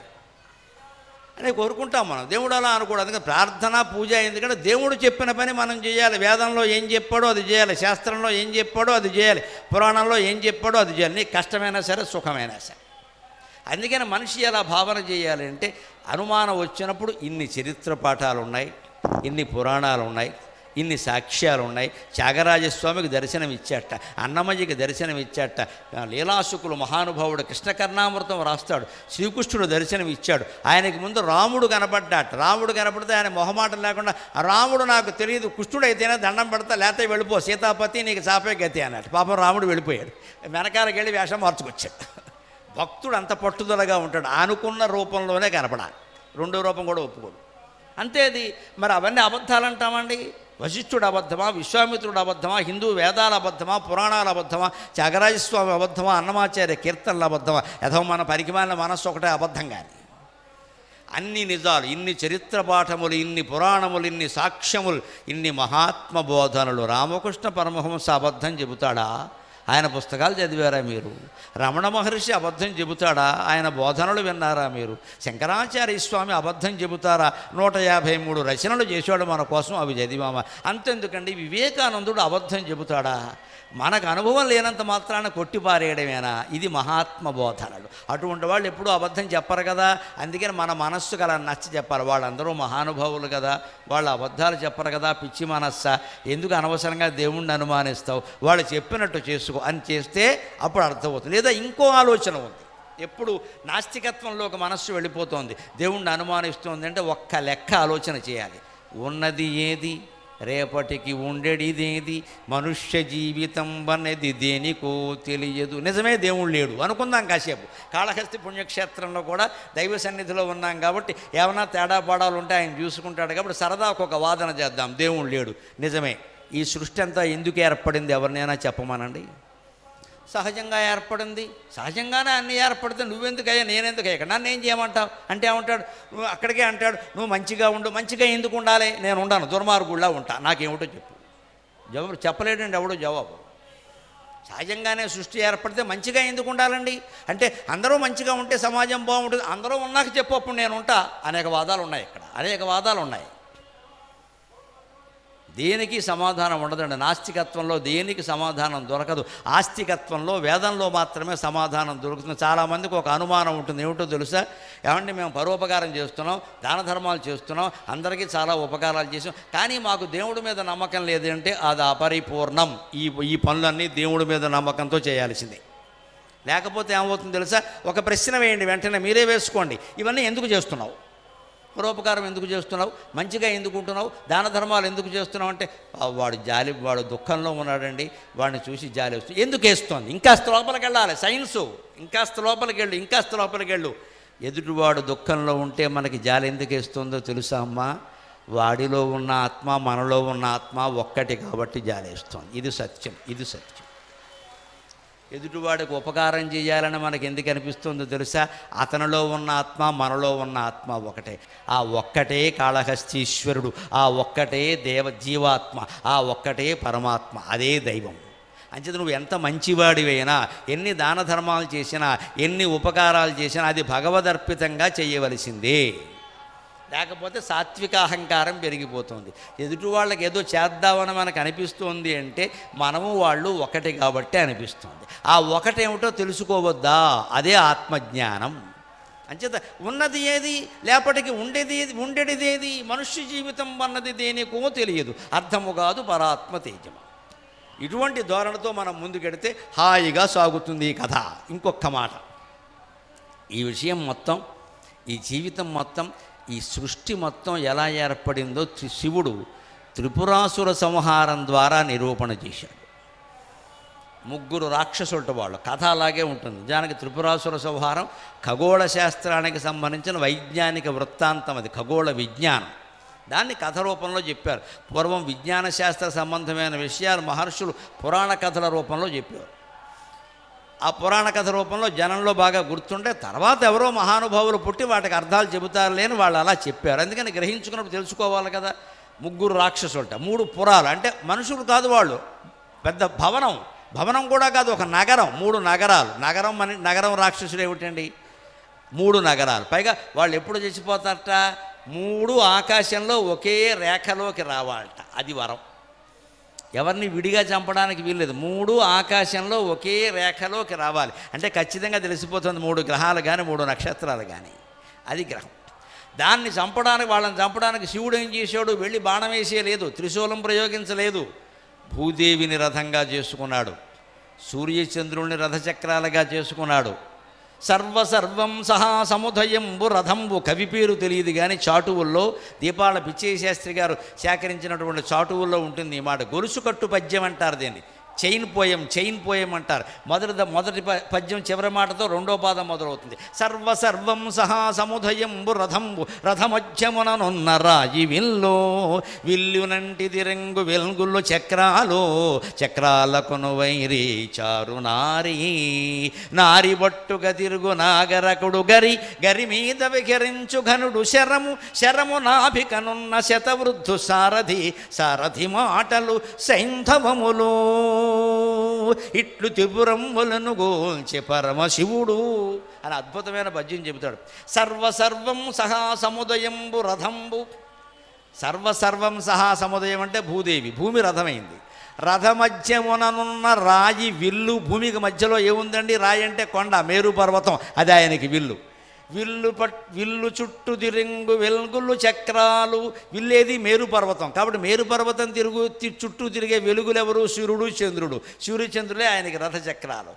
అని కోరుకుంటాం మనం దేవుడు అలా అనుకోవడం అందుకని ప్రార్థన పూజ ఎందుకంటే దేవుడు చెప్పిన పని మనం చేయాలి వేదంలో ఏం చెప్పాడో అది చేయాలి శాస్త్రంలో ఏం చెప్పాడో అది చేయాలి పురాణంలో ఏం చెప్పాడో అది చేయాలి నీకు కష్టమైనా సరే సుఖమైనా సరే అందుకని మనిషి ఎలా భావన చేయాలి అంటే అనుమానం వచ్చినప్పుడు ఇన్ని చరిత్ర పాఠాలు ఉన్నాయి ఇన్ని పురాణాలు ఉన్నాయి ఇన్ని సాక్ష్యాలు ఉన్నాయి త్యాగరాజస్వామికి దర్శనం ఇచ్చాట అన్నమయ్యకి దర్శనం ఇచ్చాట లీలాసుకులు మహానుభావుడు కృష్ణకర్ణామృతం రాస్తాడు శ్రీకృష్ణుడు దర్శనం ఇచ్చాడు ఆయనకి ముందు రాముడు కనపడ్డాట రాముడు కనపడితే ఆయన మొహమాటం లేకుండా రాముడు నాకు తెలియదు కృష్ణుడు అయితేనే దండం పెడతా లేకపోతే వెళ్ళిపో సీతాపతి నీకు చాపే గతి అన్నట్టు పాపం రాముడు వెళ్ళిపోయాడు వెనకాలకి వెళ్ళి వేషం మార్చుకొచ్చాడు భక్తుడు అంత పట్టుదలగా ఉంటాడు అనుకున్న రూపంలోనే కనపడాలి రెండో రూపం కూడా ఒప్పుకోడు అంతే అది మరి అవన్నీ అబద్ధాలు అంటామండి వశిష్ఠుడు అబద్ధమా విశ్వామిత్రుడు అబద్ధమా హిందూ వేదాల అబద్ధమా పురాణాల అబద్ధమా త్యాగరాజస్వామి అబద్ధమా అన్నమాచార్య కీర్తనల అబద్ధమా యథో మన పరికిమాలిన మనస్సు ఒకటే అబద్ధం కానీ అన్ని నిజాలు ఇన్ని చరిత్ర పాఠములు ఇన్ని పురాణములు ఇన్ని సాక్ష్యములు ఇన్ని మహాత్మ బోధనలు రామకృష్ణ పరమహంస అబద్ధం చెబుతాడా ఆయన పుస్తకాలు చదివారా మీరు రమణ మహర్షి అబద్ధం చెబుతాడా ఆయన బోధనలు విన్నారా మీరు శంకరాచార్య స్వామి అబద్ధం చెబుతారా నూట యాభై మూడు రచనలు చేశాడు మన కోసం అవి చదివామా అంతెందుకండి వివేకానందుడు అబద్ధం చెబుతాడా మనకు అనుభవం లేనంత మాత్రాన కొట్టిపారేయడమేనా ఇది మహాత్మ బోధనలు అటువంటి వాళ్ళు ఎప్పుడూ అబద్ధం చెప్పరు కదా అందుకని మన మనస్సుకు అలా నచ్చ చెప్పాలి వాళ్ళందరూ మహానుభావులు కదా వాళ్ళు అబద్ధాలు చెప్పరు కదా పిచ్చి మనస్స ఎందుకు అనవసరంగా దేవుణ్ణి అనుమానిస్తావు వాళ్ళు చెప్పినట్టు చేసుకో అని చేస్తే అప్పుడు అర్థమవుతుంది లేదా ఇంకో ఆలోచన ఉంది ఎప్పుడు నాస్తికత్వంలోకి మనస్సు వెళ్ళిపోతోంది దేవుణ్ణి అనుమానిస్తోంది అంటే ఒక్క లెక్క ఆలోచన చేయాలి ఉన్నది ఏది రేపటికి ఉండేడిదేది మనుష్య జీవితం అనేది దేనికో తెలియదు నిజమే దేవుడు లేడు అనుకుందాం కాసేపు కాళహస్తి పుణ్యక్షేత్రంలో కూడా దైవ సన్నిధిలో ఉన్నాం కాబట్టి ఏమైనా తేడా పాడాలు ఉంటే ఆయన చూసుకుంటాడు కాబట్టి సరదాకు ఒక వాదన చేద్దాం దేవుడు లేడు నిజమే ఈ సృష్టి అంతా ఎందుకు ఏర్పడింది ఎవరినైనా చెప్పమనండి సహజంగా ఏర్పడింది సహజంగానే అన్నీ ఏర్పడితే నువ్వెందుకయ్యా నేనెందుకు ఇక్కడ నన్ను ఏం చేయమంటావు అంటే ఏమంటాడు నువ్వు అక్కడికే అంటాడు నువ్వు మంచిగా ఉండు మంచిగా ఎందుకు ఉండాలి నేను ఉండను దుర్మార్గుళ్ళ ఉంటా నాకేమిటో చెప్పు జవాబు చెప్పలేడండి ఎవడో జవాబు సహజంగానే సృష్టి ఏర్పడితే మంచిగా ఎందుకు ఉండాలండి అంటే అందరూ మంచిగా ఉంటే సమాజం బాగుంటుంది అందరూ ఉన్నాక చెప్పు అప్పుడు నేను ఉంటా అనేక వాదాలు ఉన్నాయి ఇక్కడ అనేక వాదాలు ఉన్నాయి దేనికి సమాధానం ఉండదండి నాస్తికత్వంలో దేనికి సమాధానం దొరకదు ఆస్తికత్వంలో వేదంలో మాత్రమే సమాధానం దొరుకుతుంది చాలామందికి ఒక అనుమానం ఉంటుంది ఏమిటో తెలుసా ఏమంటే మేము పరోపకారం చేస్తున్నాం దాన ధర్మాలు చేస్తున్నాం అందరికీ చాలా ఉపకారాలు చేసాం కానీ మాకు దేవుడి మీద నమ్మకం లేదంటే అది అపరిపూర్ణం ఈ ఈ పనులన్నీ దేవుడి మీద నమ్మకంతో చేయాల్సిందే లేకపోతే ఏమవుతుందో తెలుసా ఒక ప్రశ్న వేయండి వెంటనే మీరే వేసుకోండి ఇవన్నీ ఎందుకు చేస్తున్నావు పరోపకారం ఎందుకు చేస్తున్నావు మంచిగా ఎందుకు ఉంటున్నావు దాన ధర్మాలు ఎందుకు చేస్తున్నావు అంటే "ఆ, వాడు జాలి వాడు దుఃఖంలో ఉన్నాడండి వాడిని చూసి జాలి వస్తుంది ఎందుకు వేస్తోంది ఇంకాస్త లోపలికి వెళ్ళాలి సైన్సు ఇంకాస్త లోపలికి వెళ్ళు ఇంకాస్త లోపలికి వెళ్ళు ఎదుటివాడు దుఃఖంలో ఉంటే మనకి జాలి ఎందుకు వేస్తుందో తెలుసా అమ్మా వాడిలో ఉన్న ఆత్మ మనలో ఉన్న ఆత్మ ఒక్కటి కాబట్టి జాలేస్తోంది ఇది సత్యం ఇది సత్యం ఎదుటివాడికి ఉపకారం చేయాలని మనకి ఎందుకు అనిపిస్తుందో తెలుసా అతనిలో ఉన్న ఆత్మ మనలో ఉన్న ఆత్మ ఒకటే ఆ ఒక్కటే కాళహస్తీశ్వరుడు ఆ ఒక్కటే దేవ జీవాత్మ ఆ ఒక్కటే పరమాత్మ అదే దైవం అంచేత నువ్వు ఎంత మంచివాడివైనా ఎన్ని దాన ధర్మాలు చేసినా ఎన్ని ఉపకారాలు చేసినా అది భగవదర్పితంగా చేయవలసిందే లేకపోతే సాత్విక అహంకారం పెరిగిపోతుంది ఎదుటి వాళ్ళకి ఏదో చేద్దామని మనకు అనిపిస్తుంది అంటే మనము వాళ్ళు ఒకటి కాబట్టి అనిపిస్తుంది ఆ ఒకటేమిటో తెలుసుకోవద్దా అదే ఆత్మజ్ఞానం అంచేత ఉన్నది ఏది లేపటికి ఉండేది ఏది ఉండేది ఏది మనుష్య జీవితం అన్నది దేనికో తెలియదు అర్థము కాదు పరాత్మ తేజమ ఇటువంటి ధోరణితో మనం ముందుకెడితే హాయిగా సాగుతుంది ఈ కథ ఇంకొక మాట ఈ విషయం మొత్తం ఈ జీవితం మొత్తం ఈ సృష్టి మొత్తం ఎలా ఏర్పడిందో త్రి- శివుడు త్రిపురాసుర సంహారం ద్వారా నిరూపణ చేశాడు ముగ్గురు రాక్షసులట వాళ్ళు కథ అలాగే ఉంటుంది నిజానికి త్రిపురాసుర సంహారం ఖగోళ శాస్త్రానికి సంబంధించిన వైజ్ఞానిక వృత్తాంతం అది ఖగోళ విజ్ఞానం దాన్ని కథ రూపంలో చెప్పారు పూర్వం విజ్ఞాన శాస్త్ర సంబంధమైన విషయాలు మహర్షులు పురాణ కథల రూపంలో చెప్పారు ఆ పురాణ కథ రూపంలో జనంలో బాగా గుర్తుంటే తర్వాత ఎవరో మహానుభావులు పుట్టి వాటికి అర్థాలు చెబుతారు లేని వాళ్ళు అలా చెప్పారు అందుకని గ్రహించుకున్నప్పుడు తెలుసుకోవాలి కదా ముగ్గురు రాక్షసులట మూడు పురాలు అంటే మనుషులు కాదు వాళ్ళు పెద్ద భవనం భవనం కూడా కాదు ఒక నగరం మూడు నగరాలు నగరం మన నగరం రాక్షసుడు ఏమిటండి మూడు నగరాలు పైగా వాళ్ళు ఎప్పుడు చచ్చిపోతారట మూడు ఆకాశంలో ఒకే రేఖలోకి రావాలట అది వరం ఎవరిని విడిగా చంపడానికి వీల్లేదు మూడు ఆకాశంలో ఒకే రేఖలోకి రావాలి అంటే ఖచ్చితంగా తెలిసిపోతుంది మూడు గ్రహాలు కానీ మూడు నక్షత్రాలు కానీ అది గ్రహం దాన్ని చంపడానికి వాళ్ళని చంపడానికి శివుడు ఏం చేశాడు వెళ్ళి బాణం వేసేయలేదు త్రిశూలం ప్రయోగించలేదు భూదేవిని రథంగా చేసుకున్నాడు సూర్యచంద్రుల్ని రథచక్రాలుగా చేసుకున్నాడు సర్వసర్వం సహా సముదయంబు రథంబు కవి పేరు తెలియదు కానీ చాటువుల్లో దీపాల పిచ్చయ్య శాస్త్రి గారు సేకరించినటువంటి చాటువుల్లో ఉంటుంది ఈ మాట గొలుసు కట్టు పద్యం అంటారు దీన్ని చైన్ పోయం చైన్ పోయం అంటారు మొదటి ద- మొదటి ప- పద్యం చివరి మాటతో రెండో పాదం మొదలవుతుంది సర్వసర్వం సహా సముదయంబు రథంబు రథమధ్యముననున్న రాయి విల్లో విల్లునంటిది రంగు వెల్గుల్లో చక్రాలు చక్రాలకును వైరి చారు నారి నారి బట్టుగా తిరుగు నాగరకుడు గరి గరి మీద విహరించు ఘనుడు శరము శరము నాభికనున్న శతవృద్ధు సారథి సారథి మాటలు సైంధవములు ఇట్లు త్రిపురములను గోల్చె పరమశివుడు అని అద్భుతమైన పద్యం చెబుతాడు సర్వసర్వం సహా సముదయంబు రథంబు సర్వసర్వం సహా సముదయం అంటే భూదేవి భూమి రథమైంది రథమధ్యముననున్న రాయి విల్లు భూమికి మధ్యలో ఏముందండి రాయి అంటే కొండ మేరు పర్వతం అది ఆయనకి విల్లు విల్లు పట్ విల్లు చుట్టూ తిరింగు వెలుగులు చక్రాలు విల్లేది మేరు పర్వతం కాబట్టి మేరు పర్వతం తిరుగు తి- చుట్టూ తిరిగే వెలుగులు ఎవరు సూర్యుడు చంద్రుడు సూర్యచంద్రులే ఆయనకి రథ చక్రాలు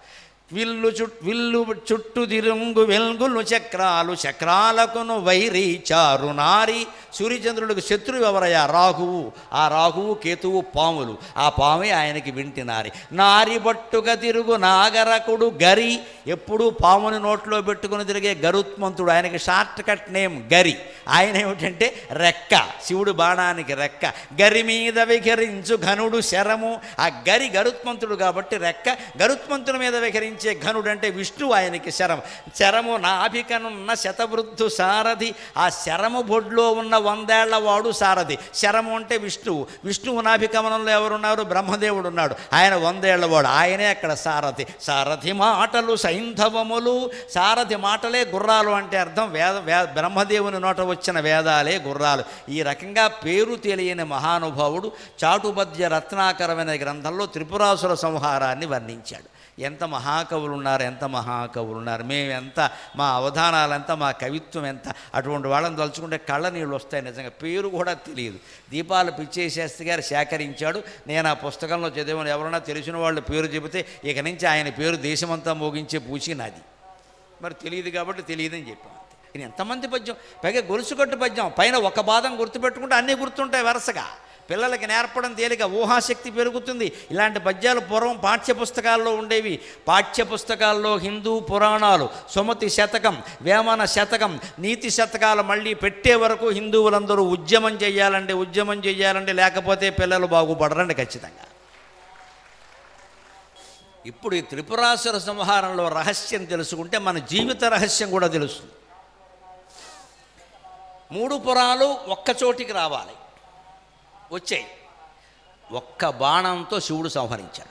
విల్లు చుట్ విల్లు చుట్టు తిరుంగు వెల్గులు చక్రాలు చక్రాలకును వైరి చారు నారి సూర్యచంద్రుడికి శత్రువు ఎవరయ్యా రాహువు ఆ రాహువు కేతువు పాములు ఆ పామే ఆయనకి వింటి నారి నారి బట్టుగా తిరుగు నాగరకుడు గరి ఎప్పుడూ పాముని నోట్లో పెట్టుకుని తిరిగే గరుత్మంతుడు ఆయనకి షార్ట్ కట్ నేమ్ గరి ఆయన ఏమిటంటే రెక్క శివుడు బాణానికి రెక్క గరి మీద విహరించు ఘనుడు శరము ఆ గరి గరుత్మంతుడు కాబట్టి రెక్క గరుత్మంతుడి మీద విహరించే ఘనుడు అంటే విష్ణువు ఆయనకి శరం శరము నాభికనున్న శతవృద్ధు సారథి ఆ శరము బొడ్లో ఉన్న వందేళ్ల వాడు సారథి శరము అంటే విష్ణువు విష్ణువు నాభికమనంలో ఎవరున్నారు బ్రహ్మదేవుడు ఉన్నాడు ఆయన వందేళ్ల వాడు ఆయనే అక్కడ సారథి సారథి మాటలు సైంధవములు సారథి మాటలే గుర్రాలు అంటే అర్థం వేద వే బ్రహ్మదేవుని నోట వచ్చిన వేదాలే గుర్రాలు ఈ రకంగా పేరు తెలియని మహానుభావుడు చాటుపద్య రత్నాకరమైన గ్రంథంలో త్రిపురాసుర సంహారాన్ని వర్ణించాడు ఎంత మహాకవులు ఉన్నారు ఎంత మహాకవులు ఉన్నారు మేము ఎంత మా అవధానాలు ఎంత మా కవిత్వం ఎంత అటువంటి వాళ్ళని తలుచుకుంటే కళ్ళ నీళ్ళు వస్తాయి నిజంగా పేరు కూడా తెలియదు దీపాలు పిచ్చేశాస్త్రి గారు సేకరించాడు నేను ఆ పుస్తకంలో చదివాను ఎవరైనా తెలిసిన వాళ్ళు పేరు చెబితే ఇక నుంచి ఆయన పేరు దేశమంతా మోగించే పూచి నాది మరి తెలియదు కాబట్టి తెలియదని చెప్పాం అంతే ఇది ఎంతమంది పద్యం పైగా గొలుసుకట్టు పద్యం పైన ఒక బాదం గుర్తుపెట్టుకుంటే అన్నీ గుర్తుంటాయి వరుసగా పిల్లలకి నేర్పడం తేలిక ఊహాశక్తి పెరుగుతుంది ఇలాంటి పద్యాలు పూర్వం పాఠ్య పుస్తకాల్లో ఉండేవి పాఠ్య పుస్తకాల్లో హిందూ పురాణాలు సుమతి శతకం వేమన శతకం నీతి శతకాలు మళ్ళీ పెట్టే వరకు హిందువులందరూ ఉద్యమం చేయాలంటే ఉద్యమం చేయాలంటే లేకపోతే పిల్లలు బాగుపడరండి ఖచ్చితంగా ఇప్పుడు ఈ త్రిపురాసుర సంహారంలో రహస్యం తెలుసుకుంటే మన జీవిత రహస్యం కూడా తెలుస్తుంది మూడు పురాలు ఒక్క చోటికి రావాలి వచ్చాయి ఒక్క బాణంతో శివుడు సంహరించాడు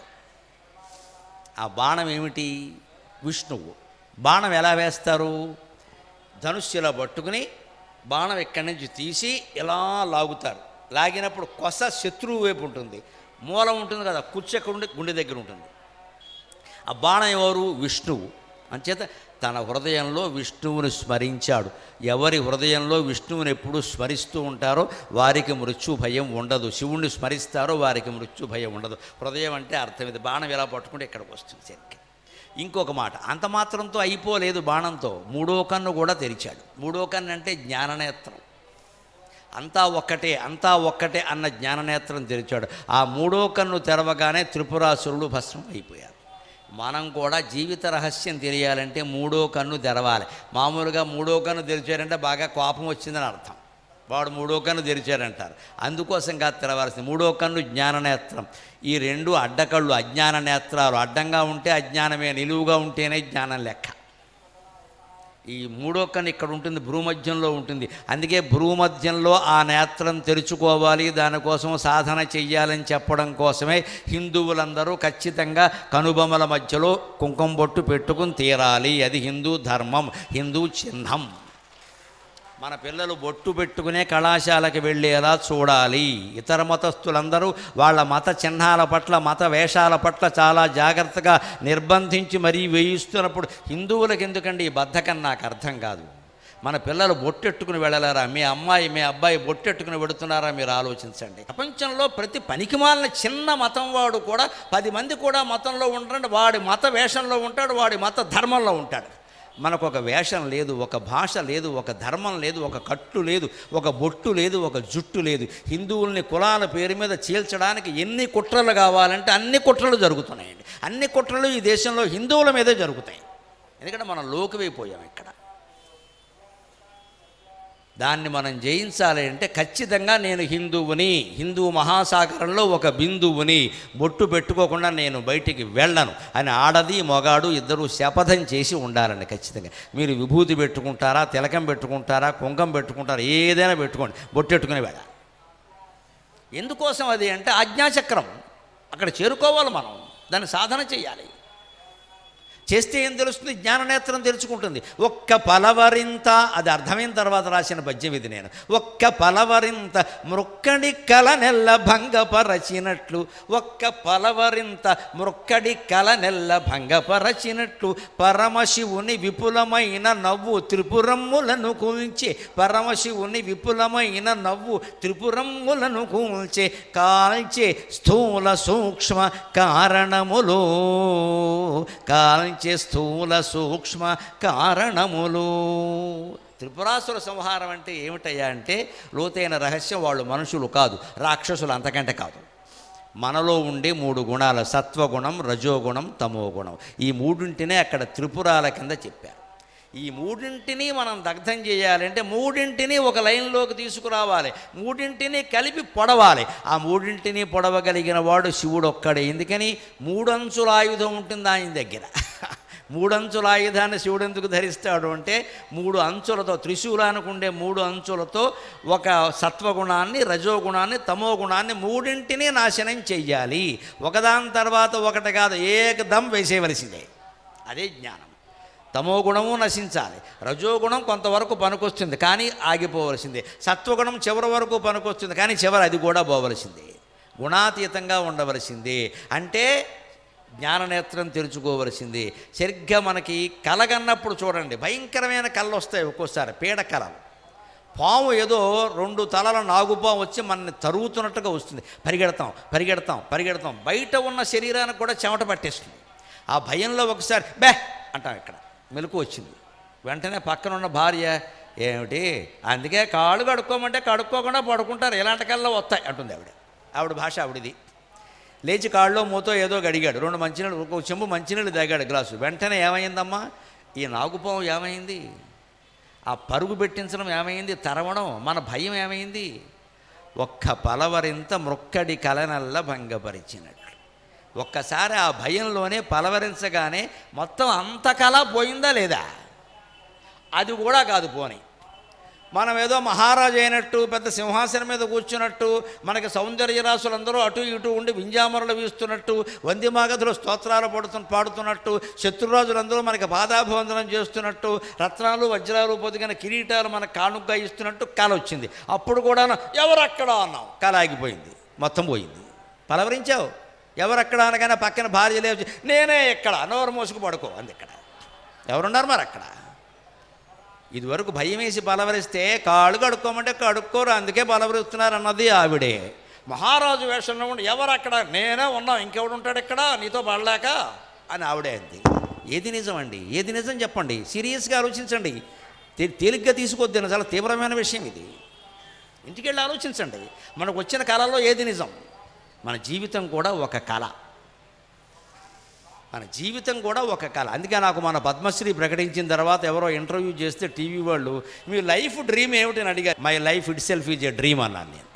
ఆ బాణం ఏమిటి విష్ణువు బాణం ఎలా వేస్తారు ధనుస్సు ఇలా పట్టుకుని బాణం ఇక్కడి నుంచి తీసి ఇలా లాగుతారు లాగినప్పుడు కొస శత్రువు వైపు ఉంటుంది మూలం ఉంటుంది కదా కుచ్చెక్కడ గుండె దగ్గర ఉంటుంది ఆ బాణం ఎవరు విష్ణువు అంచేత తన హృదయంలో విష్ణువుని స్మరించాడు ఎవరి హృదయంలో విష్ణువుని ఎప్పుడు స్మరిస్తూ ఉంటారో వారికి మృత్యు భయం ఉండదు శివుణ్ణి స్మరిస్తారో వారికి మృత్యు భయం ఉండదు హృదయం అంటే అర్థం ఇది బాణం ఎలా పట్టుకుంటే ఇక్కడికి వస్తుంది సరిగ్గా ఇంకొక మాట అంత మాత్రంతో అయిపోలేదు బాణంతో మూడో కన్ను కూడా తెరిచాడు మూడో కన్ను అంటే జ్ఞాననేత్రం అంతా ఒక్కటే అంతా ఒక్కటే అన్న జ్ఞాననేత్రం తెరిచాడు ఆ మూడో కన్ను తెరవగానే త్రిపురాసురులు భస్మం అయిపోయారు మనం కూడా జీవిత రహస్యం తెలియాలంటే మూడో కన్ను తెరవాలి మామూలుగా మూడో కన్ను తెరిచారంటే బాగా కోపం వచ్చిందని అర్థం వాడు మూడో కన్ను తెరిచారంటారు అందుకోసం కాదు తెరవాల్సింది మూడో కన్ను జ్ఞాననేత్రం ఈ రెండు అడ్డకళ్ళు అజ్ఞాన నేత్రాలు అడ్డంగా ఉంటే అజ్ఞానమే నిలువుగా ఉంటేనే జ్ఞానం లెక్క ఈ మూడో కన్ను ఇక్కడ ఉంటుంది భ్రూమధ్యంలో ఉంటుంది అందుకే భ్రూమధ్యంలో ఆ నేత్రం తెరుచుకోవాలి దానికోసం సాధన చెయ్యాలని చెప్పడం కోసమే హిందువులందరూ ఖచ్చితంగా కనుబొమల మధ్యలో కుంకుమ బొట్టు పెట్టుకుని తీరాలి అది హిందూ ధర్మం హిందూ చిహ్నం మన పిల్లలు బొట్టు పెట్టుకునే కళాశాలకు వెళ్ళేలా చూడాలి ఇతర మతస్థులందరూ వాళ్ళ మత చిహ్నాల పట్ల మత వేషాల పట్ల చాలా జాగ్రత్తగా నిర్బంధించి మరీ వేయిస్తున్నప్పుడు హిందువులకు ఎందుకండి ఈ బద్ధకం నాకు అర్థం కాదు మన పిల్లలు బొట్టెట్టుకుని వెళ్ళలేరా మీ అమ్మాయి మీ అబ్బాయి బొట్టెట్టుకుని వెడుతున్నారా మీరు ఆలోచించండి ప్రపంచంలో ప్రతి పనికిమాలిన చిన్న మతం వాడు కూడా పది మంది కూడా మతంలో ఉంటాడు వాడి మత వేషంలో ఉంటాడు వాడి మత ధర్మంలో ఉంటాడు మనకు ఒక వేషం లేదు ఒక భాష లేదు ఒక ధర్మం లేదు ఒక కట్టు లేదు ఒక బొట్టు లేదు ఒక జుట్టు లేదు హిందువుల్ని కులాల పేరు మీద చీల్చడానికి ఎన్ని కుట్రలు కావాలంటే అన్ని కుట్రలు జరుగుతున్నాయండి అన్ని కుట్రలు ఈ దేశంలో హిందువుల మీదే జరుగుతాయి ఎందుకంటే మనం లోకువైపోయాం ఇక్కడ దాన్ని మనం జయించాలి అంటే ఖచ్చితంగా నేను హిందువుని హిందూ మహాసాగరంలో ఒక బిందువుని బొట్టు పెట్టుకోకుండా నేను బయటికి వెళ్ళను అని ఆడది మొగాడు ఇద్దరు శపథం చేసి ఉండాలండి ఖచ్చితంగా మీరు విభూతి పెట్టుకుంటారా తిలకం పెట్టుకుంటారా కుంకం పెట్టుకుంటారా ఏదైనా పెట్టుకోండి బొట్టెట్టుకుని వెళ్ళాలి ఎందుకోసం అది అంటే ఆజ్ఞాచక్రం అక్కడ చేరుకోవాలి మనం దాన్ని సాధన చేయాలి చేస్తే ఏం తెలుస్తుంది జ్ఞాననేత్రం తెరుచుకుంటుంది ఒక్క పలవరింత అది అర్థమైన తర్వాత రాసిన పద్యం ఇది నేను ఒక్క పలవరింత మృక్కడి కల నెల్ల భంగపరచినట్లు ఒక్క పలవరింత మృక్కడి కల నెల్ల భంగపరచినట్లు పరమశివుని విపులమైన నవ్వు త్రిపురమ్ములను కూల్చే పరమశివుని విపులమైన నవ్వు త్రిపురమ్ములను కూల్చే కాల్చే స్థూల సూక్ష్మ కారణములో కాల్చే వారించే స్థూల సూక్ష్మ కారణములు త్రిపురాసుర సంహారం అంటే ఏమిటయ్యా అంటే లోతైన రహస్యం వాళ్ళు మనుషులు కాదు రాక్షసులు అంతకంటే కాదు మనలో ఉండే మూడు గుణాలు సత్వగుణం రజోగుణం తమోగుణం ఈ మూడింటినే అక్కడ త్రిపురాల కింద చెప్పారు ఈ మూడింటిని మనం దగ్ధం చేయాలంటే మూడింటిని ఒక లైన్లోకి తీసుకురావాలి మూడింటిని కలిపి పొడవాలి ఆ మూడింటిని పొడవగలిగిన వాడు శివుడు ఒక్కడే ఎందుకని మూడంచుల ఆయుధం ఉంటుంది ఆయన దగ్గర మూడంచుల ఆయుధాన్ని శివుడు ఎందుకు ధరిస్తాడు అంటే మూడు అంచులతో త్రిశూలానికి ఉండే మూడు అంచులతో ఒక సత్వగుణాన్ని రజోగుణాన్ని తమో గుణాన్ని మూడింటిని నాశనం చెయ్యాలి ఒకదాని తర్వాత ఒకటి కాదు ఏకదం వేసేయవలసిందే అదే జ్ఞానం తమో గుణము నశించాలి రజోగుణం కొంతవరకు పనికొస్తుంది కానీ ఆగిపోవలసిందే సత్వగుణం చివరి వరకు పనికొస్తుంది కానీ చివరి అది కూడా పోవలసిందే గుణాతీతంగా ఉండవలసిందే అంటే జ్ఞాననేత్రం తెరుచుకోవలసింది సరిగ్గా మనకి కలగన్నప్పుడు చూడండి భయంకరమైన కళ్ళు వస్తాయి ఒక్కోసారి పీడ కళలు పాము ఏదో రెండు తలల నాగుపాము వచ్చి మనల్ని తరుగుతున్నట్టుగా వస్తుంది పరిగెడతాం పరిగెడతాం పరిగెడతాం బయట ఉన్న శరీరానికి కూడా చెమట పట్టేస్తుంది ఆ భయంలో ఒకసారి బే అంటాం ఇక్కడ మెలకు వచ్చింది వెంటనే పక్కన ఉన్న భార్య ఏమిటి అందుకే కాళ్ళు కడుక్కోమంటే కడుక్కోకుండా పడుకుంటారు ఇలాంటి కల్లో వస్తాయి అంటుంది ఆవిడ ఆవిడ భాష ఆవిడది లేచి కాళ్ళలో మూతో ఏదో గడిగాడు రెండు మంచినీళ్ళు ఒక చెంబు మంచినీళ్ళు తాగాడు గ్లాసు వెంటనే ఏమైందమ్మా ఈ నాగుపాము ఏమైంది ఆ పరుగు పెట్టించడం ఏమైంది తరవడం మన భయం ఏమైంది ఒక్క పలవరింత మృక్కడి కలనల్ల భంగపరిచినట్లు ఒక్కసారి ఆ భయంలోనే పలవరించగానే మొత్తం అంత కళ పోయిందా లేదా అది కూడా కాదు పోని మనం ఏదో మహారాజు అయినట్టు పెద్ద సింహాసనం మీద కూర్చున్నట్టు మనకి సౌందర్య రాసులందరూ అటు ఇటు ఉండి వింజామరలు వీస్తున్నట్టు వందిమాగధులు స్తోత్రాలు పడుతు పాడుతున్నట్టు శత్రురాజులందరూ మనకి పాదాభివందనం చేస్తున్నట్టు రత్నాలు వజ్రాలు పొదిగిన కిరీటాలు మనకు కానుగ్గా ఇస్తున్నట్టు కళ వచ్చింది అప్పుడు కూడా ఎవరక్కడ అన్నాం కళ ఆగిపోయింది మొత్తం పోయింది పలవరించావు ఎవరక్కడ అనగానే పక్కన భార్య లేచి నేనే ఎక్కడ నోరు మోసుకు పడుకో అంది ఇక్కడ ఎవరున్నారు మరి అక్కడ ఇదివరకు భయం వేసి బలవరిస్తే కాళ్ళు కడుక్కోమంటే కడుక్కోరు అందుకే బలవరిస్తున్నారు అన్నది ఆవిడే మహారాజు వేషంలో ఉండి ఎవరు అక్కడ నేనే ఉన్నాం ఇంకెవడు ఉంటాడు ఇక్కడ నీతో పడలేక అని ఆవిడే అంది ఏది నిజం అండి ఏది నిజం చెప్పండి సీరియస్గా ఆలోచించండి తే- తేలిగ్గా తీసుకోవద్దు చాలా తీవ్రమైన విషయం ఇది ఇంటికి వెళ్ళి ఆలోచించండి మనకు వచ్చిన కళలో ఏది నిజం మన జీవితం కూడా ఒక కళ మన జీవితం కూడా ఒక కళ అందుకే నాకు మన పద్మశ్రీ ప్రకటించిన తర్వాత ఎవరో ఇంటర్వ్యూ చేస్తే టీవీ వాళ్ళు మీ లైఫ్ డ్రీమ్ ఏమిటని అడిగారు my life itself is a dream అన్నాను నేను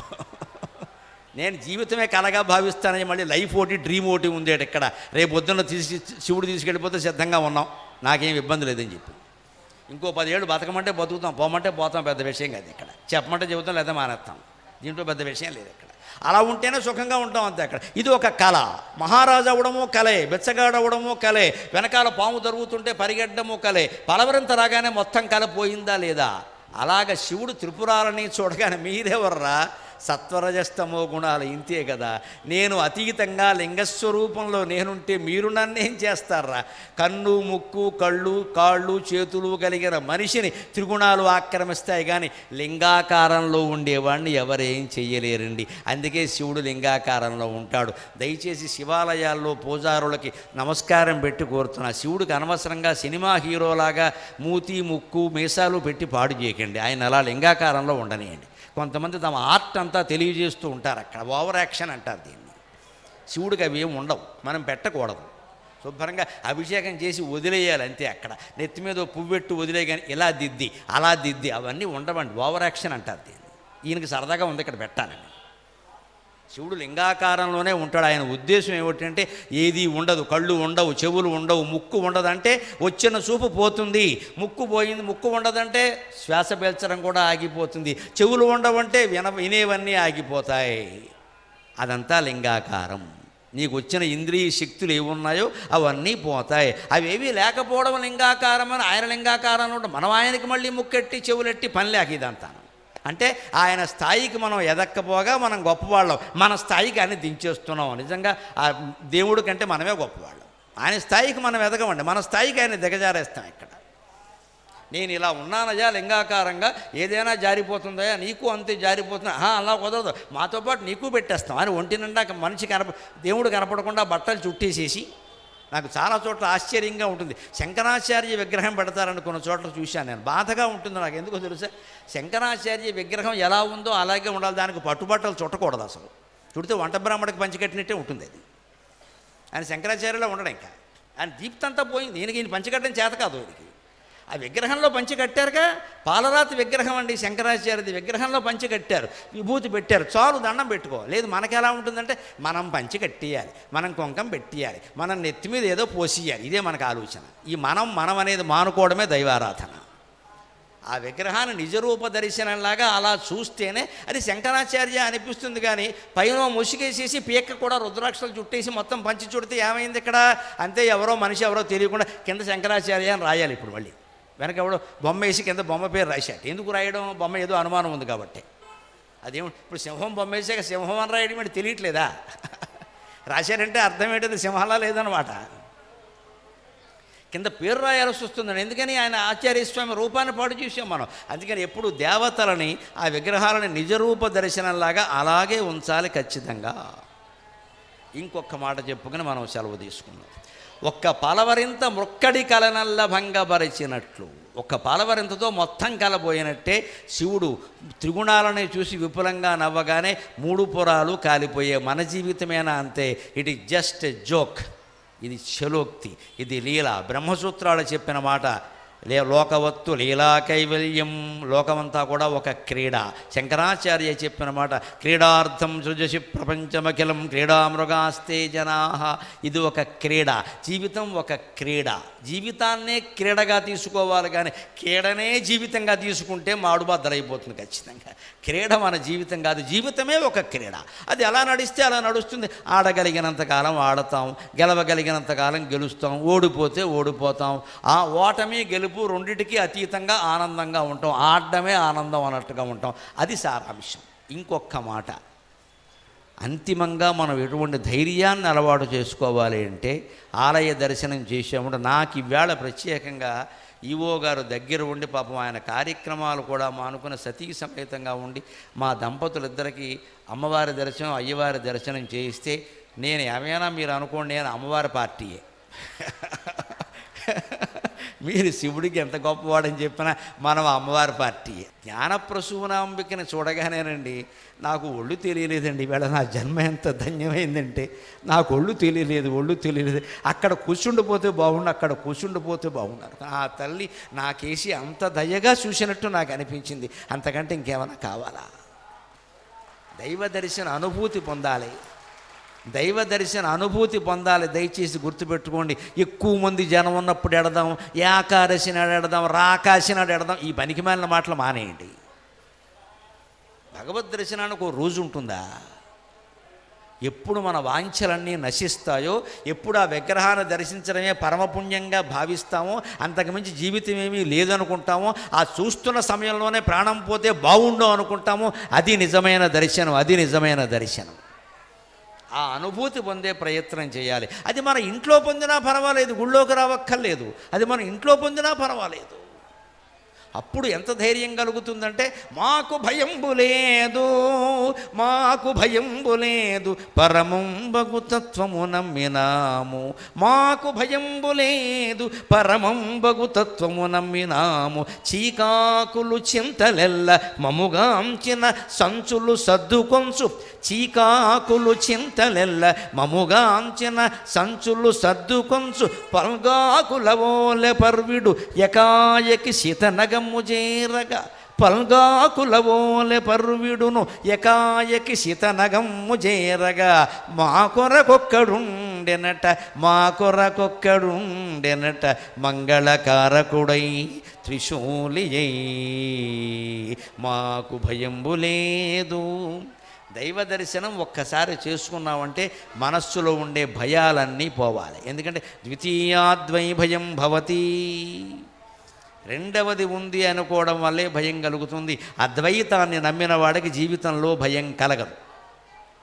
నేను జీవితమే కలగా భావిస్తానని మళ్ళీ లైఫ్ ఒకటి డ్రీమ్ ఒకటి ఉంది ఇక్కడ రేపు పొద్దున్న తీసి శివుడు తీసుకెళ్ళిపోతే సిద్ధంగా ఉన్నాం నాకేం ఇబ్బంది లేదని చెప్పి ఇంకో పదేళ్ళు బతకమంటే బతుకుతాం పోమంటే పోతాం పెద్ద విషయం కాదు ఇక్కడ చెప్పమంటే చెబుతాం లేదా మానేస్తాం దీంట్లో పెద్ద విషయం లేదు ఇక్కడ అలా ఉంటేనే సుఖంగా ఉంటాం అంతే అక్కడ ఇది ఒక కళ మహారాజు అవడము కలే బెచ్చగాడు అవడము కలే వెనకాల పాము దరుగుతుంటే పరిగెట్టడము కలే పలవరింత రాగానే మొత్తం కల పోయిందా లేదా అలాగ శివుడు త్రిపురాలని చూడగానే మీరెవర్రా సత్వరజస్తమో గుణాలు ఇంతే కదా నేను అతీతంగా లింగస్వరూపంలో నేనుంటే మీరు నన్నేం చేస్తారా కన్ను ముక్కు కళ్ళు కాళ్ళు చేతులు కలిగిన మనిషిని త్రిగుణాలు ఆక్రమిస్తాయి కానీ లింగాకారంలో ఉండేవాడిని ఎవరేం చెయ్యలేరండి అందుకే శివుడు లింగాకారంలో ఉంటాడు దయచేసి శివాలయాల్లో పూజారులకి నమస్కారం పెట్టి కోరుతున్నా శివుడికి అనవసరంగా సినిమా హీరోలాగా మూతి ముక్కు మీసాలు పెట్టి పాడు చేయకండి ఆయన అలా లింగాకారంలో ఉండనియండి కొంతమంది తమ ఆర్ట్ అంతా తెలియజేస్తూ ఉంటారు అక్కడ ఓవర్ యాక్షన్ అంటారు దీన్ని శివుడికి అవి ఏమి ఉండవు మనం పెట్టకూడదు శుభ్రంగా అభిషేకం చేసి వదిలేయాలి అంతే అక్కడ నెత్తి మీద ఓ పువ్వెట్టు వదిలే కానీ ఇలా దిద్ది అలా దిద్ది అవన్నీ ఉండవండి ఓవర్ యాక్షన్ అంటారు దీన్ని ఈయనకి సరదాగా ఉంది ఇక్కడ పెట్టాలని శివుడు లింగాకారంలోనే ఉంటాడు ఆయన ఉద్దేశం ఏమిటంటే ఏది ఉండదు కళ్ళు ఉండవు చెవులు ఉండవు ముక్కు ఉండదు అంటే వచ్చిన చూపు పోతుంది ముక్కు పోయింది ముక్కు ఉండదంటే శ్వాస పీల్చడం కూడా ఆగిపోతుంది చెవులు ఉండవంటే విన వినేవన్నీ ఆగిపోతాయి అదంతా లింగాకారం నీకు వచ్చిన ఇంద్రియ శక్తులు ఏవి ఉన్నాయో అవన్నీ పోతాయి అవేవి లేకపోవడం లింగాకారం అని ఆయన లింగాకారంలో ఉంటాం మనం ఆయనకి మళ్ళీ ముక్కెట్టి చెవులెట్టి పని లేక ఇదంతాను అంటే ఆయన స్థాయికి మనం ఎదక్కపోగా మనం గొప్పవాళ్ళం మన స్థాయికి ఆయన దించేస్తున్నాం నిజంగా ఆ దేవుడి కంటే మనమే గొప్పవాళ్ళం ఆయన స్థాయికి మనం ఎదగమండి మన స్థాయికి ఆయన దిగజారేస్తాం ఇక్కడ నేను ఇలా ఉన్నానయ్యా లింగాకారంగా ఏదైనా జారిపోతుందయా నీకు అంతే జారిపోతుందా ఆహా, అలా కుదరదు మాతో పాటు నీకు పెట్టేస్తాం అని ఒంటి నిండా మనిషి కనప దేవుడు కనపడకుండా బట్టలు చుట్టేసేసి నాకు చాలా చోట్ల ఆశ్చర్యంగా ఉంటుంది శంకరాచార్య విగ్రహం పెడతారనుకున్న చోట్ల చూశాను నేను బాధగా ఉంటుంది నాకు ఎందుకో తెలుసా శంకరాచార్య విగ్రహం ఎలా ఉందో అలాగే ఉండాలి దానికి పట్టుబట్టలు చుట్టకూడదు అసలు చుడితే వంట బ్రాహ్మడికి పంచికట్టినట్టే ఉంటుంది అది ఆయన శంకరాచార్యలో ఉండడం ఇంకా ఆయన దీప్తంతా పోయింది ఈయనకి ఈయన పంచకట్టడం చేత కాదు వీడికి ఆ విగ్రహంలో పంచి కట్టారుగా పాలరాతి విగ్రహం అండి శంకరాచార్యది విగ్రహంలో పంచి కట్టారు విభూతి పెట్టారు చాలు దండం పెట్టుకో లేదు మనకి ఎలా ఉంటుందంటే మనం పంచి కట్టేయాలి మనం కుంకం పెట్టేయాలి మనం నెత్తి మీద ఏదో పోసియాలి ఇదే మనకు ఆలోచన ఈ మనం మనం అనేది మానుకోవడమే దైవారాధన ఆ విగ్రహాన్ని నిజరూప దర్శనంలాగా అలా చూస్తేనే అది శంకరాచార్య అనిపిస్తుంది కానీ పైన ముసుగేసేసి పీక కూడా రుద్రాక్షలు చుట్టేసి మొత్తం పంచి చుడితే ఏమైంది ఇక్కడ అంతే ఎవరో మనిషి ఎవరో తెలియకుండా కింద శంకరాచార్య అని రాయాలి ఇప్పుడు మళ్ళీ వెనక ఎవడో బొమ్మ వేసి కింద బొమ్మ పేరు రాశాడు ఎందుకు రాయడం బొమ్మ ఏదో అనుమానం ఉంది కాబట్టి అదేం ఇప్పుడు సింహం బొమ్మ వేసాక సింహం అని రాయడం అంటే తెలియట్లేదా రాశారంటే అర్థం ఏంటది సింహాలా లేదనమాట కింద పేరు రాయాల్సి వస్తుందండి ఎందుకని ఆయన ఆచార్య స్వామి రూపాన్ని పాడు చూసాం మనం అందుకని ఎప్పుడు దేవతలని ఆ విగ్రహాలని నిజరూప దర్శనంలాగా అలాగే ఉంచాలి ఖచ్చితంగా ఇంకొక మాట చెప్పుకొని మనం సెలవు తీసుకున్నాం ఒక్క పలవరింత మొక్కడి కలనల్ల భంగపరిచినట్లు ఒక్క పలవరింతతో మొత్తం కలబోయినట్టే శివుడు త్రిగుణాలని చూసి విపులంగా నవ్వగానే మూడు పురాలు కాలిపోయే మన జీవితమేనా అంతే it is just a joke ఇది చలోక్తి ఇది లీల బ్రహ్మసూత్రాలు చెప్పిన మాట లే లోకవత్తు లీలా కైవల్యం లోకమంతా కూడా ఒక క్రీడ శంకరాచార్య చెప్పిన మాట క్రీడార్థం సృజసి ప్రపంచమఖిలం క్రీడామృగాస్తే జనా ఇది ఒక క్రీడ జీవితం ఒక క్రీడ జీవితాన్నే క్రీడగా తీసుకోవాలి కానీ క్రీడనే జీవితంగా తీసుకుంటే మాడు బద్దలైపోతుంది ఖచ్చితంగా క్రీడ మన జీవితం కాదు జీవితమే ఒక క్రీడ అది ఎలా నడిస్తే అలా నడుస్తుంది ఆడగలిగినంతకాలం ఆడతాం గెలవగలిగినంతకాలం గెలుస్తాం ఓడిపోతే ఓడిపోతాం ఆ ఓటమి గెలుపు రెండిటికి అతీతంగా ఆనందంగా ఉంటాం ఆడడమే ఆనందం అన్నట్టుగా ఉంటాం అది సారాంశం ఇంకొక మాట అంతిమంగా మనం ఎటువంటి ధైర్యాన్ని అలవాటు చేసుకోవాలి అంటే ఆలయ దర్శనం చేసాము నాకు ఈవేళ ప్రత్యేకంగా ఈవో గారు దగ్గర ఉండి పాపం ఆయన కార్యక్రమాలు కూడా మానుకున్న సతీ సమేతంగా ఉండి మా దంపతులిద్దరికీ అమ్మవారి దర్శనం అయ్యవారి దర్శనం చేయిస్తే నేను ఏమైనా మీరు అనుకోండి నేను అమ్మవారి పార్టీయే మీరు శివుడికి ఎంత గొప్పవాడని చెప్పినా మనం అమ్మవారి పార్టీ జ్ఞానప్రసూనాంబికని చూడగానేనండి నాకు ఒళ్ళు తెలియలేదండి ఇవాళ నా జన్మ ఎంత ధన్యమైందంటే నాకు ఒళ్ళు తెలియలేదు ఒళ్ళు తెలియలేదు అక్కడ కూర్చుండిపోతే బాగుండు అక్కడ కూర్చుండిపోతే బాగున్నారు ఆ తల్లి నాకేసి అంత దయగా చూసినట్టు నాకు అనిపించింది అంతకంటే ఇంకేమైనా కావాలా దైవ దర్శన అనుభూతి పొందాలి దైవ దర్శన అనుభూతి పొందాలి దయచేసి గుర్తుపెట్టుకోండి ఎక్కువ మంది జనం ఉన్నప్పుడు ఎడదాం ఏకాదశి నాడు ఎడదాం రాకాశి నాడు ఎడదాం ఈ పనికి మాలిన మాటలు మానేయండి భగవద్ దర్శనానికి ఒక రోజు ఉంటుందా ఎప్పుడు మన వాంఛలన్నీ నశిస్తాయో ఎప్పుడు ఆ విగ్రహాన్ని దర్శించడమే పరమపుణ్యంగా భావిస్తామో అంతకుమించి జీవితం ఏమీ లేదనుకుంటామో ఆ చూస్తున్న సమయంలోనే ప్రాణం పోతే బాగుండు అనుకుంటామో అది నిజమైన దర్శనం అది నిజమైన దర్శనం ఆ అనుభూతి పొందే ప్రయత్నం చేయాలి అది మన ఇంట్లో పొందినా పర్వాలేదు గుళ్ళోకి రావక్కర్లేదు అది మన ఇంట్లో పొందినా పర్వాలేదు అప్పుడు ఎంత ధైర్యం కలుగుతుందంటే మాకు భయంబు లేదు మాకు భయంబు లేదు పరమంబగు తత్వము నమ్మినాము మాకు భయంబు లేదు పరమంబగు తత్వము నమ్మినాము చీకాకులు చింతలెల్ల మముగాంచిన సంచులు సర్దుకొంచు చీకాకులు చింతలెల్ల మముగాంచిన సంచులు సర్దుకొంచు పల్గాకులవోలె పర్విడు ఎకాయకి శితనగము చేరగా పల్గాకులవోలె పర్విడును ఎకాయకి శితనగమ్ము చేరగా మా కొరకొక్కడుండెనట మా కొరకొక్కడుండెనట మంగళకారకుడై త్రిశూలియై మాకు భయంబు లేదు దైవ దర్శనం ఒక్కసారి చేసుకున్నామంటే మనస్సులో ఉండే భయాలన్నీ పోవాలి ఎందుకంటే ద్వితీయాద్వై భయం భవతి రెండవది ఉంది అనుకోవడం వల్లే భయం కలుగుతుంది అద్వైతాన్ని నమ్మిన వాడికి జీవితంలో భయం కలగదు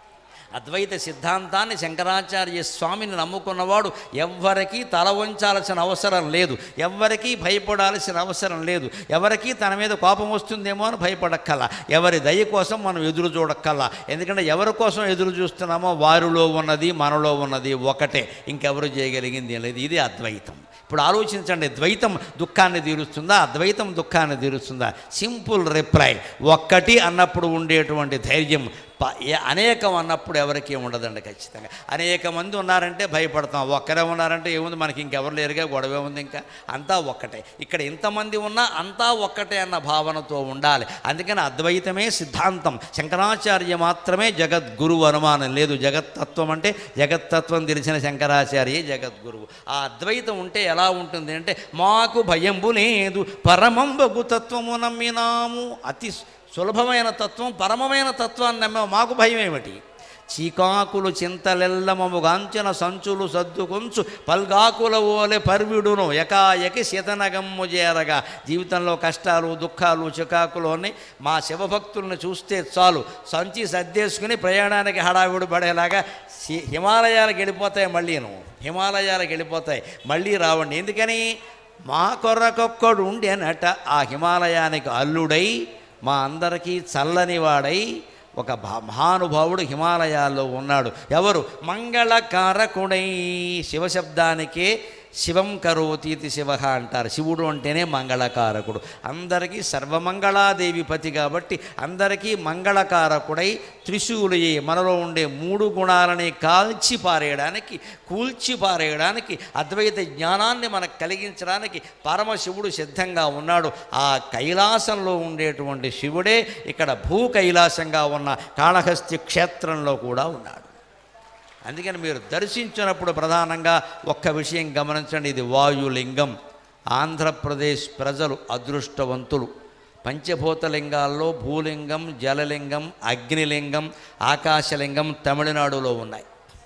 అద్వైత సిద్ధాంతాన్ని శంకరాచార్య స్వామిని నమ్ముకున్నవాడు ఎవ్వరికీ తల వంచాల్సిన అవసరం లేదు ఎవ్వరికీ భయపడాల్సిన అవసరం లేదు ఎవరికీ తన మీద కోపం వస్తుందేమో అని భయపడక్కల్లా ఎవరి దయ కోసం మనం ఎదురు చూడక్కల్లా ఎందుకంటే ఎవరి కోసం ఎదురు చూస్తున్నామో వారిలో ఉన్నది మనలో ఉన్నది ఒకటే ఇంకెవరు చేయగలిగింది ఏం లేదు ఇది అద్వైతం ఇప్పుడు ఆలోచించండి ద్వైతం దుఃఖాన్ని తీరుస్తుందా అద్వైతం దుఃఖాన్ని తీరుస్తుందా సింపుల్ రిప్లై ఒక్కటి అన్నప్పుడు ఉండేటువంటి ధైర్యం ప- ఏ- అనేకం అన్నప్పుడు ఎవరికీ ఉండదండి ఖచ్చితంగా అనేక మంది ఉన్నారంటే భయపడతాం ఒక్కరే ఉన్నారంటే ఏముంది మనకి ఇంకెవరు లేరుగా గొడవ ఉంది ఇంకా అంతా ఒక్కటే ఇక్కడ ఇంతమంది ఉన్నా అంతా ఒక్కటే అన్న భావనతో ఉండాలి అందుకని అద్వైతమే సిద్ధాంతం శంకరాచార్య మాత్రమే జగద్గురువు అనుమానం లేదు జగత్తత్వం అంటే జగత్తత్వం తెలిసిన శంకరాచార్య జగద్గురువు ఆ అద్వైతం ఉంటే ఎలా ఉంటుంది అంటే మాకు భయంబు లేదు పరమంబగు తత్వము నమ్మినాము అతి సులభమైన తత్వం పరమమైన తత్వాన్ని నమ్మాము మాకు భయం ఏమిటి చీకాకులు చింతలెల్లమముగాంచిన సంచులు సర్దుకొంచు పల్గాకుల ఓలె పర్విడును ఎకాయకి శతనగమ్ము చేరగా జీవితంలో కష్టాలు దుఃఖాలు చికాకులు ఉన్నాయి మా శివభక్తుల్ని చూస్తే చాలు సంచి సర్దేసుకుని ప్రయాణానికి హడావిడి పడేలాగా సి- హిమాలయాలకు వెళ్ళిపోతాయి మళ్ళీను హిమాలయాలకు వెళ్ళిపోతాయి మళ్ళీ రావండి ఎందుకని మా కొర్రకొక్కడు ఉండేనట ఆ హిమాలయానికి అల్లుడై మా అందరికీ చల్లని వాడై ఒక భా- మహానుభావుడు హిమాలయాల్లో ఉన్నాడు ఎవరు మంగళకారకుడై శివశబ్దానికే శివం కరోతీతి శివ అంటారు శివుడు అంటేనే మంగళకారకుడు అందరికీ సర్వమంగళాదేవి పతి కాబట్టి అందరికీ మంగళకారకుడై త్రిశూలయ్యి మనలో ఉండే మూడు గుణాలని కాల్చి పారేయడానికి కూల్చి పారేయడానికి అద్వైత జ్ఞానాన్ని మనకు కలిగించడానికి పరమశివుడు సిద్ధంగా ఉన్నాడు ఆ కైలాసంలో ఉండేటువంటి శివుడే ఇక్కడ భూ కైలాసంగా ఉన్న కాళహస్తి క్షేత్రంలో కూడా ఉన్నాడు అందుకని మీరు దర్శించినప్పుడు ప్రధానంగా ఒక్క విషయం గమనించండి ఇది వాయులింగం ఆంధ్రప్రదేశ్ ప్రజలు అదృష్టవంతులు పంచభూతలింగాల్లో భూలింగం జలలింగం అగ్నిలింగం ఆకాశలింగం తమిళనాడులో ఉన్నాయి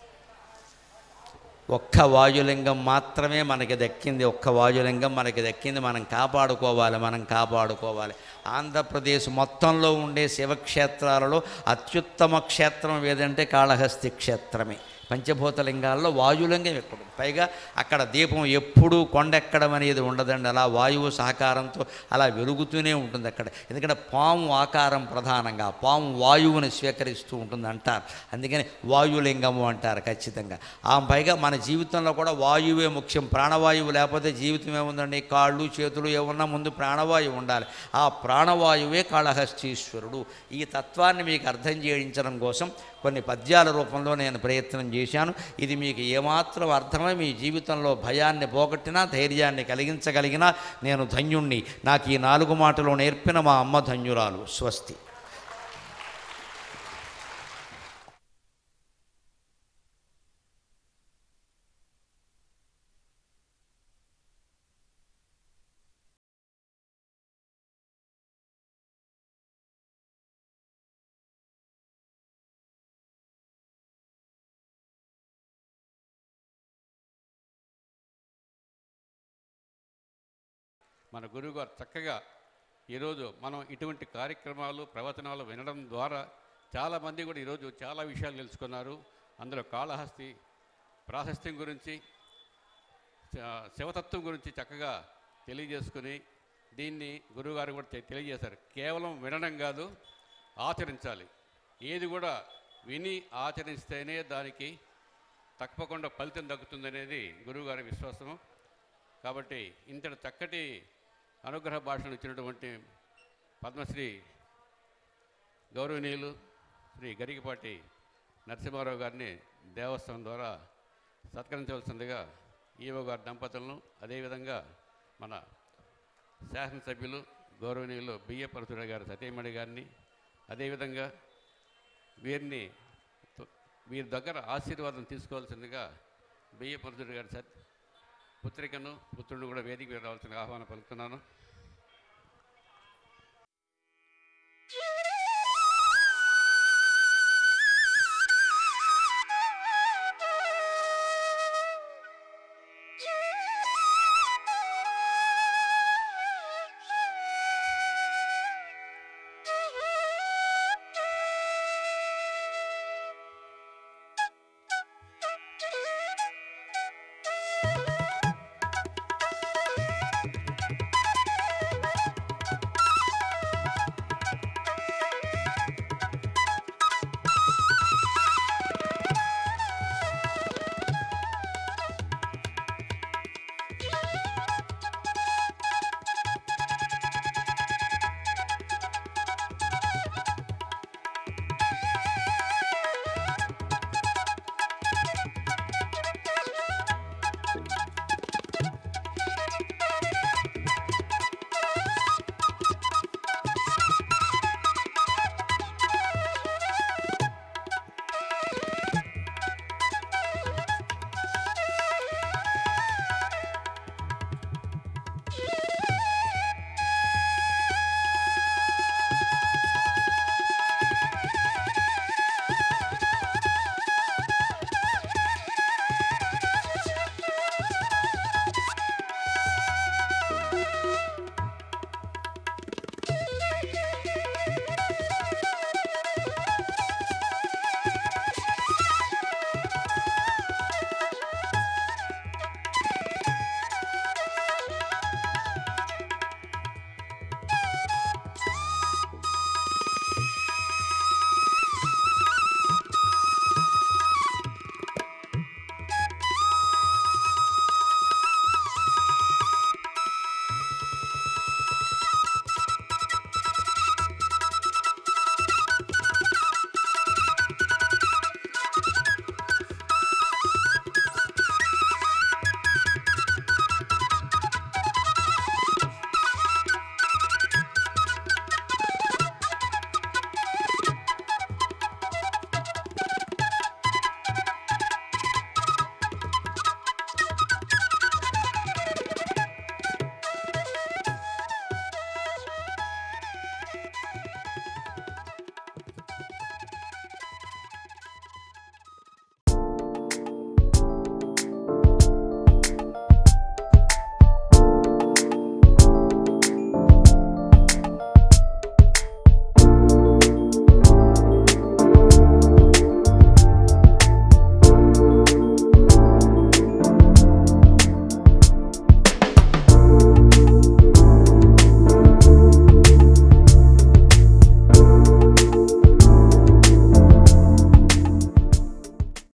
ఒక్క వాయులింగం మాత్రమే మనకి దక్కింది ఒక్క వాయులింగం మనకి దక్కింది మనం కాపాడుకోవాలి మనం కాపాడుకోవాలి ఆంధ్రప్రదేశ్ మొత్తంలో ఉండే శివక్షేత్రాలలో అత్యుత్తమ క్షేత్రం ఏదంటే కాళహస్తి క్షేత్రమే పంచభూతలింగాల్లో వాయులింగం ఎక్కడ పైగా అక్కడ దీపం ఎప్పుడూ కొండెక్కడం అనేది ఉండదండి అలా వాయువు సహకారంతో అలా వెలుగుతూనే ఉంటుంది అక్కడ ఎందుకంటే పాము ఆకారం ప్రధానంగా పాము వాయువుని స్వీకరిస్తూ ఉంటుంది అంటారు అందుకని వాయులింగము అంటారు ఖచ్చితంగా ఆ పైగా మన జీవితంలో కూడా వాయువే ముఖ్యం ప్రాణవాయువు లేకపోతే జీవితం ఏముందండి కాళ్ళు చేతులు ఏమన్నా ముందు ప్రాణవాయువు ఉండాలి ఆ ప్రాణవాయువే కాళహస్తీశ్వరుడు ఈ తత్వాన్ని మీకు అర్థం చేయించడం కోసం కొన్ని పద్యాల రూపంలో నేను ప్రయత్నం చేశాను ఇది మీకు ఏమాత్రం అర్థమై మీ జీవితంలో భయాన్ని పోగొట్టినా ధైర్యాన్ని కలిగించగలిగినా నేను ధన్యుణ్ణి నాకు ఈ నాలుగు మాటలు నేర్పిన మా అమ్మ ధన్యురాలు స్వస్తి మన గురువుగారు చక్కగా ఈరోజు మనం ఇటువంటి కార్యక్రమాలు ప్రవచనాలు వినడం ద్వారా చాలామంది కూడా ఈరోజు చాలా విషయాలు తెలుసుకున్నారు అందులో కాళహస్తి ప్రాశస్త్యం గురించి శ- శివతత్వం గురించి చక్కగా తెలియజేసుకుని దీన్ని గురువుగారు కూడా తె- తెలియజేశారు కేవలం వినడం కాదు ఆచరించాలి ఏది కూడా విని ఆచరిస్తేనే దానికి తప్పకుండా ఫలితం దక్కుతుందనేది గురువుగారి విశ్వాసము కాబట్టి ఇంతటి చక్కటి అనుగ్రహ భాషను ఇచ్చినటువంటి పద్మశ్రీ గౌరవనీయులు శ్రీ గరికపాటి నరసింహారావు గారిని దేవస్థానం ద్వారా సత్కరించవలసిందిగా ఈవో గారి దంపతులను అదేవిధంగా మన శాసనసభ్యులు గౌరవనీయులు బియ్య పరశుర గారి సతీమణి గారిని అదేవిధంగా వీరిని తు- వీరి దగ్గర ఆశీర్వాదం తీసుకోవాల్సిందిగా బియ్య పరశుర గారి సత్ పుత్రికను పుత్రుడు కూడా వేదిక మీద రావాల్సిన ఆహ్వానం పలుకుతున్నాను